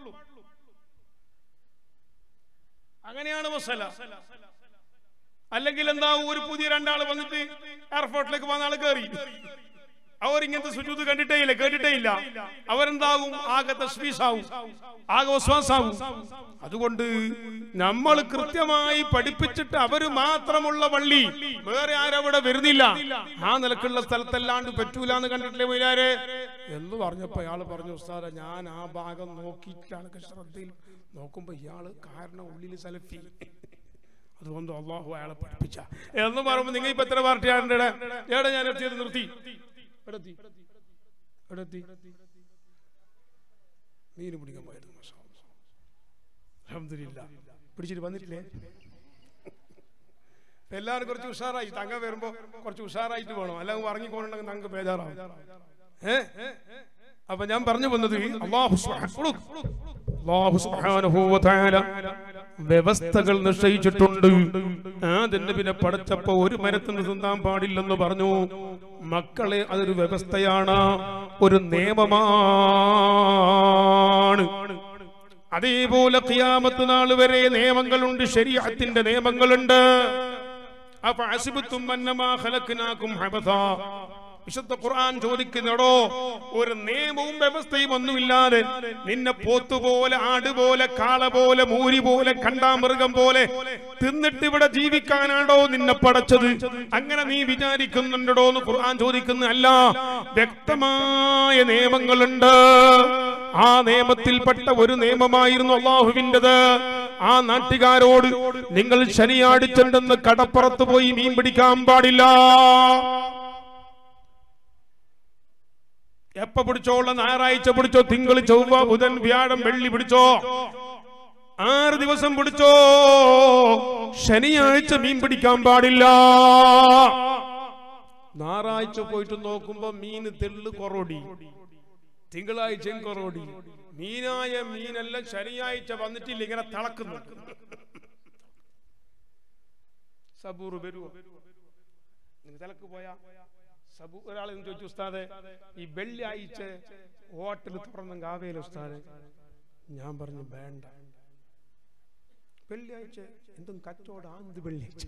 അങ്ങനെയാണ് മസല അല്ലെങ്കിൽ എന്താ ഒരു പുതിയ രണ്ടാൾ വന്നിട്ട് എയർപോർട്ടിലേക്ക് വന്ന ആൾ കയറി അവർ ഇങ്ങനത്തെ സുജൂത് കണ്ടിട്ടേ ഇല്ല കേട്ടിട്ടേ ഇല്ല അവരെന്താകും ആകെ തസ്വീസാവും ആകെ വിശ്വാസാവും അതുകൊണ്ട് നമ്മൾ കൃത്യമായി പഠിപ്പിച്ചിട്ട് അവര് മാത്രമുള്ള പള്ളി വേറെ ആരവിടെ വരുന്നില്ല ആ നിലക്കുള്ള സ്ഥലത്തല്ലാണ്ട് പറ്റൂല എന്ന് കണ്ടിട്ടില്ലേ മൊയിലാരെ എന്ന് പറഞ്ഞപ്പോ അയാൾ പറഞ്ഞു ഉസ്താദ ഞാൻ ആ ഭാഗം നോക്കിയിട്ടാണ് ശ്രദ്ധയിൽ നോക്കുമ്പോ ഇയാള് കാരണം ഉള്ളിൽ സലഫി അതുകൊണ്ട് അള്ളാഹു അയാളെ പഠിപ്പിച്ച എന്ന് പറയുമ്പോൾ നിങ്ങൾ ഇപ്പൊ എത്ര പാർട്ടിയാരുടെ എവിടെ ഞാൻ എത്തിയത് നിർത്തി എവിടെ എത്തി? എവിടെ എത്തി മീൻ പിടിക്കാൻ പോയത് മാഷാ അല്ലാ. അൽഹംദുലില്ലാ. പിടിച്ചിട്ട് വന്നിട്ടില്ലേ ഇപ്പൊ എല്ലാവരും കുറച്ച് ഉഷാറായി തങ്ക വരുമ്പോ കുറച്ച് ഉഷാറായിട്ട് പോകണം അല്ലെങ്കിൽ ഉറങ്ങിക്കൊണ്ടെങ്കിൽ തങ്ക ബേജാറാവും ഏ അപ്പൊ ഞാൻ പറഞ്ഞു വന്നത് അള്ളാഹു സുബ്ഹാനഹു അല്ലാഹു സുബ്ഹാനഹു വ തആല വ്യവസ്ഥകൾ നിശ്ചയിച്ചിട്ടുണ്ട് ആദ്യം പിന്നെ പടച്ചപ്പോ ഒരു മരത്തിന് തിന്നാൻ പാടില്ലെന്ന് പറഞ്ഞു മക്കളെ അതൊരു വ്യവസ്ഥയാണ് ഒരു നിയമമാണ് അതേപോലെ ഖിയാമത്ത് നാൾ വരെ നിയമങ്ങളുണ്ട് ശരീഅത്തിന്റെ നിയമങ്ങളുണ്ട് അപ്പൊ അസിബത്തും അന്നമാ ഖലഖ്നാകും ഹബസാ വിശുദ്ധ ഖുർആൻ ചോദിക്കുന്നടോ ഒരു നിയമവും വ്യവസ്ഥയും ഒന്നുമില്ലാതെ നിന്നെ പോത്തുപോലെ ആടുപോലെ കാള പോലെ മൂരി പോലെ കണ്ടാമൃഗം പോലെ തിന്നിട്ട് ഇവിടെ ജീവിക്കാനാണോ നിന്നെ പടച്ചത് അങ്ങനെ നീ വിചാരിക്കുന്നുണ്ടോ എന്ന് ഖുർആൻ ചോദിക്കുന്ന അല്ല വ്യക്തമായ നിയമങ്ങളുണ്ട് ആ നിയമത്തിൽപ്പെട്ട ഒരു നിയമമായിരുന്നു അള്ളാഹുവിൻ്റെത് ആ നാട്ടുകാരോട് നിങ്ങൾ ശനിയാടിച്ചുണ്ടെന്ന് കടപ്പുറത്ത് പോയി മീൻ പിടിക്കാൻ പാടില്ല എപ്പ പിടിച്ചോള ഞായറാഴ്ച പിടിച്ചോ തിങ്കൾ ചൊവ്വ ബുധൻ വ്യാഴം വെള്ളി പിടിച്ചോ ആറ് ദിവസം പിടിച്ചോ ശനിയാഴ്ച മീൻ പിടിക്കാൻ പാടില്ല ഞായറാഴ്ച പോയിട്ട് നോക്കുമ്പോ മീന് തെള്ളു കൊറോടി തിങ്കളാഴ്ചയും കൊറോടി മീനായ മീനെല്ലാം ശനിയാഴ്ച വന്നിട്ടില്ല ഇങ്ങനെ തിളക്കുന്നു സബൂർ വരുവോ നിങ്ങൾ തിലക്ക് പോയാ സബു ഒരാൾ ചോദിച്ചു ഉസ്താദെ ഈ വെള്ളിയാഴ്ച ഹോട്ടൽ തുറന്നെങ്കിൽ ആവേല ഉസ്താദെ ഞാൻ പറഞ്ഞു വേണ്ട വെള്ളിയാഴ്ച എന്തും കച്ചവടം ആന്ത് വെള്ളിയാഴ്ച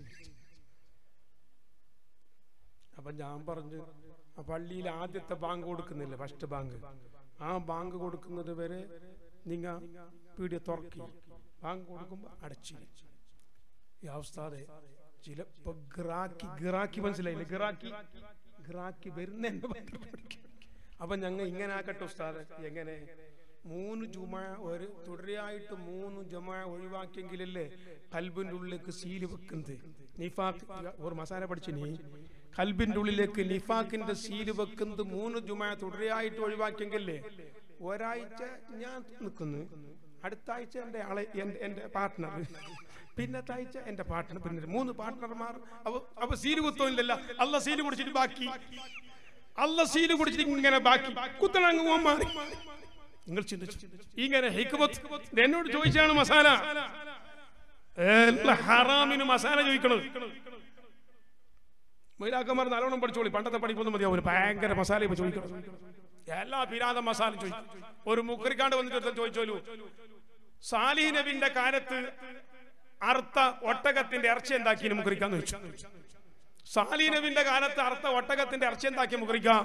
അപ്പൊ ഞാൻ പറഞ്ഞു ആ പള്ളിയിൽ ആദ്യത്തെ ബാങ്ക് കൊടുക്കുന്നില്ല ഫസ്റ്റ് ബാങ്ക് ആ ബാങ്ക് കൊടുക്കുന്നത് വരെ നിങ്ങ പീടിയ തുറക്കി ബാങ്ക് കൊടുക്കുമ്പോ അടച്ചു ഈ അവസ്ഥാതെ ചിലപ്പോ ഗിറാക്കി ഗിറാക്കി മനസ്സിലായില്ലേ ഗിറാക്കി ഗിറാക്കി വരുന്ന എന്നെ പഠിക്കും അപ്പൊ ഞങ്ങൾ ഇങ്ങനെ ആക്കട്ടെ ഉസ്താദ് എങ്ങനെ മൂന്ന് ജുമ ഒരു തുടരെയായിട്ട് മൂന്ന് ജുമ ഒഴിവാക്കിയെങ്കിലല്ലേ കൽബിന്റെ ഉള്ളിലേക്ക് സീല് വെക്കുന്നത് നിഫാഖ് ഒരു മസാല പഠിച്ചു നീ കൽബിന്റെ ഉള്ളിലേക്ക് നിഫാഖിന്റെ സീല് വെക്കുന്നത് മൂന്ന് ജുമ തുടരെയായിട്ട് ഒഴിവാക്കിയെങ്കിലേ ഒരാഴ്ച ഞാൻ നിൽക്കുന്നു അടുത്ത ആഴ്ച എന്റെ ആളെ എന്റെ എന്റെ പാർട്ട്ണർ പിന്നത്തെ ആഴ്ച എന്റെ പാർട്ട്ണർ പിന്നെ മൂന്ന് പാർട്ട്ണർമാർ അപ്പൊ അപ്പൊ സീല് കുത്തോന്നില്ലല്ല അല്ല സീല് കുടിച്ചിട്ട് ബാക്കി അല്ല സീല് കുടിച്ചിട്ട് ഇങ്ങനെ ബാക്കി കുത്തണങ്ങ് പോകാൻ മാറി നിങ്ങൾ ചിന്തിച്ചു ഇങ്ങനെ ഹിക്മത്ത് ഇത് എന്നോട് ചോദിച്ചാണ് മസാല എല്ലാ ഹറാമിന് മസാല ചോദിക്കണത് മൈലാക്കന്മാർ നല്ലോണം പഠിച്ചോളി പണ്ടത്തെ പഠിപ്പൊന്നും മതിയാവും ഒരു ഭയങ്കര മസാല ഇപ്പൊ ചോദിക്കണം എല്ലാ പിരാത മസാല ചോദിക്കും ഒരു മുക്കറിക്കാണ്ട് വന്നിട്ട് ഒരുത്തൻ ചോദിച്ചോലു സാലിഹ് നബിന്റെ കാലത്ത് അർത്ഥ ഒട്ടകത്തിന്റെ ഇറച്ചി എന്താക്കി മുക്കറിക്കാന്ന് ചോദിച്ചു സാലിഹ് നബിന്റെ കാലത്ത് അർത്ഥ ഒട്ടകത്തിന്റെ ഇറച്ചി എന്താക്കി മുക്കറിക്കാം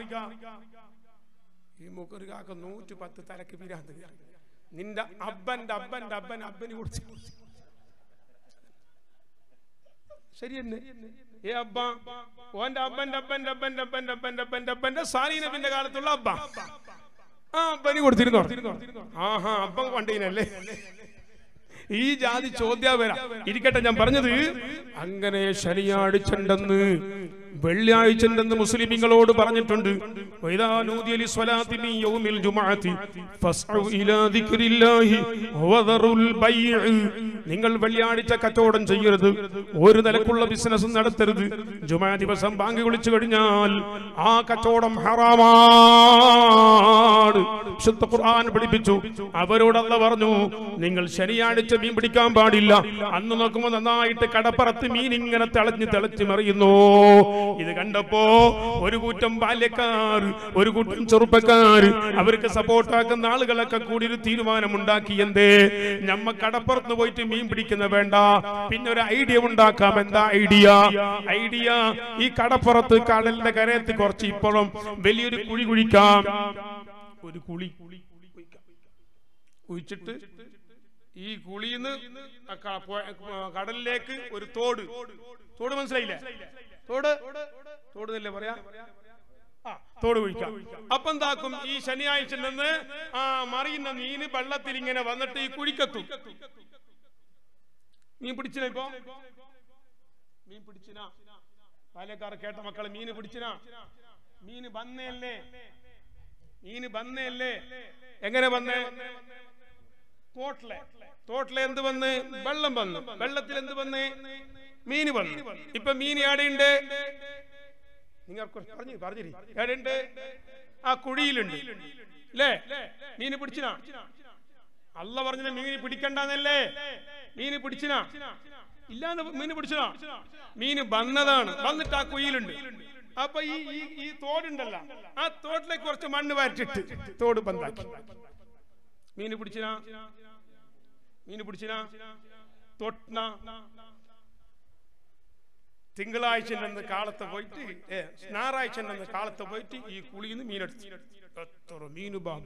ഈ മുക്കറിക്കാക്ക് നൂറ്റി പത്ത് തലക്ക് പിരാന്ത് നിന്റെ അബ്ബന്റെ അബ്ബന്റെ അബ്ബൻ അബ്ബന് കുറിച്ച് ശരി തന്നെ ഏ അബ്ബ ഓന്റെ അബ്ബന്റെ അബ്ബന്റെ അബ്ബന്റെ അബ്ബന്റെ അബ്ബന്റെ അബ്ബന്റെ അബ്ബന്റെ സാലി നബിന്റെ കാലത്തുള്ള അബ്ബ ആ അബ്ബന് കൊടുത്തിരുന്നോ ആഹാ അബ്ബൻ കൊണ്ടീനല്ലേ ഈ ജാതി ചോദ്യ വരാ ഇരിക്കട്ടെ ഞാൻ പറഞ്ഞത് അങ്ങനെ ശനിയാഴ്ചണ്ടെന്ന് വെള്ളിയാഴ്ചണ്ടെന്ന് മുസ്ലിമിങ്ങളോട് പറഞ്ഞിട്ടുണ്ട് വൈദാ നൂദിയ ലിസ്വലാത്തി മിൻ യൗമിൽ ജുമുഅത്തി ഫസ്ഉ ഇലാ ദിക്രില്ലാഹി വദറുൽ ബൈഅ നിങ്ങൾ വെള്ളിയാഴ്ച കച്ചവടം ചെയ്യരുത് ഒരു നിലക്കുള്ള ബിസിനസ് നടത്തരുത് ജുമാ ദിവസം ബാങ്ക് വിളിച്ചു കഴിഞ്ഞാൽ ആ കച്ചവടം ഹറാമാണ് വിശുദ്ധ ഖുർആൻ പഠിപ്പിച്ചു അവരോടല്ല പറഞ്ഞു നിങ്ങൾ ശനിയാഴ്ച മീൻ പിടിക്കാൻ പാടില്ല അന്ന് നോക്കുമ്പോൾ നന്നായിട്ട് കടപ്പുറത്ത് മീൻ ഇങ്ങനെ തിളഞ്ഞ് തിളച്ച് മറിയുന്നു ഇത് കണ്ടപ്പോ ഒരു കൂട്ടം ബാല്യക്കാർ ഒരു കൂട്ടം ചെറുപ്പക്കാർ അവർക്ക് സപ്പോർട്ടാക്കുന്ന ആളുകളൊക്കെ കൂടി ഒരു തീരുമാനമുണ്ടാക്കി എന്തേ നമ്മ കടപ്പുറത്ത് പോയിട്ട് മീൻ പിടിക്കുന്ന വേണ്ട പിന്നെ ഒരു ഐഡിയ ഉണ്ടാക്കാം എന്താ ഐഡിയ ഐഡിയ ഈ കടപ്പുറത്ത് കടലിന്റെ കരയത്ത് കുറച്ച് ഇപ്പോഴും വലിയൊരു കുഴി കുഴിക്കാം ഒരു കുളി കുഴിച്ചിട്ട് ഈ കുളിന്ന് കടലിലേക്ക് ഒരു തോട് തോട് മനസ്സിലായില്ലേ തോട് തോട് എന്നല്ലേ പറയാ ആ, തോട് കുഴിക്കാം അപ്പൊ എന്താക്കും ഈ ശനിയാഴ്ച നിന്ന് ആ മറിയുന്ന മീന് വെള്ളത്തിൽ ഇങ്ങനെ വന്നിട്ട് ഈ കുഴിക്കെത്തും മീൻ പിടിച്ചിന ഇപ്പൊ മീൻ പിടിച്ചിന പാലക്കാർ കേട്ട മക്കളെ മീന് പിടിച്ചിന മീന് വന്നേല്ലേ മീന് വന്നേല്ലേ എങ്ങനെ വന്നേ തോട്ടിലെ തോട്ടിലെ എന്ത് വന്ന് വെള്ളം വന്നു വെള്ളത്തിൽ എന്ത് വന്ന് മീന് വന്നു ഇപ്പൊ മീൻ എവിടെയുണ്ട് നിങ്ങൾ കുറച്ച് പറഞ്ഞു പറഞ്ഞിരി എവിടെയുണ്ട് ആ കുഴിയിലുണ്ട് അല്ലേ മീന് പിടിച്ചിനാ അല്ല പറഞ്ഞത് മീന് പിടിക്കണ്ടെന്നല്ലേ മീന് പിടിച്ചിനാ ഇല്ലാന്ന് മീന് പിടിച്ചതാ മീന് വന്നതാണ് വന്നിട്ട് ആ കുയിലുണ്ട് അപ്പൊ ഈ ഈ ഈ തോടുണ്ടല്ല ആ തോട്ടിലേക്ക് കുറച്ച് മണ്ണ് വാറ്റിട്ട് തോട് ബന്ധാക്കി മീന് പിടിച്ചിനാ മീന് പിടിച്ചിനാ തൊട്ടന തിങ്കളാഴ്ച നിന്ന് കാലത്ത് പോയിട്ട് ഏ, ഞായറാഴ്ച നിന്ന് കാലത്ത് പോയിട്ട് ഈ കുളിന്ന് മീനെടുത്തു എത്ര മീനു ബാബ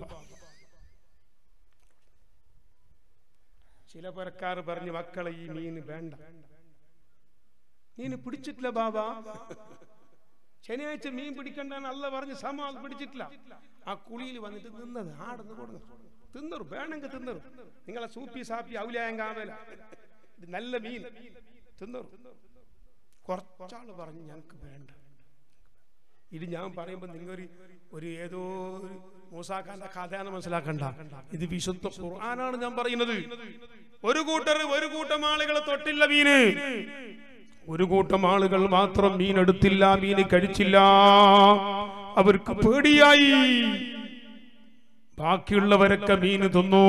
ചില പേർക്കാർ പറഞ്ഞു മക്കളെ ഈ മീന് വേണ്ട മീന് പിടിച്ചിട്ടില്ല ബാബ ശനിയാഴ്ച മീൻ പിടിക്കണ്ടെന്ന് അല്ല പറഞ്ഞ് സമ അത് പിടിച്ചിട്ടില്ല ആ കുളിയിൽ വന്നിട്ട് നിന്നത് ആടുന്ന് കൊടുന്നു തിന്നറു വേണമെങ്കിൽ തിന്നറു നിങ്ങളെ സൂപ്പി സാപ്പി ഔലായം കാവല ഇത് നല്ല മീൻ തിന്നറു കുറച്ചാള് പറഞ്ഞു ഞങ്ങൾക്ക് വേണ്ട ഇത് ഞാൻ പറയുമ്പോൾ നിങ്ങൾ ഒരു ഏതോ ഒരു മൂസാഖാന്റെ കഥയാന്ന് മനസ്സിലാക്കണ്ട ഇത് വിശുദ്ധ ഖുർആനാണ് ഞാൻ പറയുന്നത് ഒരു കൂട്ടർ ഒരു കൂട്ടം ആളുകൾ തൊട്ടില്ല മീന് ഒരു കൂട്ടം ആളുകൾ മാത്രം മീൻ എടുത്തില്ല മീന് കഴിച്ചില്ല അവർക്ക് പേടിയായി ബാക്കിയുള്ളവരൊക്കെ മീന് തിന്നു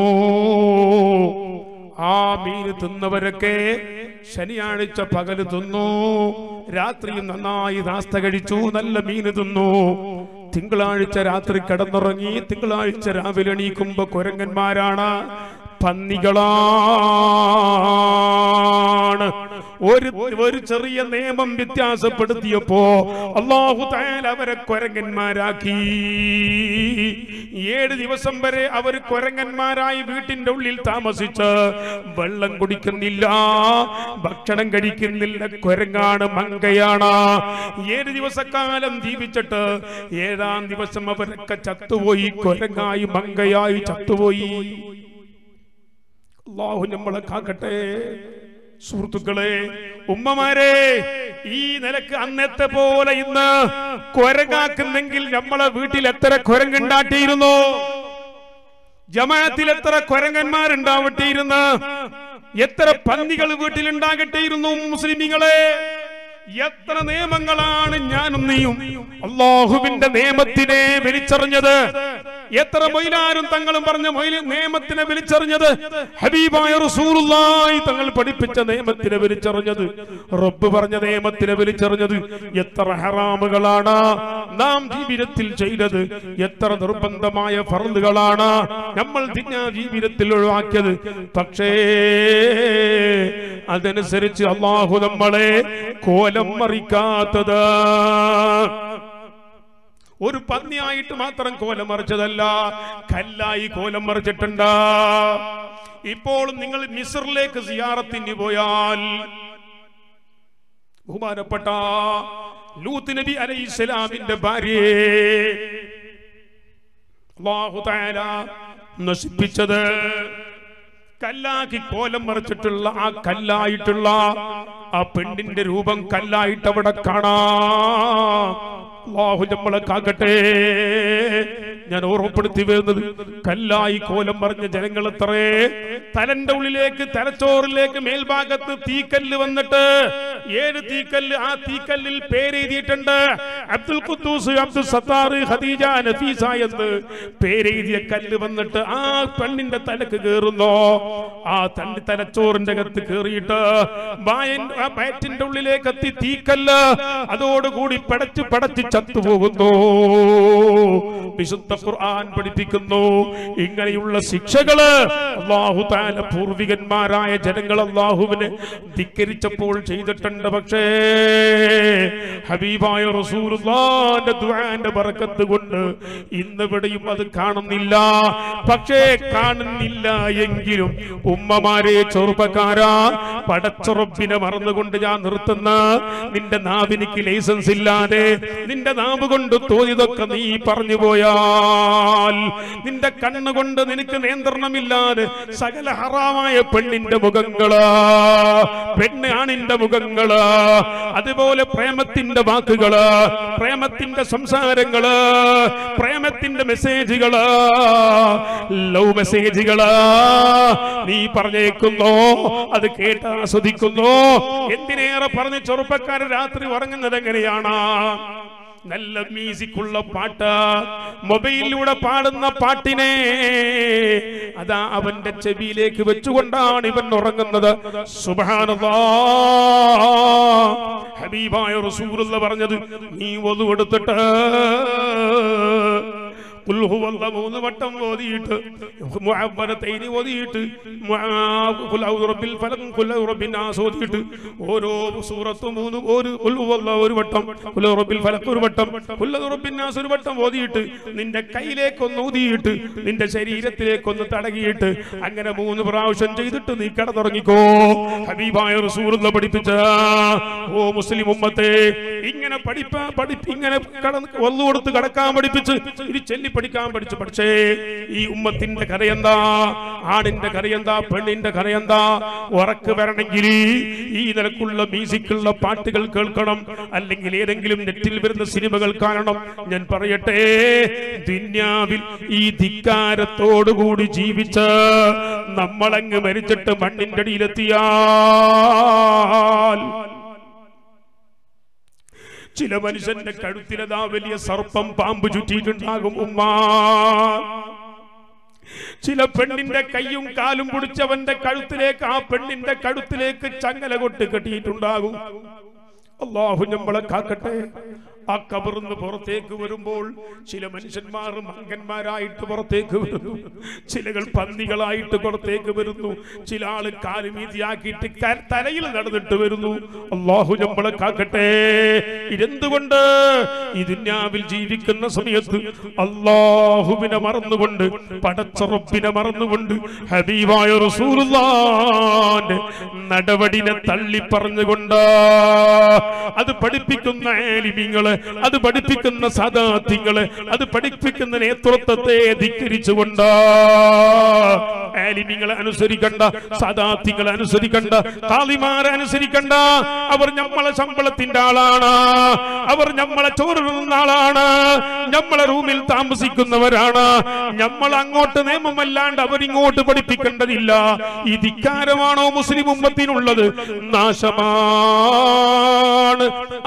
ആ മീന് തിന്നവരൊക്കെ ശനിയാഴ്ച പകല് തിന്നു രാത്രിയും നന്നായി നാസ്ത കഴിച്ചു നല്ല മീന് തിന്നു തിങ്കളാഴ്ച രാത്രി കിടന്നുറങ്ങി തിങ്കളാഴ്ച രാവിലെ എണീക്കുമ്പോ കുരങ്ങന്മാരാണ് പന്നികളാണ് ഒരു ഒരു ചെറിയ നിയമം വ്യത്യാസപ്പെടുത്തിയപ്പോ അള്ളാഹു തായാൽ അവരെ കൊരങ്ങന്മാരാക്കി ഏഴ് ദിവസം വരെ അവർ കൊരങ്ങന്മാരായി വീട്ടിന്റെ ഉള്ളിൽ താമസിച്ച് വെള്ളം കുടിക്കുന്നില്ല ഭക്ഷണം കഴിക്കുന്നില്ല കൊരങ്ങാണ് മങ്കയാണ് ഏഴ് ദിവസക്കാലം ജീവിച്ചിട്ട് ഏഴാം ദിവസം അവരൊക്കെ ചത്തുപോയി കൊരങ്ങായി മങ്കയായി ചത്തുപോയി അള്ളാഹു നമ്മളെ കാക്കട്ടെ സുഹൃത്തുക്കളെ ഉമ്മമാരെ ഈ നിലക്ക് അന്നത്തെ പോലെ ഇന്ന് കൊരങ്ങാക്കുന്നെങ്കിൽ നമ്മളെ വീട്ടിൽ എത്ര കൊരങ്ങുണ്ടാട്ടിയിരുന്നു ജമാഅത്തിൽ എത്ര കൊരങ്ങന്മാരുണ്ടാവട്ടിയിരുന്നു എത്ര പന്നികൾ വീട്ടിലുണ്ടാകട്ടെയിരുന്നു മുസ്ലിമികളെ എത്ര നിയമങ്ങളാണ് ഞാനും നീയും അള്ളാഹുവിന്റെ നിയമത്തിനെ വലിച്ചെറിഞ്ഞത് എത്ര മൊയിലാരും തങ്ങളും പറഞ്ഞ മൊയില് നിയമത്തിനെ വലിച്ചെറിഞ്ഞത് ഹബീബായ റസൂലുള്ളാഹി തങ്ങൾ പഠിപ്പിച്ച നിയമത്തിനെ വലിച്ചെറിഞ്ഞത് റബ്ബ് പറഞ്ഞ നിയമത്തിനെ വലിച്ചെറിഞ്ഞത് എത്ര ഹറാമുകളാണ് നാം ജീവിതത്തിൽ ചെയ്തത് എത്ര നിർബന്ധമായ ഫർദുകളാണ് നമ്മൾ ദിനാ ജീവിതത്തിൽ ഒഴിവാക്കിയത് പക്ഷേ അതനുസരിച്ച് അള്ളാഹു നമ്മളെ കോലം മറിക്കാത്തത് ഒരു പന്നിയായിട്ട് മാത്രം കോലം മറിച്ചതല്ല കല്ലായി കോലം മറിച്ചിട്ടുണ്ട് ഇപ്പോൾ നിങ്ങൾ മിസറിലേക്ക് സിയാറത്തിന് പോയാൽ ബഹുമാനപ്പെട്ട ലൂത്ത് നബി അലൈഹി സ്വലാമിന്റെ ഭാര്യയെ അല്ലാഹു തആല നശിപ്പിച്ചത് കല്ലാക്കി കോലം മറിച്ചിട്ടുള്ള ആ കല്ലായിട്ടുള്ള ആ പെണ്ണിന്റെ രൂപം കല്ലായിട്ട് അവിടെ കാണാം അള്ളാഹു നമ്മളെ കാക്കട്ടെ ഞാൻ ഓർമ്മപ്പെടുത്തി വരുന്നത് കല്ലായി കോലം മറിഞ്ഞ ജനങ്ങൾ എത്രേ തലന്റെ ഉള്ളിലേക്ക് തലച്ചോറിലേക്ക് മേൽഭാഗത്ത് തീക്കല്ല് വന്നിട്ട് ഏഴ് തീക്കല്ല് ആ തീക്കല്ലിൽ പേരെഴുതിയിട്ടുണ്ട് അബ്ദുൽ ഖുദ്ദൂസ് അബ്ദുൽ സത്താർ ഖദീജ നഫീസ എന്ന് പേരെഴുതിയ കല്ല് വന്നിട്ട് ആ പെണ്ണിന്റെ തലക്ക് കയറുന്നോ ആ തന്റെ തലച്ചോറിന്റെ അകത്ത് കയറിയിട്ട് ബായൻ ആ ബാറ്റിന്റെ ഉള്ളിലേക്ക് എത്തി തീക്കല്ല് അതോടുകൂടി പടച്ച് പടച്ച് ചത്തുപോകുന്നു വിശുദ്ധ ഖുർആൻ പഠിപ്പിക്കുന്നു ഇങ്ങനെയുള്ള ശിക്ഷകള് അള്ളാഹു താല പൂർവികന്മാരായ ജനങ്ങൾ അള്ളാഹുവിനെ ധിക്കരിച്ചപ്പോൾ ചെയ്തിട്ടുണ്ട് പക്ഷേ ഹബീബായ റസൂലുള്ളാന്റെ ദുആന്റെ ബറക്കത്ത് കൊണ്ട് ഇന്നിവിടെയും അത് കാണുന്നില്ല പക്ഷേ കാണുന്നില്ല എങ്കിലും ഉമ്മമാരെ ചെറുപ്പക്കാരാ പടച്ചുറപ്പിനെ മറന്നുകൊണ്ട് ഞാൻ നിർത്തുന്ന നിന്റെ നാവിനിക്ക് ലൈസൻസ് ഇല്ലാതെ നിന്റെ നാവ് കൊണ്ട് തോന്നിയതൊക്കെ നീ പറഞ്ഞു പോയാൽ നിന്റെ കണ്ണുകൊണ്ട് നിനക്ക് നിയന്ത്രണമില്ലാതെ സകല ഹറാമായ പെണ്ണിന്റെ മുഖങ്ങള് പെണ്ണ് ആണിന്റെ മുഖങ്ങള് അതുപോലെ പ്രേമത്തിന്റെ വാക്കുകള് പ്രേമത്തിന്റെ സംസാരങ്ങള് പ്രേമത്തിന്റെ മെസ്സേജുകള് ലവ് മെസ്സേജുകള് നീ പറഞ്ഞേക്കുന്നോ അത് കേട്ട് ആസ്വദിക്കുന്നു എന്തിനേറെ പറഞ്ഞ് ചെറുപ്പക്കാരൻ രാത്രി ഉറങ്ങുന്നത് എങ്ങനെയാണ് നല്ല മ്യൂസിക്കുള്ള പാട്ട് മൊബൈലിലൂടെ പാടുന്ന പാട്ടിനെ അതാ അവന്റെ ചെവിയിലേക്ക് വെച്ചുകൊണ്ടാണ് ഇവൻ ഉറങ്ങുന്നത് സുബാനല്ലാ ഹബീബായ റസൂലുള്ള പറഞ്ഞത് നീ ഒതു എടുത്തിട്ട് ഖുൽ ഹുവല്ല മൂന്ന് വട്ടം ഓതിയിട്ട് മുഅവ്വനതൈനി ഓതിയിട്ട് മുആ- ഖുൽ ഔദു റബ്ബിൽ ഫലഖ് ഖുൽ ഔദു റബ്ബിൻ നാസ് ഓതിയിട്ട് ഓരോ സൂറത്ത് മൂന്ന് ഒരു ഖുൽ ഹുവല്ല ഒരു വട്ടം ഖുൽ ഔദു റബ്ബിൽ ഫലഖ് ഒരു വട്ടം ഖുൽ ഔദു റബ്ബിൻ നാസ് ഒരു വട്ടം ഓതിയിട്ട് നിന്റെ കയ്യിലേക്ക് ഒന്ന് ഊതിയിട്ട് നിന്റെ ശരീരത്തിലേക്ക് ഒന്ന് തടകിയിട്ട് അങ്ങനെ മൂന്ന് പ്രാവശ്യം ചെയ്തിട്ട് നീ കിടന്നുറങ്ങിക്കോ ഹബീബായ റസൂലുള്ള പഠിപ്പിച്ച ഓ മുസ്ലിം ഉമ്മത്തെ ഇങ്ങനെ പഠിപ്പ പഠിപ്പ് ഇങ്ങനെ കടന്ന് ഒന്നു കൊടുത്ത് കടക്കാൻ പഠിപ്പിച്ച് ഇനി ചൊല്ലി പഠിക്കാൻ പഠിച്ചു പക്ഷേ ഈ ഉമ്മത്തിന്റെ കഥയെന്താ ആണിന്റെ കഥയെന്താ പെണ്ണിന്റെ കഥയെന്താ ഉറക്ക് വരണമെങ്കിൽ ഈ നിലക്കുള്ള മ്യൂസിക്കുള്ള പാട്ടുകൾ കേൾക്കണം അല്ലെങ്കിൽ ഏതെങ്കിലും നെറ്റിൽ വരുന്ന സിനിമകൾ കാണണം ഞാൻ പറയട്ടെ ദുന്യാവിൽ ഈ ധിക്കാരത്തോടുകൂടി ജീവിച്ച് നമ്മളങ്ങ് മരിച്ചിട്ട് മണ്ണിന്റെ അടിയിലെത്തിയാൽ ചില മനുഷ്യന്റെ കഴുത്തിലതാ വലിയ സർപ്പം പാമ്പ് ചുറ്റിയിട്ടുണ്ടാകും ഉമ്മ ചില പെണ്ണിന്റെ കൈയും കാലും പിടിച്ചവന്റെ കഴുത്തിലേക്ക് ആ പെണ്ണിന്റെ കഴുത്തിലേക്ക് ചങ്ങല കൊട്ട് കെട്ടിയിട്ടുണ്ടാകും അള്ളാഹു നമ്മളെ കാക്കട്ടെ ആ കബറിന്ന് പുറത്തേക്ക് വരുമ്പോൾ ചില മനുഷ്യന്മാർ മങ്കന്മാരായിട്ട് പുറത്തേക്ക് വരുന്നു ചിലകൾ പന്നികളായിട്ട് പുറത്തേക്ക് വരുന്നു ചില ആള് കാലുമീതിയാക്കിയിട്ട് ക- തലയിൽ നടന്നിട്ട് വരുന്നു അള്ളാഹു നമ്മളെ കാക്കട്ടെ ഇതെന്തുകൊണ്ട് ഈ ദുന്യാവിൽ ജീവിക്കുന്ന സമയത്ത് അള്ളാഹുവിനെ മറന്നുകൊണ്ട് പടച്ചറപ്പിനെ മറന്നുകൊണ്ട് ഹബീബായ റസൂലുള്ളാന്റെ നടപടിനെ തള്ളി പറഞ്ഞുകൊണ്ട് അത് പഠിപ്പിക്കുന്ന ആലിമീങ്ങള് അത് പഠിപ്പിക്കുന്ന സദാത്യങ്ങള് അത് പഠിപ്പിക്കുന്ന നേതൃത്വത്തെ ധിക്കരിച്ചുകൊണ്ട് ആലിമീങ്ങളെ അനുസരിക്കണ്ട സദാത്യങ്ങളെ അനുസരിക്കണ്ട കാളിമാരെ അനുസരിക്കണ്ട അവർ നമ്മളെ ശമ്പളത്തിന്റെ ആളാണ് അവർ നമ്മളെ ചോറിടുന്ന ആളാണ് നമ്മളെ റൂമിൽ താമസിക്കുന്നവരാണ് നമ്മൾ അങ്ങോട്ട് നിയമമല്ലാണ്ട് അവരിങ്ങോട്ട് പഠിപ്പിക്കേണ്ടതില്ല ഈ ധിക്കാരമാണോ മുസ്ലിം ഉമ്മത്തിനുള്ളത് നാശമാണ്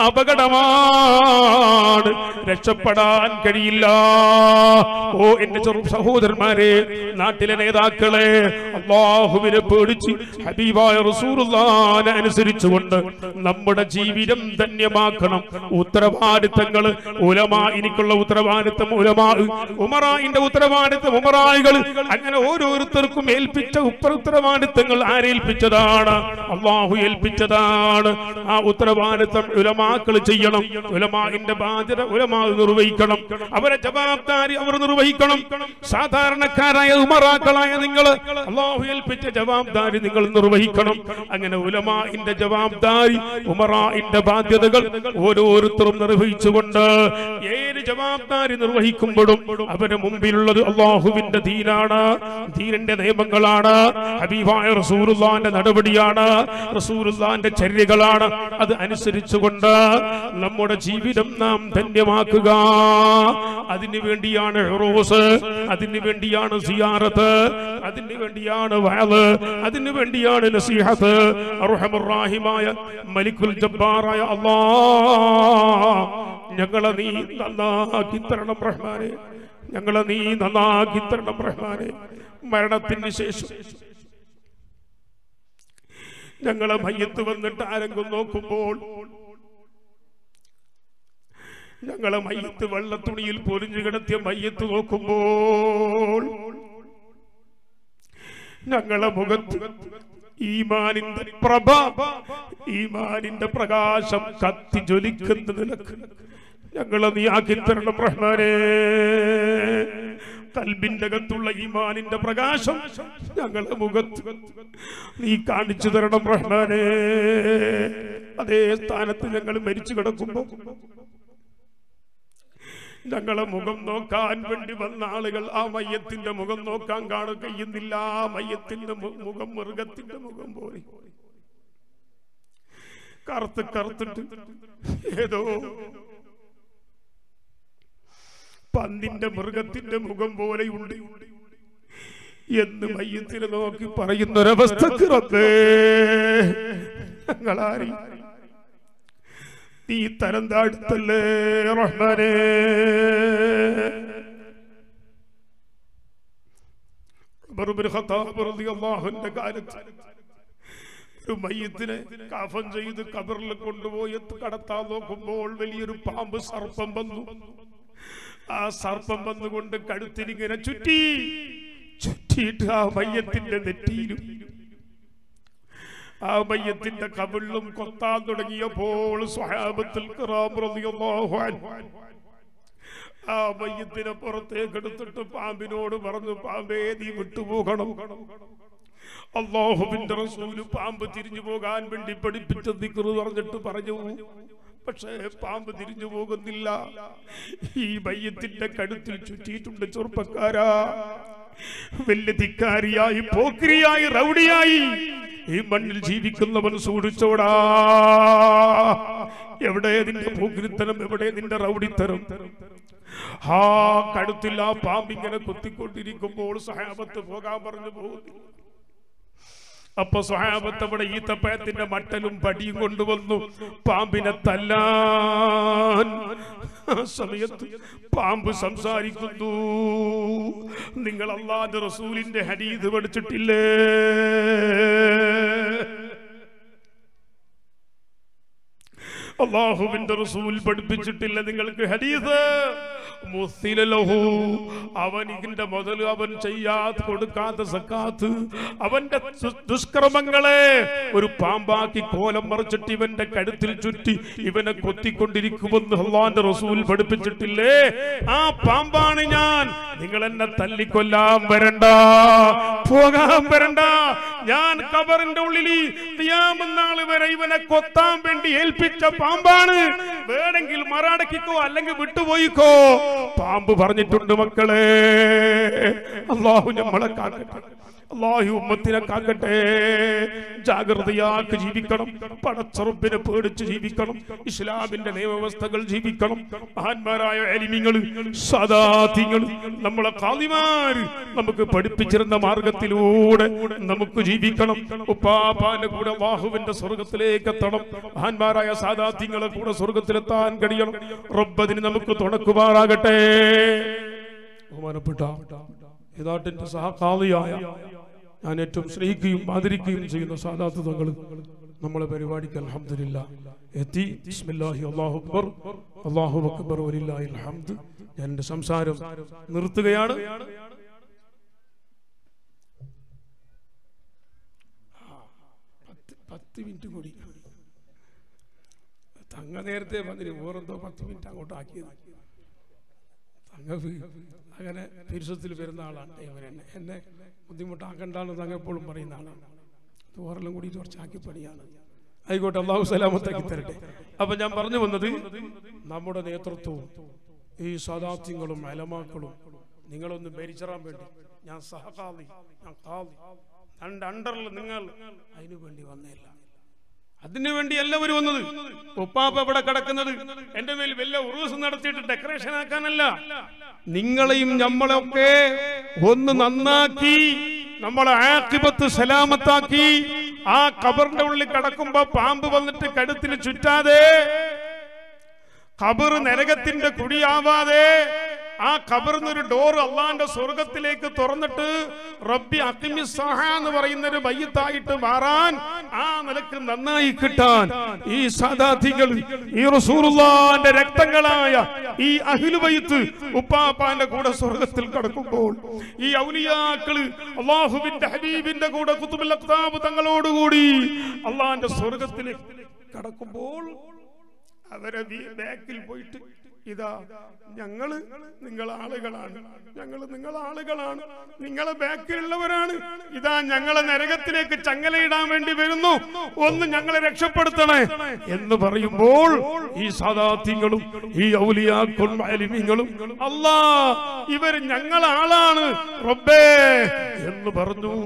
അപകടമാണ് രക്ഷപ്പെടാൻ കഴിയില്ല ഓ എന്റെ ചെറു സഹോദരന്മാരെ നാട്ടിലെ നേതാക്കളെ അള്ളാഹുവിനെ പേടിച്ച് ഹബീബായ റസൂലുള്ളാനെ അനുസരിച്ചുകൊണ്ട് നമ്മുടെ ജീവിതം ധന്യമാക്കണം ഉത്തരവാദിത്തങ്ങൾ ഉലമാ എനിക്കുള്ള ഉത്തരവാദിത്തം ഉലമാ ഉമറായിന്റെ ഉത്തരവാദിത്തം ഉമറായികൾ അങ്ങനെ ഓരോരുത്തർക്കും ഏൽപ്പിച്ച ഉപ്പ ഉത്തരവാദിത്തങ്ങൾ ആരേൽപ്പിച്ചതാണ് അള്ളാഹു ഏൽപ്പിച്ചതാണ് ആ ഉത്തരവാദിത്തം ഉലമാക്കൾ ചെയ്യണം ഉലമാന്റെ ബാധ്യത ഉലമാ നിർവഹിക്കണം അവരെ ജവാബ്ദാരി അവർ നിർവഹിക്കണം സാധാരണക്കാരായ ഉമറാക്കളായ നിങ്ങൾ അള്ളാഹു ഏൽപ്പിച്ച ജവാബ്ദാരി നിങ്ങൾ നിർവഹിക്കണം അങ്ങനെ ഉലമാന്റെ ജവാബ്ദാരി ഉമറാന്റെ ബാധ്യതകൾ ഓരോരുത്തരും നിർവഹിച്ചുകൊണ്ട് ഏത് ജവാബ്ദാരി നിർവഹിക്കുമ്പോഴും അവന് മുമ്പിലുള്ളത് അള്ളാഹുവിന്റെ ദീനാണ് ദീനിന്റെ നിയമങ്ങളാണ് ഹബീബായ റസൂറുല്ലാന്റെ നടപടിയാണ് റസൂറുല്ലാന്റെ ചര്യകളാണ് അത് അനുസരിച്ചുകൊണ്ട് നമ്മുടെ ജീവിതം നാം ധന്യമാക്കുക അതിനു വേണ്ടിയാണ് ഹെറോസ് അതിനു വേണ്ടിയാണ് സിയാറത്ത് അതിനു വേണ്ടിയാണ് വയല് അതിനു വേണ്ടിയാണ് നസീഹത്ത് അർഹമുറാഹിമായ മലിക്കുൽ ജബ്ബാറായ അല്ലാ ഞങ്ങളെ നീ നന്നാക്കി തരണം റഹ്മാനെ ഞങ്ങളെ നീ നന്നാക്കി തരണം റഹ്മാനെ മരണത്തിന് ശേഷം ഞങ്ങളെ മയ്യത്ത് വന്നിട്ട് ആരെങ്കിലും നോക്കുമ്പോൾ ഞങ്ങളെ മയ്യത്ത് വെള്ളത്തുണിയിൽ പൊരിഞ്ഞു കിടത്തിയ മയ്യത്ത് നോക്കുമ്പോൾ ഞങ്ങളെ മുഖത്ത് ഈമാനിന്റെ പ്രഭ ഈമാനിന്റെ പ്രകാശം കത്തി ജ്വലിക്കുന്ന നിലക്ക് ഞങ്ങളെ നീ ആക്കി തരണം റഹ്മാനേ കൽബിന്റെ അകത്തുള്ള ഈമാനിന്റെ പ്രകാശം ഞങ്ങളെ മുഖത്ത് നീ കാണിച്ചു തരണം റഹ്മാനേ അതേ സ്ഥാനത്ത് ഞങ്ങൾ മരിച്ചു കിടക്കുമ്പോ ഞങ്ങളെ മുഖം നോക്കാൻ വേണ്ടി വന്ന ആളുകൾ ആ മയ്യത്തിന്റെ മുഖം നോക്കാൻ കാണുക കഴിയുന്നില്ല ആ മയ്യത്തിന്റെ മു- മുഖം മൃഗത്തിന്റെ മുഖം പോലെ കറുത്ത് കറുത്തിട്ട് ഏതോ പന്നിന്റെ മൃഗത്തിന്റെ മുഖം പോലെയുണ്ട് എന്ന് മയ്യത്തിനെ നോക്കി പറയുന്നൊരവസ്ഥക്ക് റബ്ബേ ഞങ്ങളാരി നീ തരം താഴ്ത്തല്ലേ റഹ്മാനേ ഉമർ ഇബ്നു ഖത്താബ് റളിയല്ലാഹുവിന്റെ കാലത്ത് ഒരു മയ്യത്തിനെ കാഫൻ ചെയ്ത് കബറിൽ കൊണ്ടുപോയി കടത്താൻ നോക്കുമ്പോൾ വലിയൊരു പാമ്പ് സർപ്പം വന്നു ആ സർപ്പം വന്നുകൊണ്ട് കഴുത്തിനിങ്ങനെ ചുറ്റി ചുറ്റിയിട്ട് ആ മയ്യത്തിന്റെ നെറ്റിയിലും ആ മയ്യത്തിന്റെ കവിളിലും കൊത്താൻ തുടങ്ങിയപ്പോൾ സ്വഹാബത്തിൽ ഖിറാം റളിയല്ലാഹു അൻഹു ആ മയ്യത്തിനെ പുറത്തേക്ക് എടുത്തിട്ട് പാമ്പിനോട് പറഞ്ഞു പാമ്പേ നീ വിട്ടുപോകണം അള്ളാഹുവിന്റെ റസൂല് പാമ്പ് തിരിഞ്ഞു പോകാൻ വേണ്ടി പഠിപ്പിച്ച ദിക്റ് പറഞ്ഞിട്ട് പറഞ്ഞു പക്ഷേ പാമ്പ് തിരിഞ്ഞു പോകുന്നില്ല ഈ മയ്യത്തിന്റെ കഴുത്തിൽ ചുറ്റിയിട്ടുണ്ട് ചെറുപ്പക്കാരാ വലിയ ധിക്കാരിയായി പോക്രിയായി റൗഡിയായി ഈ മണ്ണിൽ ജീവിക്കുന്നവൻ സൂക്ഷിച്ചോടാ എവിടെ നിന്റെ പോക്രിത്തരം എവിടെ നിന്റെ റൗഡിത്തരം ആ കഴുത്തിൽ ആ പാമ്പിങ്ങനെ കുത്തിക്കൊണ്ടിരിക്കുമ്പോൾ സഹാബത്ത് പോകാൻ പറഞ്ഞു പോകുന്നു അപ്പൊ സ്വഹാബത്ത് അവിടെ ഈത്തപ്പഴത്തിന്റെ മട്ടലും പടിയും കൊണ്ടുവന്നു പാമ്പിനെ തല്ലാൻ ആ സമയത്ത് പാമ്പ് സംസാരിക്കുന്നു നിങ്ങൾ അള്ളാന്റെ റസൂലിന്റെ ഹരീത് പഠിച്ചിട്ടില്ലേ അള്ളാഹുവിന്റെ റസൂൽ പഠിപ്പിച്ചിട്ടില്ല നിങ്ങൾക്ക് ഹദീസ് മുസ്സില ലഹു. അവൻ ഇതിന്റെ മുതൽ അവൻ ചെയ്യാത്ത കൊടുക്കാത്ത സക്കാത്ത് അവന്റെ ദുസ്- ദുഷ്കർമ്മങ്ങളെ ഒരു പാമ്പാക്കി കോലം മറിച്ചിട്ട് ഇവന്റെ കഴുത്തിൽ ചുറ്റി ഇവനെ കൊത്തിക്കൊണ്ടിരിക്കുമെന്ന് അള്ളാന്റെ റസൂൽ പഠിപ്പിച്ചിട്ടില്ലേ ആ പാമ്പാണ് ഞാൻ നിങ്ങൾ എന്നെ തല്ലിക്കൊല്ലാൻ വരണ്ട പോകാൻ വരണ്ട ഞാൻ കബറിന്റെ ഉള്ളിൽ നാൾ വരെ ഇവനെ കൊത്താൻ വേണ്ടി ഏൽപ്പിച്ച പാമ്പാണ് വേണമെങ്കിൽ മറാടക്കിക്കോ അല്ലെങ്കിൽ വിട്ടുപോയിക്കോ പാമ്പ് പറഞ്ഞിട്ടുണ്ട് മക്കളെ അള്ളാഹു നമ്മളെ കാക്കട്ടെ അള്ളാഹു ഉമ്മത്തിനെ കാക്കട്ടെ ജാഗ്രതയാക്കി ജീവിക്കണം പടച്ചറുപ്പിനെ പേടിച്ച് ജീവിക്കണം ഇസ്ലാമിന്റെ നിയമവ്യവസ്ഥകൾ ജീവിക്കണം മഹാന്മാരായ എലിമിങ്ങൾ സദാതിങ്ങൾ നമ്മളെ കാളിമാര് നമുക്ക് പഠിപ്പിച്ചിരുന്ന മാർഗത്തിലൂടെ നമുക്ക് ജീവിക്കണം ഉപ്പാപ്പാന്റെ കൂടെ അള്ളാഹുവിന്റെ സ്വർഗത്തിലേക്ക് എത്തണം മഹാന്മാരായ സാദാത്യങ്ങളെ കൂടെ സ്വർഗത്തിലെത്താൻ കഴിയണം റബ്ബതിന് നമുക്ക് തുണക്കുമാറാകട്ടെ ബഹുമാനപ്പെട്ട ഈ നാട്ടിന്റെ സഹകാളിയായ ഞാൻ ഏറ്റവും സ്നേഹിക്കുകയും ആദരിക്കുകയും ചെയ്യുന്ന സാദാത്ത് തങ്ങൾ നമ്മളെ പരിപാടിക്ക് അൽഹംദുലില്ല എത്തി ബിസ്മില്ലാഹി അല്ലാഹു അക്ബർ അല്ലാഹു അക്ബർ വലില്ലാഹിൽ ഹംദ് ഞാൻ എൻ്റെ സംസാരം നിർത്തുകയാണ് പത്ത് പത്ത് മിനിറ്റ് കൂടി തങ്ങ നേരത്തെ വന്നിന് വേറെന്തോ പത്ത് മിനിറ്റ് അങ്ങോട്ട് ആക്കിയത് തങ്ങ വി- അങ്ങനെ പിരിസത്തിൽ വരുന്ന ആളാണ് ഇവൻ എന്നെ എന്നെ ബുദ്ധിമുട്ടാക്കണ്ടെന്ന് തങ്ങ എപ്പോഴും പറയുന്ന ആളാണ് ചോറെല്ലാം കൂടി കുറച്ചാക്കി പണിയാണ് ആയിക്കോട്ടെ അള്ളാഹു സലാമത്താക്കി തരട്ടെ അപ്പൊ ഞാൻ പറഞ്ഞു വന്നത് നമ്മുടെ നേതൃത്വവും ഈ സദാത്യങ്ങളും അലമാക്കളും നിങ്ങളൊന്ന് ഭരിച്ചറാൻ വേണ്ടി ഞാൻ സഹകാളി ഞാൻ കാളി രണ്ട് അണ്ടറിൽ നിങ്ങൾ അതിനു വേണ്ടി വന്നില്ല അതിനു വേണ്ടി എല്ലാവരും വന്നത് ഉപ്പാപ്പ ഇവിടെ കിടക്കുന്നത് എന്റെ മേൽ വല്ല ഉറൂസ് നടത്തിയിട്ട് ഡെക്കറേഷൻ ആക്കാനല്ല നിങ്ങളെയും നമ്മളെയൊക്കെ ഒന്ന് നന്നാക്കി നമ്മളെ ആക്കിബത്ത് സലാമത്താക്കി ആ കബറിന്റെ ഉള്ളിൽ കിടക്കുമ്പോ പാമ്പ് വന്നിട്ട് കഴുത്തിന് ചുറ്റാതെ ഖബർ നരകത്തിന്റെ കുടിയാവാതെ ആ ഖബറിന്ന് ഒരു ഡോർ അള്ളാന്റെ സ്വർഗത്തിലേക്ക് തുറന്നിട്ട് റബ്ബി അക്കിമി സഹ എന്ന് പറയുന്ന ഒരു ബയ്യത്തായിട്ട് മാറാൻ ആ നിലക്ക് നന്നായി കിട്ടാൻ ഈ സാദാധികൾ ഈ റസൂറുള്ളാന്റെ രക്തങ്ങളായ ഈ അഹിലുബൈത്ത് ഉപ്പാപ്പാന്റെ കൂടെ സ്വർഗത്തിൽ കടക്കുമ്പോൾ ഈ ഔലിയാക്കള് അള്ളാഹുവിന്റെ ഹബീബിന്റെ കൂടെ കുത്തുബുൽ അഖ്താബ് തങ്ങളോടുകൂടി അള്ളാന്റെ സ്വർഗത്തിലേക്ക് കടക്കുമ്പോൾ അവരെ വി- ബാക്കിൽ പോയിട്ട് ഇതാ ഞങ്ങള് നിങ്ങൾ ആളുകളാണ് ഞങ്ങൾ നിങ്ങൾ ആളുകളാണ് നിങ്ങളെ ബാക്കിലുള്ളവരാണ് ഇതാ ഞങ്ങളെ നരകത്തിലേക്ക് ചങ്ങലയിടാൻ വേണ്ടി വരുന്നു ഒന്ന് ഞങ്ങളെ രക്ഷപ്പെടുത്തണേ എന്ന് പറയുമ്പോൾ ഈ സാദാത്യങ്ങളും ഈ ഔലിയാക്കളും അലിമിങ്ങളും അല്ലാ ഇവർ ഞങ്ങളാളാണ് റബ്ബേ എന്ന് പറഞ്ഞു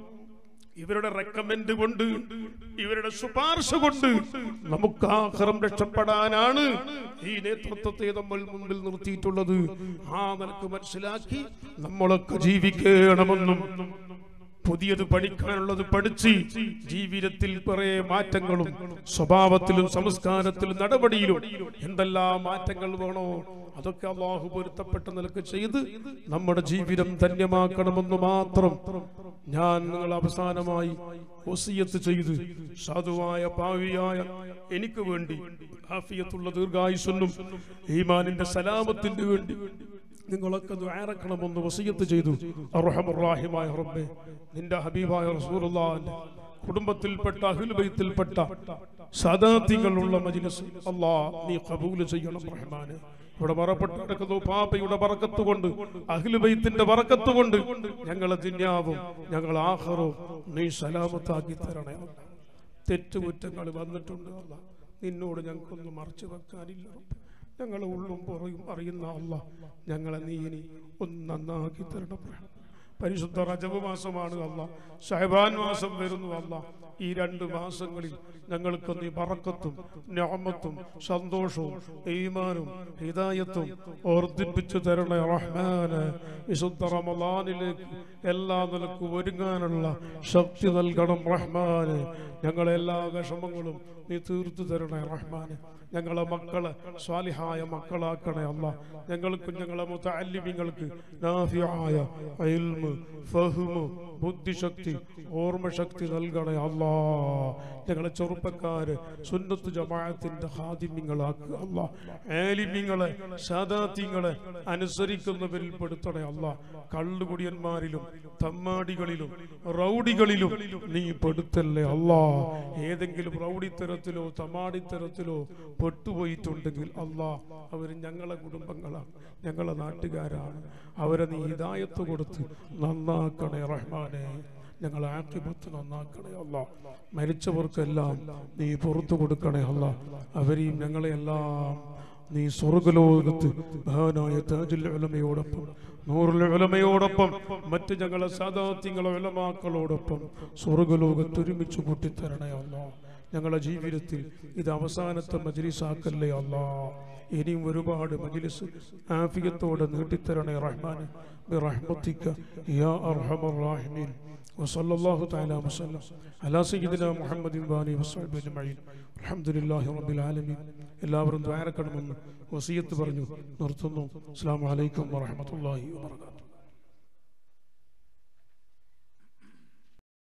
ഇവരുടെ റെക്കമെൻഡ് കൊണ്ട് ഇവരുടെ ശുപാർശ കൊണ്ട് നമുക്ക് ആഹ്റം രക്ഷപ്പെടാനാണ് ഈ നേതൃത്വത്തെ നമ്മൾ മുമ്പിൽ നിർത്തിയിട്ടുള്ളത് ആ നിലക്ക് മനസ്സിലാക്കി നമ്മളൊക്കെ ജീവിക്കണമെന്നും പുതിയത് പഠിക്കാനുള്ളത് പഠിച്ച് ജീവിതത്തിൽ കുറെ മാറ്റങ്ങളും സ്വഭാവത്തിലും സംസ്കാരത്തിലും നടപടിയിലും എന്തെല്ലാം മാറ്റങ്ങൾ വേണോ അതൊക്കെ അള്ളാഹു പൊരുത്തപ്പെട്ട നിലക്ക് ചെയ്ത് നമ്മുടെ ജീവിതം ധന്യമാക്കണമെന്ന് മാത്രം ഞാൻ നിങ്ങൾ അവസാനമായി വസിയത്ത് ചെയ്ത് സാധുവായ പാവിയായ എനിക്ക് വേണ്ടി ആഫിയത്തുള്ള ദീർഘായുസ്വന്നും ഈമാനിന്റെ സലാമത്തിന് വേണ്ടി നിങ്ങളൊക്കെ ദ്വാരക്കണമെന്ന് വസീയത്ത് ചെയ്തു അർഹമുറാഹിമായ റബ്ബേ നിന്റെ ഹബീബായ റസൂലുള്ളാഹിന്റെ കുടുംബത്തിൽപ്പെട്ട അഹ്ലുബൈത്തിൽപ്പെട്ട സദാത്തികളുള്ള മജ്ലിസ് അല്ലാ നീ ഖബൂൽ ചെയ്യണം റഹ്മാനെ ഇവിടെ മറപ്പെട്ട് കിടക്കുന്നു പാപ്പയുടെ പറക്കത്ത് കൊണ്ട് അഖിലുബൈത്തിന്റെ പറക്കത്ത് കൊണ്ട് ഞങ്ങളെ ദുന്യാവും ഞങ്ങൾ ആഹ്റവും നീ സലാമത്താക്കി തരണേ അല്ലാ. തെറ്റുകുറ്റങ്ങൾ വന്നിട്ടുണ്ട് അല്ല നിന്നോട് ഞങ്ങൾക്കൊന്നും മറച്ചു വെക്കാനില്ല റബ്ബേ. ഞങ്ങളെ ഉള്ളും പുറയും അറിയുന്ന അല്ല ഞങ്ങളെ നീ ഇനി ഒന്ന് നന്നാക്കി തരണം റഹ്മാനെ. പരിശുദ്ധ റജബ് മാസമാണ് അല്ല ഷഹബാൻ മാസം വരുന്നു അല്ല ഈ രണ്ട് മാസങ്ങളിൽ ഞങ്ങൾക്ക് നീ പറക്കത്തും ഞാമത്തും സന്തോഷവും ഈമാനും ഹിദായത്തും ഓർദ്ധിപ്പിച്ചു തരണേ റഹ്മാന് വിശുദ്ധ റമലാനിലേക്ക് എല്ലാ നിലക്കും ഒരുങ്ങാനുള്ള ശക്തി നൽകണം റഹ്മാന് ഞങ്ങളെ എല്ലാ വിഷമങ്ങളും നീ തീർത്തു തരണേ റഹ്മാന് ഞങ്ങളെ മക്കളെ സ്വാലിഹായ മക്കളാക്കണേ അല്ല ഞങ്ങൾക്കും ഞങ്ങളെ മുത്തല്ലിമിങ്ങൾക്ക് നാഫിയായ ഇൽമ് ഫഹ്മ്
ബുദ്ധിശക്തി ഓർമ്മശക്തി നൽകണേ അല്ലാ ഞങ്ങളെ ചെറുപ്പക്കാര് സുന്നത്ത് ജമാഅത്തിന്റെ ഹാദിമ്യങ്ങളാക്കുക അല്ലാ ആലിമ്യങ്ങളെ സാദാത്യങ്ങളെ അനുസരിക്കുന്നവരിൽ പെടുത്തണേ അല്ലാ കള്ളുകുടിയന്മാരിലും തമ്മാടികളിലും റൗഡികളിലും നീ പെടുത്തല്ലേ അല്ലാ ഏതെങ്കിലും റൗഡിത്തരത്തിലോ തമാടിത്തരത്തിലോ പെട്ടുപോയിട്ടുണ്ടെങ്കിൽ അല്ലാ അവർ ഞങ്ങളെ കുടുംബങ്ങളാണ് ഞങ്ങളെ നാട്ടുകാരാണ് അവരെ നീ ഹിദായത്ത് കൊടുത്ത് നന്നാക്കണേ റഹ്മാനെ ഞങ്ങളെ ആക്കിപത്ത് നന്നാക്കണേ അല്ല മരിച്ചവർക്കെല്ലാം നീ പുറത്തു കൊടുക്കണേ അല്ല അവരെയും ഞങ്ങളെയെല്ലാം നീ സ്വർഗലോകത്ത് മഹാനായ താജുൽ ഉലമയോടൊപ്പം നൂറുൽ ഉലമയോടൊപ്പം മറ്റ് ഞങ്ങളെ സാദാത്യങ്ങളെ ഉലമാക്കളോടൊപ്പം സ്വർഗലോകത്ത് ഒരുമിച്ച് കൂട്ടിത്തരണേ അല്ലാ ഞങ്ങളുടെ ജീവിതത്തിൽ ഇത് അവസാനത്തെ മജ്ലിസാക്കല്ലേ അല്ലാ ഇനിയും ഒരുപാട് മജ്ലിസ് ആഫിയത്തോടെ നീട്ടിത്തരണേ റഹ്മാൻ برحمتك يا أرحم الراحمين وصلى الله تعالى وسلم على سيدنا محمد وآله وصحبه أجمعين الحمد لله رب العالمين എല്ലാവരും ദ്വാരക്കണമെന്ന് വസീയത്ത് പറഞ്ഞു നിർത്തുന്നു അസ്സാം വലൈക്കും വാഹമത്തല്ലാഹി വാബർക്കാത്തു